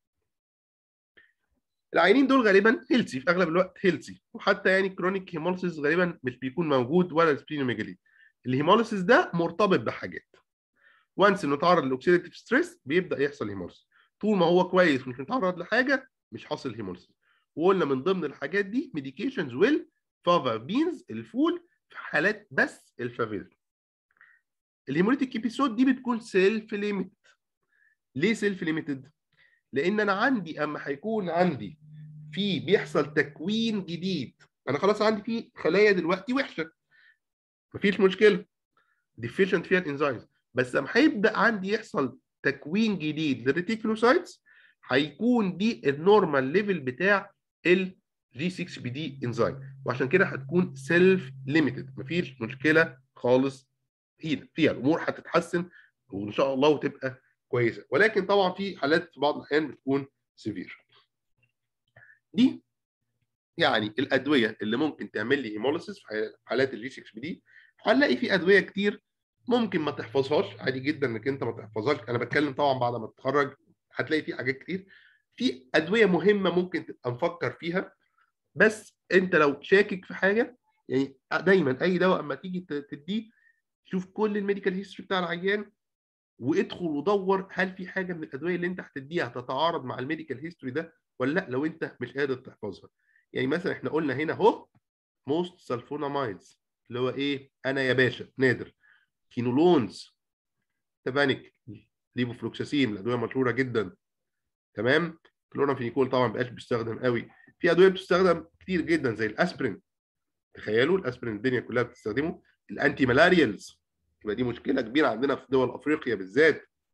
العيانين دول غالبا هيلسي في اغلب الوقت هيلسي وحتى يعني كرونيك هيموليسيس غالبا مش بيكون موجود ولا السبلينوميجالي الهيموليسيس ده مرتبط بحاجات وانس انه تعرض لاوكسيديتيف ستريس بيبدا يحصل هيموليسيس طول ما هو كويس ومش متعرض لحاجه مش حاصل هيموليسيس وقلنا من ضمن الحاجات دي ميديكيشنز ويل فافا بينز الفول في حالات بس الفافيزم الهيموليتيك ابيسود دي بتكون سيلف ليميت ليه سيلف ليميتد لان انا عندي اما هيكون عندي في بيحصل تكوين جديد انا خلاص عندي في خلايا دلوقتي وحشه مفيش مشكله ديفيشنت فيها الانزيمز بس اما هيبدا عندي يحصل تكوين جديد للريتيكولوسايتس هيكون دي النورمال ليفل بتاع الجي 6 بي دي انزيم وعشان كده هتكون سيلف ليميتد مفيش مشكله خالص فيها فيها الامور هتتحسن وان شاء الله وتبقى كويسه ولكن طبعا في حالات في بعض الاحيان بتكون سيفير دي يعني الادويه اللي ممكن تعمل لي هيموليسيس في حالات الجي 6 بي دي هنلاقي في ادويه كتير ممكن ما تحفظهاش عادي جدا انك انت ما تحفظهاش انا بتكلم طبعا بعد ما تتخرج هتلاقي في حاجات كتير في ادويه مهمه ممكن تبقى نفكر فيها بس انت لو شاكك في حاجه يعني دايما اي دواء اما تيجي تديه شوف كل الميديكال هيستوري بتاع العيان وادخل ودور هل في حاجه من الادويه اللي انت هتديها تتعارض مع الميديكال هيستوري ده ولا لا لو انت مش قادر تحفظها يعني مثلا احنا قلنا هنا اهو موست سلفونامايدز اللي هو ايه انا يا باشا نادر كينولونز تبانيك ليفوفلوكساسين الادويه مشهوره جدا تمام كلورامفينيكول طبعا ما بقاش بيستخدم قوي في ادويه بتستخدم كتير جدا زي الاسبرين تخيلوا الاسبرين الدنيا كلها بتستخدمه الانتي مالاريالز يبقى دي مشكله كبيره عندنا في دول افريقيا بالذات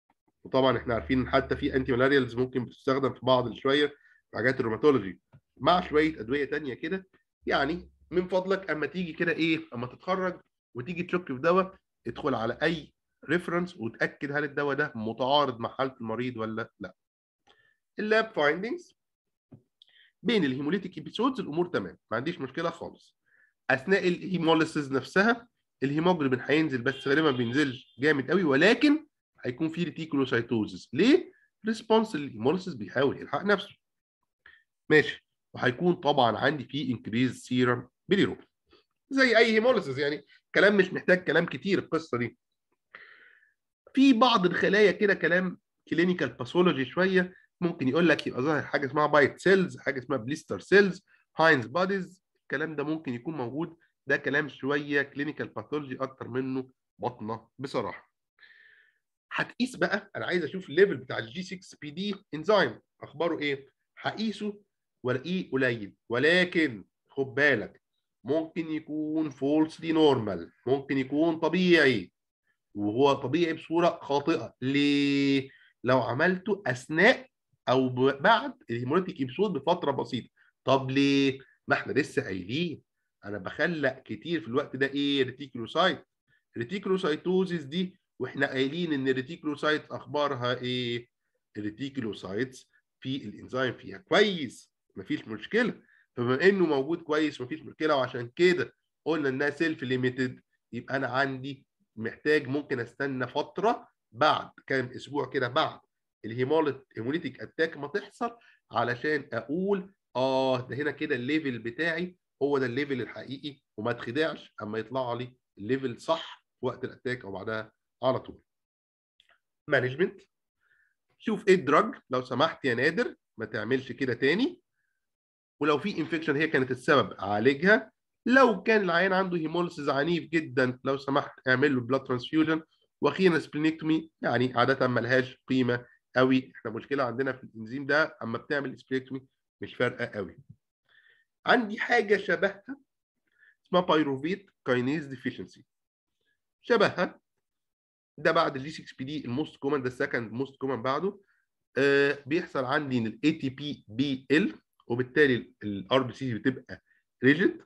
وطبعا احنا عارفين ان حتى في انتي مالاريالز ممكن بتستخدم في بعض شويه في حاجات الروماتولوجي مع شويه ادويه تانية كده يعني من فضلك اما تيجي كده ايه اما تتخرج وتيجي تشك في دواء ادخل على اي ريفرنس وتاكد هل الدواء ده متعارض مع حاله المريض ولا لا اللاب فايندنجز بين الهيموليتيك ابيسودز الامور تمام ما عنديش مشكله خالص اثناء الهيموليسيس نفسها الهيموجلوبين هينزل بس غالبا ما بينزلش جامد قوي ولكن هيكون في ريتيكولوسايتوزس ليه؟ ريسبونس الهيموليسيس بيحاول يلحق نفسه ماشي وهيكون طبعا عندي فيه انكريز سيرم بيليروبين زي اي هيموليسيس يعني كلام مش محتاج كلام كتير القصه دي في بعض الخلايا كده كلام كلينيكال باثولوجي شويه ممكن يقول لك يبقى ظاهر حاجه اسمها بايت سيلز حاجه اسمها بليستر سيلز هاينز بوديز الكلام ده ممكن يكون موجود ده كلام شويه كلينيكال باثولوجي اكتر منه بطنه بصراحه هتقيس بقى انا عايز اشوف الليفل بتاع الجي 6 بي دي انزيم اخباره ايه هقيسه والاقيه قليل ولكن خد بالك ممكن يكون فولسلي نورمال ممكن يكون طبيعي وهو طبيعي بصوره خاطئه ليه لو عملته اثناء او بعد الهيموليتيك ابسود بفتره بسيطه طب ليه ما احنا لسه قايلين انا بخلق كتير في الوقت ده ايه ريتيكولوسايت ريتيكولوسايتوزيس دي واحنا قايلين ان الريتيكولوسايت اخبارها ايه الريتيكولوسايتس في الانزيم فيها كويس مفيش مشكله فبما انه موجود كويس مفيش مشكله وعشان كده قلنا انها سيلف ليميتد يبقى انا عندي محتاج ممكن استنى فتره بعد كام اسبوع كده بعد الهيموليتيك اتاك ما تحصل علشان اقول اه ده هنا كده الليفل بتاعي هو ده الليفل الحقيقي وما تخدعش اما يطلع لي الليفل صح في وقت الاتاك او بعدها على طول. مانجمنت شوف ايه الدراج لو سمحت يا نادر ما تعملش كده تاني ولو في انفكشن هي كانت السبب عالجها لو كان العيان عنده هيموليسيس عنيف جدا لو سمحت اعمل له بلاد ترانسفيوجن واخيرا سبلينكتومي يعني عاده ملهاش قيمه قوي احنا مشكله عندنا في الانزيم ده اما بتعمل سبلينكتومي مش فارقه قوي عندي حاجه شبهها اسمها بايروفيت كاينيز ديفيشنسي شبهها ده بعد الجي 6 بي دي الموست كومن ده السكند موست كومن بعده آه بيحصل عندي ان الاي تي بي بي ال وبالتالي الار بي سي بتبقى ريجيد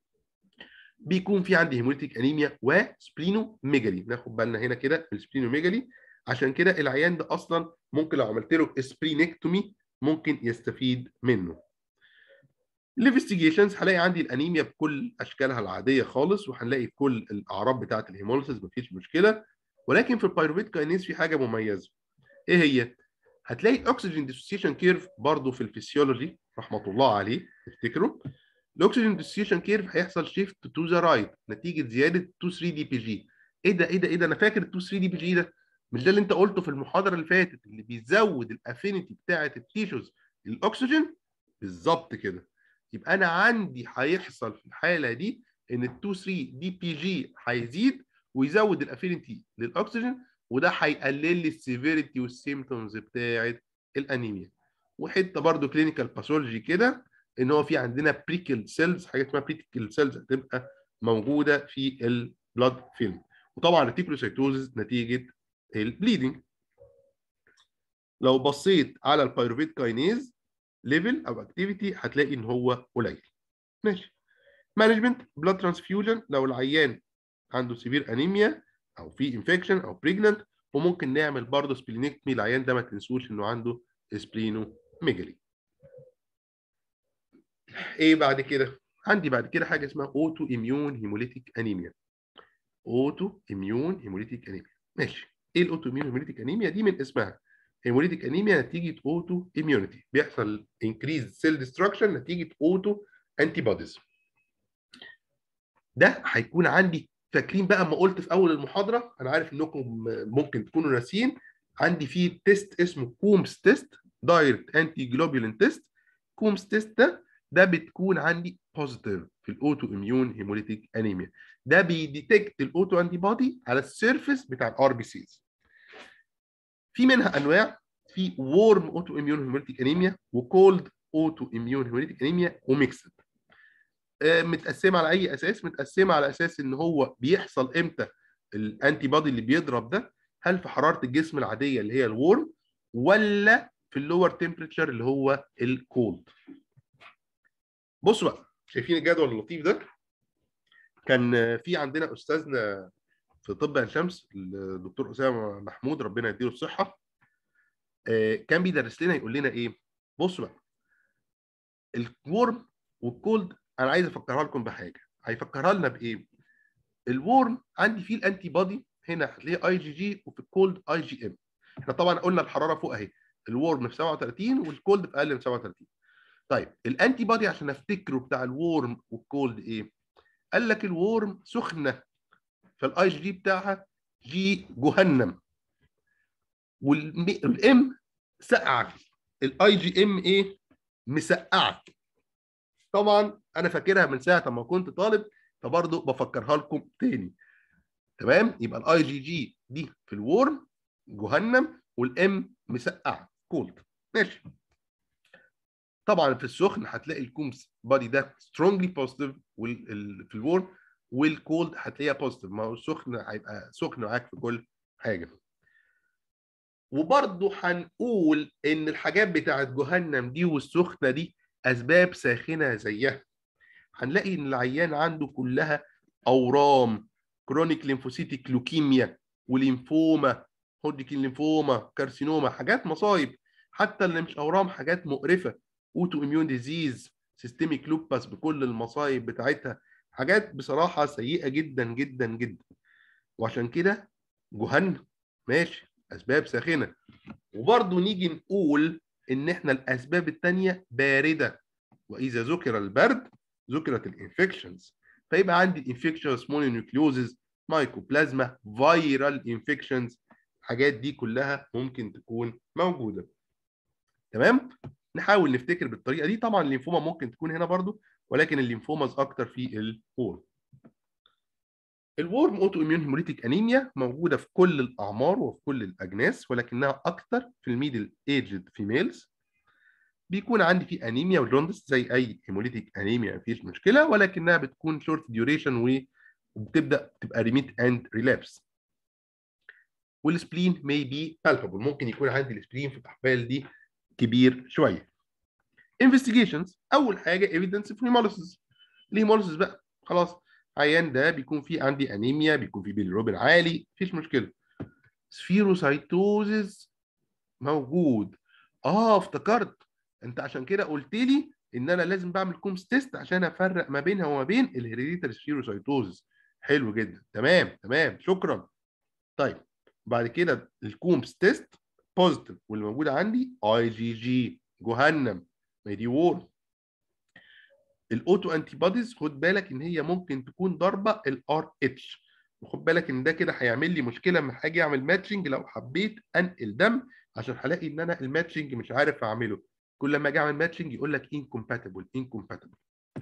بيكون في عندي هيموليتيك انيميا وسبلينو ميجالي ناخد بالنا هنا كده السبلينو ميجالي عشان كده العيان ده اصلا ممكن لو عملت له سبلينكتومي ممكن يستفيد منه الانفستيجيشنز هلاقي عندي الانيميا بكل اشكالها العاديه خالص وهنلاقي كل الاعراض بتاعه الهيموليسيس مفيش مشكله ولكن في البايروفيت كاينيز في حاجه مميزه ايه هي هتلاقي اكسجين ديسوسيشن كيرف برضه في الفسيولوجي رحمه الله عليه تفتكروا الاكسجين ديسوسيشن كيرف هيحصل شيفت تو ذا رايت نتيجه زياده 2 3 دي بي جي ايه ده ايه ده ايه ده انا فاكر ال 2 3 دي بي جي ده مش ده اللي انت قلته في المحاضره اللي فاتت اللي بيزود الافينيتي بتاعه التيشوز الاكسجين بالظبط كده يبقى انا عندي هيحصل في الحاله دي ان ال 2 3 دي بي جي هيزيد ويزود الافينيتي للاكسجين وده هيقلل لي السيفيريتي والسيمتومز بتاعه الانيميا وحته برضو كلينيكال باثولوجي كده ان هو في عندنا بريكل سيلز حاجه اسمها بريكل سيلز هتبقى موجوده في البلاد فيلم وطبعا الريتيكولوسايتوزز نتيجه البليدنج لو بصيت على البيروفيت كاينيز ليفل او اكتيفيتي هتلاقي ان هو قليل ماشي مانجمنت بلاد ترانسفيوجن لو العيان عنده سيفير انيميا او في انفكشن او بريجننت وممكن نعمل برضه سبلينكتمي العيان ده ما تنسوش انه عنده سبلينو ميجالي ايه بعد كده عندي بعد كده حاجه اسمها اوتو اميون هيموليتيك انيميا اوتو اميون هيموليتيك انيميا ماشي ايه الاوتو اميون هيموليتيك انيميا دي من اسمها هيموليتيك انيميا نتيجه اوتو اميونيتي بيحصل انكريز سيل ديستراكشن نتيجه اوتو انتي بوديز ده هيكون عندي فاكرين بقى اما قلت في اول المحاضره انا عارف انكم ممكن تكونوا ناسيين عندي فيه تيست اسمه كومز تيست دايركت انتي جلوبولين تيست كومز تيست ده ده بتكون عندي بوزيتيف في الاوتو اميون هيموليتيك انيميا ده بيديتكت الاوتو انتي بودي على السيرفيس بتاع الار بي سيز في منها انواع في وورم اوتو اميون هيموليتيك انيميا وكولد اوتو اميون هيموليتيك انيميا وميكسد متقسمه على اي اساس متقسمه على اساس ان هو بيحصل امتى الانتي بودي اللي بيضرب ده هل في حراره الجسم العاديه اللي هي الورم ولا في اللور تمبريتشر اللي هو الكولد بصوا بقى شايفين الجدول اللطيف ده كان في عندنا استاذنا في طب عين شمس الدكتور اسامه محمود ربنا يديله الصحه كان بيدرس لنا يقول لنا ايه بصوا بقى الورم والكولد انا عايز افكرها لكم بحاجه هيفكرها لنا بايه الورم عندي فيه الانتي بودي هنا هتلاقيه اي جي جي وفي الكولد اي جي ام احنا طبعا قلنا الحراره فوق اهي الورم في 37 والكولد في اقل من 37 طيب الانتي بودي عشان افتكره بتاع الورم والكولد ايه قال لك الورم سخنه فالاي جي جي بتاعها جي جهنم والام سقعه الاي جي ام ايه مسقعه طبعا انا فاكرها من ساعه ما كنت طالب فبرضه بفكرها لكم تاني تمام يبقى الاي جي جي دي في الورم جهنم والام مسقعه كولد ماشي طبعا في السخن هتلاقي الكومس بادي ده سترونجلي بوزيتيف في الورم والكولد هتلاقيها بوزيتيف ما هو السخن هيبقى سخن معاك في كل حاجه وبرضه هنقول ان الحاجات بتاعت جهنم دي والسخنه دي اسباب ساخنه زيها هنلاقي ان العيان عنده كلها اورام كرونيك ليمفوسيتيك لوكيميا وليمفوما هودجكين ليمفوما كارسينوما حاجات مصايب حتى اللي مش اورام حاجات مقرفه اوتو اميون ديزيز سيستميك لوباس بكل المصايب بتاعتها حاجات بصراحه سيئه جدا جدا جدا وعشان كده جهنم ماشي اسباب ساخنه وبرضه نيجي نقول ان احنا الاسباب الثانيه بارده واذا ذكر البرد ذكرت الانفكشنز فيبقى عندي الانفكشنز مونونيوكليوزز مايكوبلازما فايرال انفكشنز الحاجات دي كلها ممكن تكون موجوده تمام نحاول نفتكر بالطريقه دي طبعا الليمفوما ممكن تكون هنا برضو ولكن الليمفوماز اكتر في الورم الورم اوتو اميون هيموليتيك انيميا موجوده في كل الاعمار وفي كل الاجناس ولكنها اكتر في الميدل ايجد فيميلز بيكون عندي في انيميا وجوندس زي اي هيموليتيك انيميا مفيش مشكله ولكنها بتكون شورت ديوريشن وبتبدا تبقى ريميت اند ريلابس والسبلين may be palpable ممكن يكون عندي السبلين في الاحبال دي كبير شويه investigations اول حاجه evidence في hemolysis الهيموليسيس بقى خلاص عيان ده بيكون فيه عندي انيميا بيكون فيه بيليروبين عالي مفيش مشكله سفيروسايتوزز موجود اه افتكرت انت عشان كده قلت لي ان انا لازم بعمل كومس تيست عشان افرق ما بينها وما بين الهيريديتري سفيروسايتوزز حلو جدا تمام تمام شكرا طيب بعد كده الكومس تيست بوزيتيف واللي موجود عندي اي جي جي جهنم ما دي وور الاوتو انتي بوديز خد بالك ان هي ممكن تكون ضاربه الار اتش وخد بالك ان ده كده هيعمل لي مشكله لما هاجي اعمل ماتشنج لو حبيت انقل دم عشان هلاقي ان انا الماتشنج مش عارف اعمله كل ما اجي اعمل ماتشنج يقول لك انكومباتبل انكومباتبل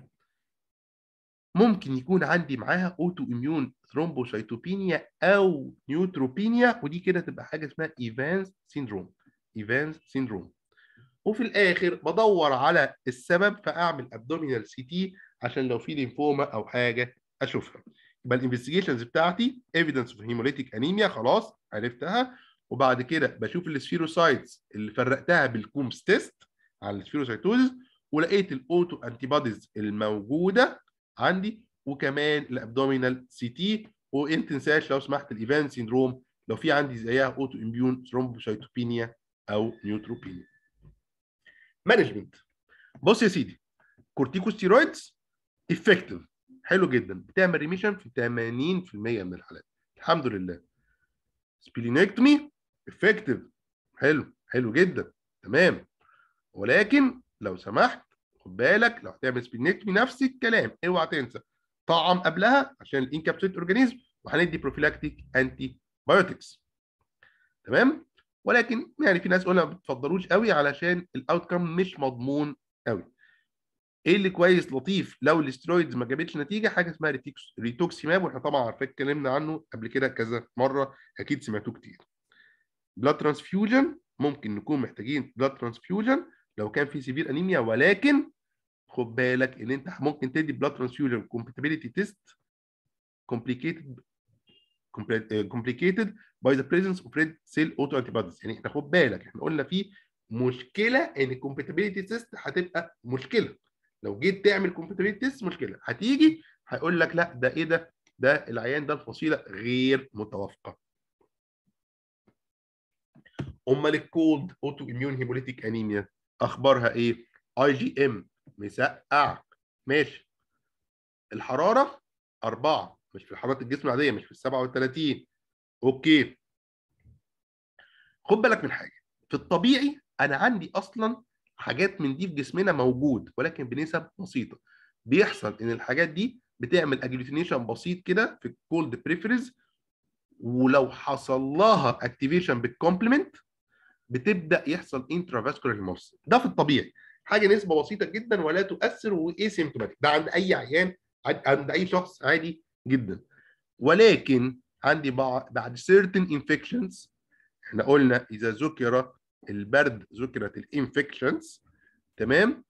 ممكن يكون عندي معاها اوتو اميون ثرومبوسايتوبينيا او نيوتروبينيا ودي كده تبقى حاجه اسمها ايفانس سيندروم ايفانس سيندروم وفي الاخر بدور على السبب فاعمل ابدومينال سي تي عشان لو في ليمفوما او حاجه اشوفها يبقى الانفستيجيشنز بتاعتي ايفيدنس اوف هيموليتيك انيميا خلاص عرفتها وبعد كده بشوف السفيروسايتس اللي فرقتها بالكومس تيست على السفيروسايتوزز ولقيت الاوتو انتي بوديز الموجوده عندي وكمان الابدومينال سي تي وما تنساش لو سمحت الايفان سيندروم لو في عندي زيها اوتو اميون ثرومبوسايتوبينيا او نيوتروبينيا مانجمنت بص يا سيدي كورتيكوستيرويدز افكتيف حلو جدا بتعمل ريميشن في 80% من الحالات الحمد لله سبلينكتومي افكتيف حلو حلو جدا تمام ولكن لو سمحت خد بالك لو هتعمل سبلينكتومي نفس الكلام اوعى تنسى طعم قبلها عشان الانكابسوليت اورجانيزم وهندي بروفيلاكتيك انتي بايوتكس تمام ولكن يعني في ناس قلنا ما بتفضلوش قوي علشان الاوتكم مش مضمون قوي ايه اللي كويس لطيف لو الاسترويدز ما جابتش نتيجه حاجه اسمها ريتوكسيماب واحنا طبعا عارفين اتكلمنا عنه قبل كده كذا مره اكيد سمعتوه كتير بلاد ترانسفيوجن ممكن نكون محتاجين بلاد ترانسفيوجن لو كان في سيفير انيميا ولكن خد بالك ان انت ممكن تدي بلاد ترانسفيوجن كومباتيبيليتي تيست complicated complicated by the presence of red cell autoantibodies يعني احنا خد بالك احنا قلنا في مشكله ان الكومباتيبيليتي تيست هتبقى مشكله لو جيت تعمل كومباتيبيليتي تيست مشكله هتيجي هيقول لك لا ده ايه ده ده العيان ده الفصيله غير متوافقه امال الكولد اوتو اميون هيموليتيك انيميا اخبارها ايه اي جي ام مسقع ماشي الحراره أربعة مش في حراره الجسم العاديه مش في ال 37 اوكي خد بالك من حاجه في الطبيعي انا عندي اصلا حاجات من دي في جسمنا موجود ولكن بنسب بسيطه بيحصل ان الحاجات دي بتعمل اجلوتينيشن بسيط كده في الكولد بريفريز ولو حصل لها اكتيفيشن بالكومبلمنت بتبدا يحصل انترافاسكولار هيموس ده في الطبيعي حاجه نسبه بسيطه جدا ولا تؤثر وايسيمتوماتيك ده عند اي عيان عند اي شخص عادي جدا ولكن عندي بعد certain infections احنا قلنا اذا ذكر البرد ذكرت الانفكشنز تمام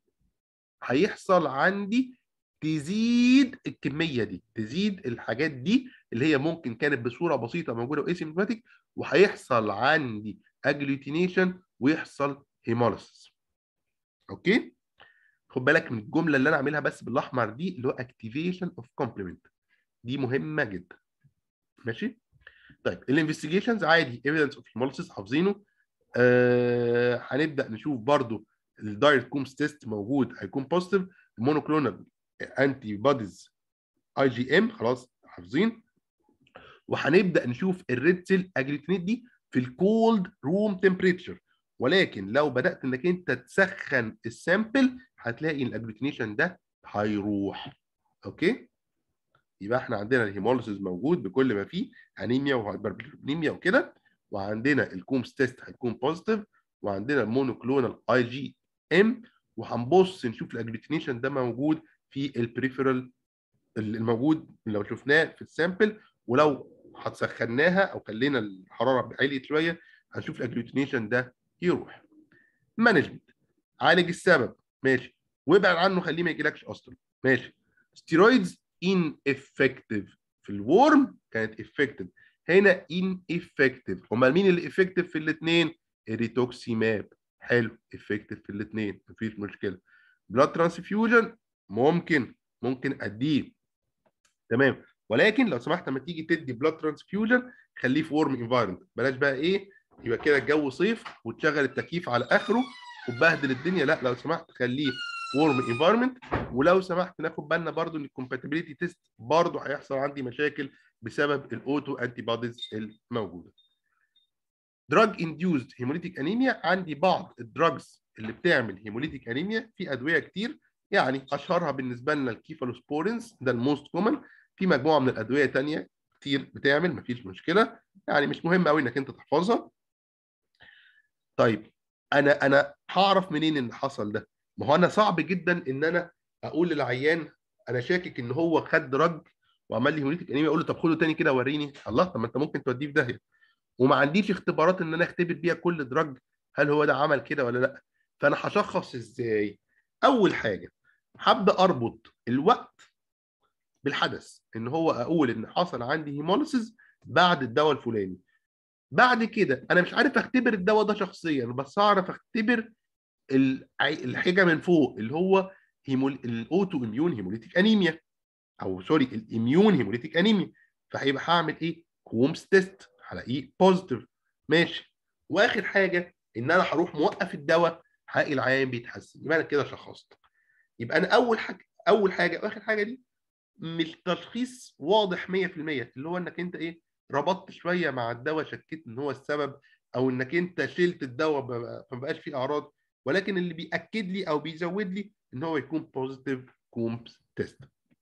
هيحصل عندي تزيد الكميه دي تزيد الحاجات دي اللي هي ممكن كانت بصوره بسيطه موجوده واسيمتوماتيك وهيحصل عندي اجلوتينيشن ويحصل هيموليسيس اوكي خد بالك من الجمله اللي انا عاملها بس بالاحمر دي اللي هو اكتيفيشن اوف كومبلمنت دي مهمه جدا ماشي طيب الانفستيجيشنز عادي ايفيدنس اوف هيموليسيس حافظينه آه هنبدا نشوف برضو الدايركت كومز تيست موجود هيكون بوزيتيف المونوكلونال انتي بوديز اي جي ام خلاص حافظين وهنبدا نشوف الريد سيل اجلوتينيت دي في الكولد روم تمبريتشر ولكن لو بدات انك انت تسخن السامبل هتلاقي الاجلوتينيشن ده هيروح اوكي يبقى احنا عندنا الهيموليسيس موجود بكل ما فيه انيميا وهايبربليميا وكده وعندنا الكومز تيست هيكون بوزيتيف وعندنا المونوكلونال اي جي ام وهنبص نشوف الاجلوتينيشن ده موجود في البريفرال الموجود لو شفناه في السامبل ولو هتسخناها او خلينا الحراره عليت شويه هنشوف الاجلوتينيشن ده يروح مانجمنت عالج السبب ماشي وابعد عنه خليه ما يجيلكش اصلا ماشي ستيرويدز ان افكتيف في الورم كانت افكتيف هنا ان افكتيف امال مين اللي افكتيف في الاثنين الريتوكسيماب حلو افكتيف في الاثنين مفيش مشكله بلاد ترانسفيوجن ممكن ممكن اديه تمام ولكن لو سمحت لما تيجي تدي بلاد ترانسفيوجن خليه في ورم انفايرمنت بلاش بقى ايه يبقى كده الجو صيف وتشغل التكييف على اخره وتبهدل الدنيا لا لو سمحت خليه ورم انفايرمنت ولو سمحت ناخد بالنا برضو ان الكومباتيبيليتي تيست برضو هيحصل عندي مشاكل بسبب الاوتو انتي بوديز الموجوده دراج انديوزد هيموليتيك انيميا عندي بعض الدراجز اللي بتعمل هيموليتيك انيميا في ادويه كتير يعني اشهرها بالنسبه لنا الكيفالوسبورينز ده الموست كومن في مجموعه من الادويه ثانيه كتير بتعمل مفيش مشكله يعني مش مهم قوي انك انت تحفظها طيب انا انا هعرف منين ان حصل ده ما هو انا صعب جدا ان انا اقول للعيان انا شاكك ان هو خد دراج وعمل لي هيموليتيك انيميا اقول له طب خده تاني كده وريني الله طب ما انت ممكن توديه في داهيه وما عنديش اختبارات ان انا اختبر بيها كل دراج هل هو ده عمل كده ولا لا فانا هشخص ازاي اول حاجه هبدا اربط الوقت بالحدث ان هو اقول ان حصل عندي هيموليسيس بعد الدواء الفلاني بعد كده انا مش عارف اختبر الدواء ده شخصيا بس اعرف اختبر الحاجه من فوق اللي هو هيمول الاوتو اميون هيموليتيك انيميا او سوري الاميون هيموليتيك انيميا فهيبقى هعمل ايه كومز تيست هلاقيه بوزيتيف ماشي واخر حاجه ان انا هروح موقف الدواء هلاقي العيان بيتحسن يبقى انا كده شخصت يبقى انا اول حاجه اول حاجه واخر حاجه دي مش تشخيص واضح 100% اللي هو انك انت ايه ربطت شويه مع الدواء شكيت ان هو السبب او انك انت شلت الدواء فما بقاش فيه اعراض ولكن اللي بياكد لي او بيزود لي ان هو يكون بوزيتيف كومبس تيست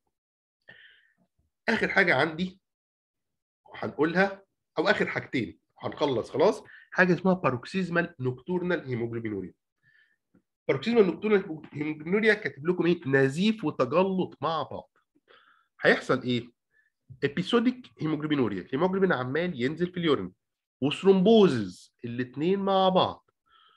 اخر حاجه عندي هنقولها او اخر حاجتين هنخلص خلاص حاجه اسمها باروكسيزمال نوكتورنال هيموجلوبينوريا باروكسيزمال نوكتورنال هيموجلوبينوريا كاتب لكم ايه نزيف وتجلط مع بعض هيحصل ايه ابيسوديك هيموجلوبينوريا الهيموجلوبين عمال ينزل في اليورين وثرومبوزز الاثنين مع بعض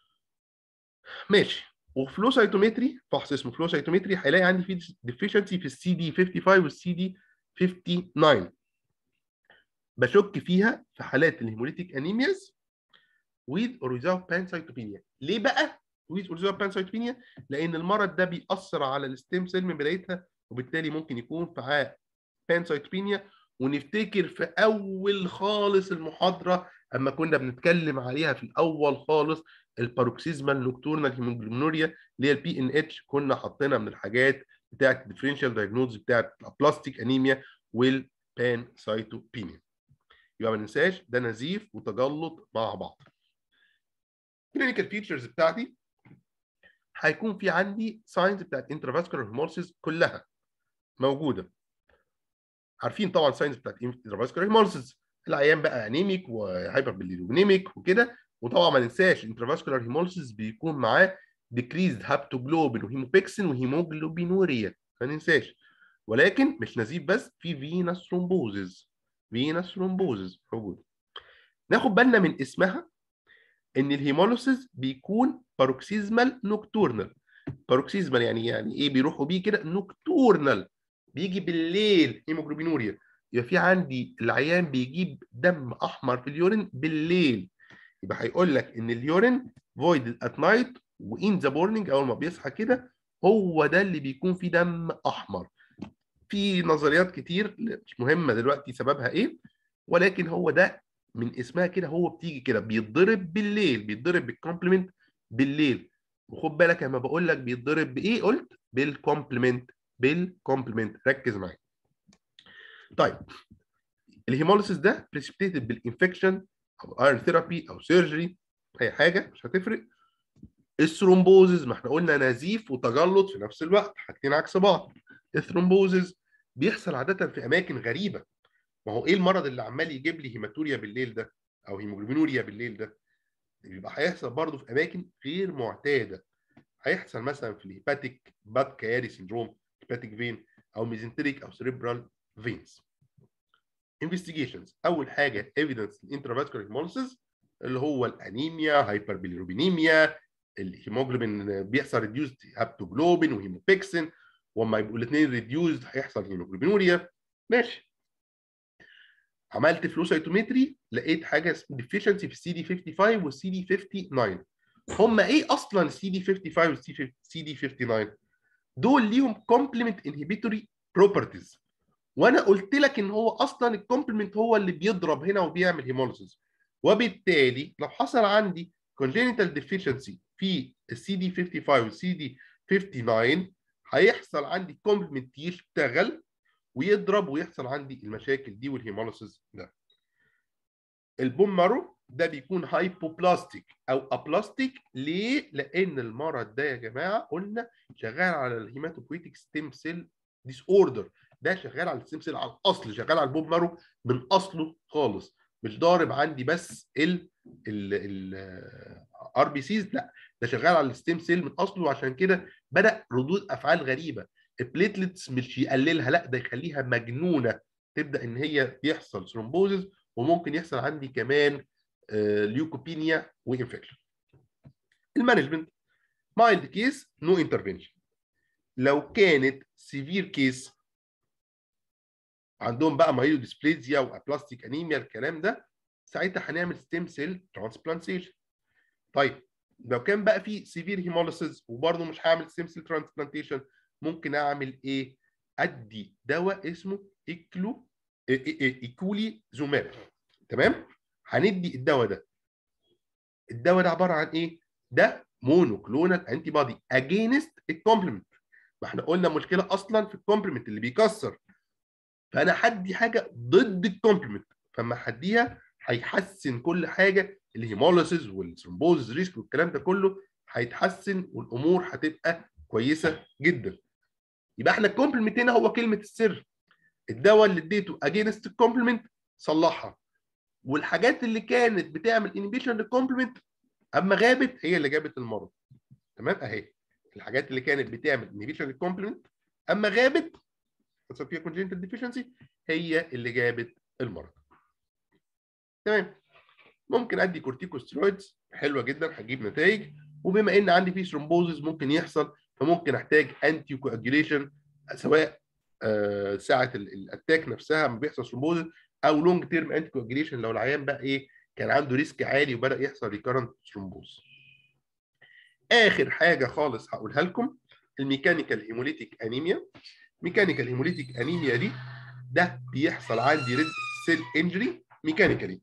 ماشي وفلو سايتومتري فحص اسمه فلو سايتومتري هيلاقي عندي في ديفيشنسي في السي دي 55 والسي دي 59 بشك فيها في حالات الهيموليتيك انيمياز with or without pancytopenia ليه بقى with or without pancytopenia لان المرض ده بيأثر على الستيم سيل من بدايتها وبالتالي ممكن يكون في pancytopenia ونفتكر في اول خالص المحاضره اما كنا بنتكلم عليها في الاول خالص الباروكسيزمال نوكتورنال هيموجلوبينوريا اللي هي البي ان اتش كنا حاطينها من الحاجات بتاعت الديفرنشال دايجنوز بتاعت الابلاستيك انيميا والبان سايتوبينيا يبقى ما ننساش ده نزيف وتجلط مع بعض كلينيكال فيتشرز بتاعتي هيكون في عندي ساينز بتاعت انترافاسكولار هيموليسيس كلها موجوده عارفين طبعا ساينز بتاعت انترافاسكولار هيموليسيس العيان بقى انيميك وهايبر بالليروبينيميك وكده وطبعا ما ننساش الانترافاسكولار هيموليسيس بيكون معاه ديكريزد هابتوجلوبين وهيموبيكسين وهيموجلوبينوريا ما ننساش ولكن مش نزيف بس في فينس ثرومبوزز فينس ثرومبوزز موجود ناخد بالنا من اسمها ان الهيموليسيس بيكون باروكسيزمال نوكتورنال باروكسيزمال يعني يعني ايه بيروحوا بيه كده نوكتورنال بيجي بالليل هيموجلوبينوريا يبقى في عندي العيان بيجيب دم احمر في اليورين بالليل يبقى هيقول لك ان اليورين فويد ات نايت وان ذا مورنينج اول ما بيصحى كده هو ده اللي بيكون فيه دم احمر في نظريات كتير مش مهمه دلوقتي سببها ايه ولكن هو ده من اسمها كده هو بتيجي كده بيتضرب بالليل بيتضرب بالكومبلمنت بالليل وخد بالك لما بقول لك بيتضرب بايه قلت بالكومبلمنت بالكومبلمنت ركز معايا طيب الهيموليسيس ده بريسبتيتد بالانفكشن او ايرون ثيرابي او سيرجري اي حاجه مش هتفرق الثرومبوزز ما احنا قلنا نزيف وتجلط في نفس الوقت حاجتين عكس بعض الثرومبوزز بيحصل عاده في اماكن غريبه ما هو ايه المرض اللي عمال يجيب لي هيماتوريا بالليل ده او هيموجلوبينوريا بالليل ده يبقى هيحصل برضه في اماكن غير معتاده هيحصل مثلا في الهيباتيك باد كياري سيندروم هيباتيك فين او ميزنتريك او سيريبرال فينز انفستيجيشنز اول حاجه ايفيدنس الانترافاسكولار هيموليسيس اللي هو الانيميا هايبربيليروبينيميا الهيموجلوبين بيحصل ريديوزد هابتوجلوبين وهيموبيكسين واما يبقوا الاثنين ريديوزد هيحصل هيموجلوبينوريا ماشي عملت فلو سيتومتري لقيت حاجه ديفيشنسي في السي دي 55 والسي دي 59 هم ايه اصلا السي دي 55 والسي دي 59 دول ليهم كومبلمنت انهبيتوري بروبرتيز وانا قلت لك ان هو اصلا الكومبلمنت هو اللي بيضرب هنا وبيعمل هيموليسيس وبالتالي لو حصل عندي congenital deficiency في السي دي 55 والسي دي 59 هيحصل عندي كومبلمنت يشتغل ويضرب ويحصل عندي المشاكل دي والهيموليسيس ده البون مارو ده بيكون هايبوبلاستيك او ابلاستيك ليه؟ لان المرض ده يا جماعه قلنا شغال على الهيماتوبويتيك ستيم سيل ديس اوردر ده شغال على الستيم سيل على الاصل شغال على البون مارو من اصله خالص مش ضارب عندي بس ال ال ار بي سيز لا ده شغال على الستيم سيل من اصله عشان كده بدا ردود افعال غريبه البليتلتس مش يقللها لا ده يخليها مجنونه تبدا ان هي يحصل ثرومبوزز وممكن يحصل عندي كمان ليوكوبينيا وانفكشن المانجمنت مايلد كيس نو انترفنشن لو كانت سيفير كيس عندهم بقى مايلو ديسبليزيا وابلاستيك انيميا الكلام ده ساعتها هنعمل ستيم سيل ترانسبلانتيشن طيب لو كان بقى في سيفير هيموليسيس وبرضه مش هعمل ستيم سيل ترانسبلانتيشن ممكن اعمل ايه؟ ادي دواء اسمه ايكلو ايكولي زوماب تمام؟ هندي الدواء ده الدواء ده عباره عن ايه؟ ده مونوكلونال انتي بودي اجينست الكومبلمنت ما احنا قلنا مشكله اصلا في الكومبلمنت اللي بيكسر فانا هدي حاجه ضد الكومبلمنت فلما هديها هيحسن كل حاجه الهيموليسيس والثرومبوز ريسك والكلام ده كله هيتحسن والامور هتبقى كويسه جدا يبقى احنا الكومبلمنت هنا هو كلمه السر الدواء اللي اديته اجينست الكومبلمنت صلحها والحاجات اللي كانت بتعمل انيبيشن للكومبلمنت اما غابت هي اللي جابت المرض تمام اهي الحاجات اللي كانت بتعمل انيبيشن للكومبلمنت اما غابت حصل فيها congenital deficiency هي اللي جابت المرض تمام ممكن ادي كورتيكوستيرويدز حلوه جدا هتجيب نتائج وبما ان عندي في ثرومبوزز ممكن يحصل فممكن احتاج انتي كواجوليشن سواء آه ساعه الاتاك نفسها لما بيحصل ثرومبوزز او لونج تيرم انتي كواجيليشن لو العيان بقى ايه كان عنده ريسك عالي وبدا يحصل ريكارنت ثرومبوز اخر حاجه خالص هقولها لكم الميكانيكال هيموليتيك انيميا ميكانيكال هيموليتيك انيميا دي ده بيحصل عندي ريد سيل انجري ميكانيكالي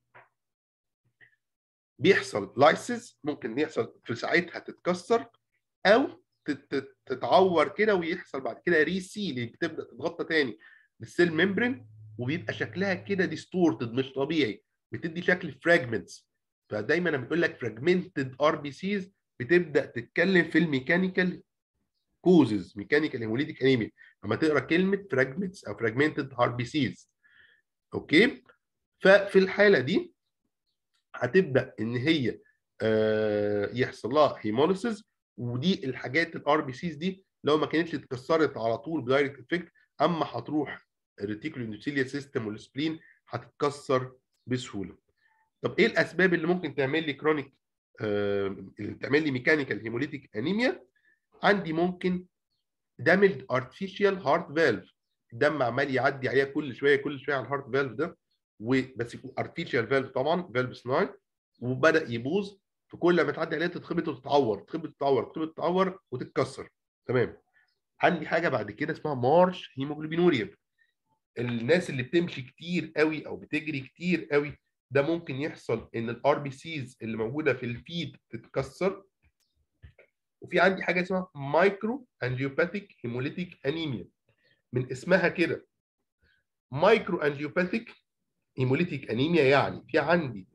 بيحصل لايسز ممكن يحصل في ساعتها تتكسر او تتعور كده ويحصل بعد كده ريسيلينج بتبدا تتغطى تاني بالسيل ممبرين وبيبقى شكلها كده ديستورتد مش طبيعي بتدي شكل فراجمنتس فدايما لما بيقول لك فراجمنتد ار بي سيز بتبدا تتكلم في الميكانيكال كوزز ميكانيكال هيموليتيك انيميا لما تقرا كلمه فراجمنتس او فراجمنتد ار بي سيز اوكي ففي الحاله دي هتبدا ان هي آه يحصل لها هيموليسيس ودي الحاجات الار بي سيز دي لو ما كانتش اتكسرت على طول بدايركت افكت اما هتروح الريتيكولو اندوثيليا سيستم والسبلين هتتكسر بسهوله. طب ايه الاسباب اللي ممكن تعمل لي كرونيك آه اللي تعمل لي ميكانيكال هيموليتيك انيميا؟ عندي ممكن دامج ارتفيشال هارت فالف الدم عمال يعدي عليها كل شويه كل شويه على الهارت فالف ده وبس يكون ارتفيشال فالف طبعا فالف صناعي وبدا يبوظ فكل ما تعدي عليها تتخبط وتتعور تتخبط وتتعور تتخبط وتتعور وتتكسر تمام عندي حاجه بعد كده اسمها مارش هيموجلوبينوريا الناس اللي بتمشي كتير قوي او بتجري كتير قوي ده ممكن يحصل ان الار بي سيز اللي موجوده في الفيد تتكسر وفي عندي حاجه اسمها مايكرو انجيوباثيك هيموليتيك انيميا من اسمها كده مايكرو انجيوباثيك هيموليتيك انيميا يعني في عندي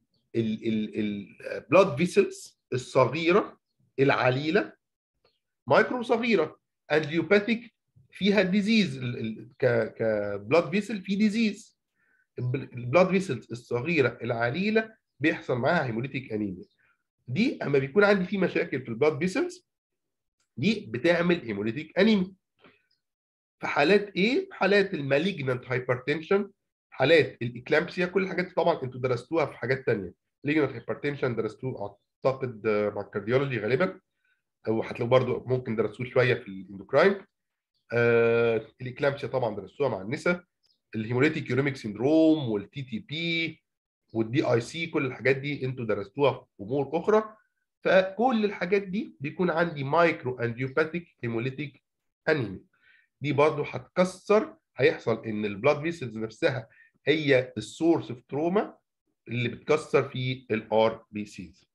البلاد فيسلز الصغيره العليله مايكرو صغيره انجيوباثيك فيها ديزيز كبلاد فيسل في ديزيز البلاد فيسلز الصغيره العليله بيحصل معاها هيموليتيك انيميا دي اما بيكون عندي في مشاكل في البلاد فيسلز دي بتعمل هيموليتيك انيميا في حالات ايه؟ حالات المالجنانت هايبرتنشن حالات الاكلامبسيا كل الحاجات طبعا انتوا درستوها في حاجات ثانيه مالجنانت هايبرتنشن درستوه اعتقد مع الكارديولوجي غالبا او هتلاقوا برضو ممكن درستوه شويه في الاندوكراين آه الاكلامبسيا طبعا درستوها مع النساء الهيموليتيك يوريميك سيندروم والتي تي بي والدي اي سي كل الحاجات دي انتوا درستوها في امور اخرى فكل الحاجات دي بيكون عندي مايكرو انجيوباثيك هيموليتيك انيميا دي برضو هتكسر هيحصل ان البلاد فيسلز نفسها هي السورس اوف تروما اللي بتكسر في الار بي سيز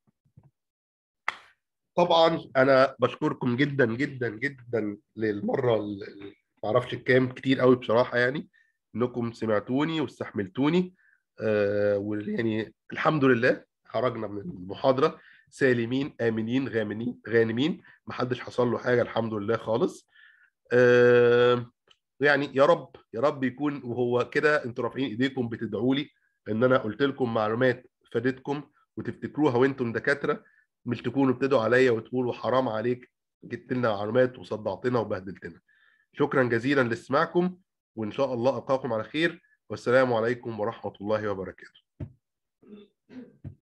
طبعا انا بشكركم جدا جدا جدا للمره ما اعرفش الكام كتير قوي بصراحه يعني انكم سمعتوني واستحملتوني آه ويعني الحمد لله خرجنا من المحاضره سالمين امنين غامنين غانمين ما حدش حصل له حاجه الحمد لله خالص آه يعني يا رب يا رب يكون وهو كده انتوا رافعين ايديكم بتدعوا لي ان انا قلت لكم معلومات فادتكم وتفتكروها وانتم دكاتره مش تكونوا ابتدوا عليا وتقولوا حرام عليك جبت لنا معلومات وصدعتنا وبهدلتنا شكرا جزيلا لاستماعكم وان شاء الله القاكم على خير والسلام عليكم ورحمه الله وبركاته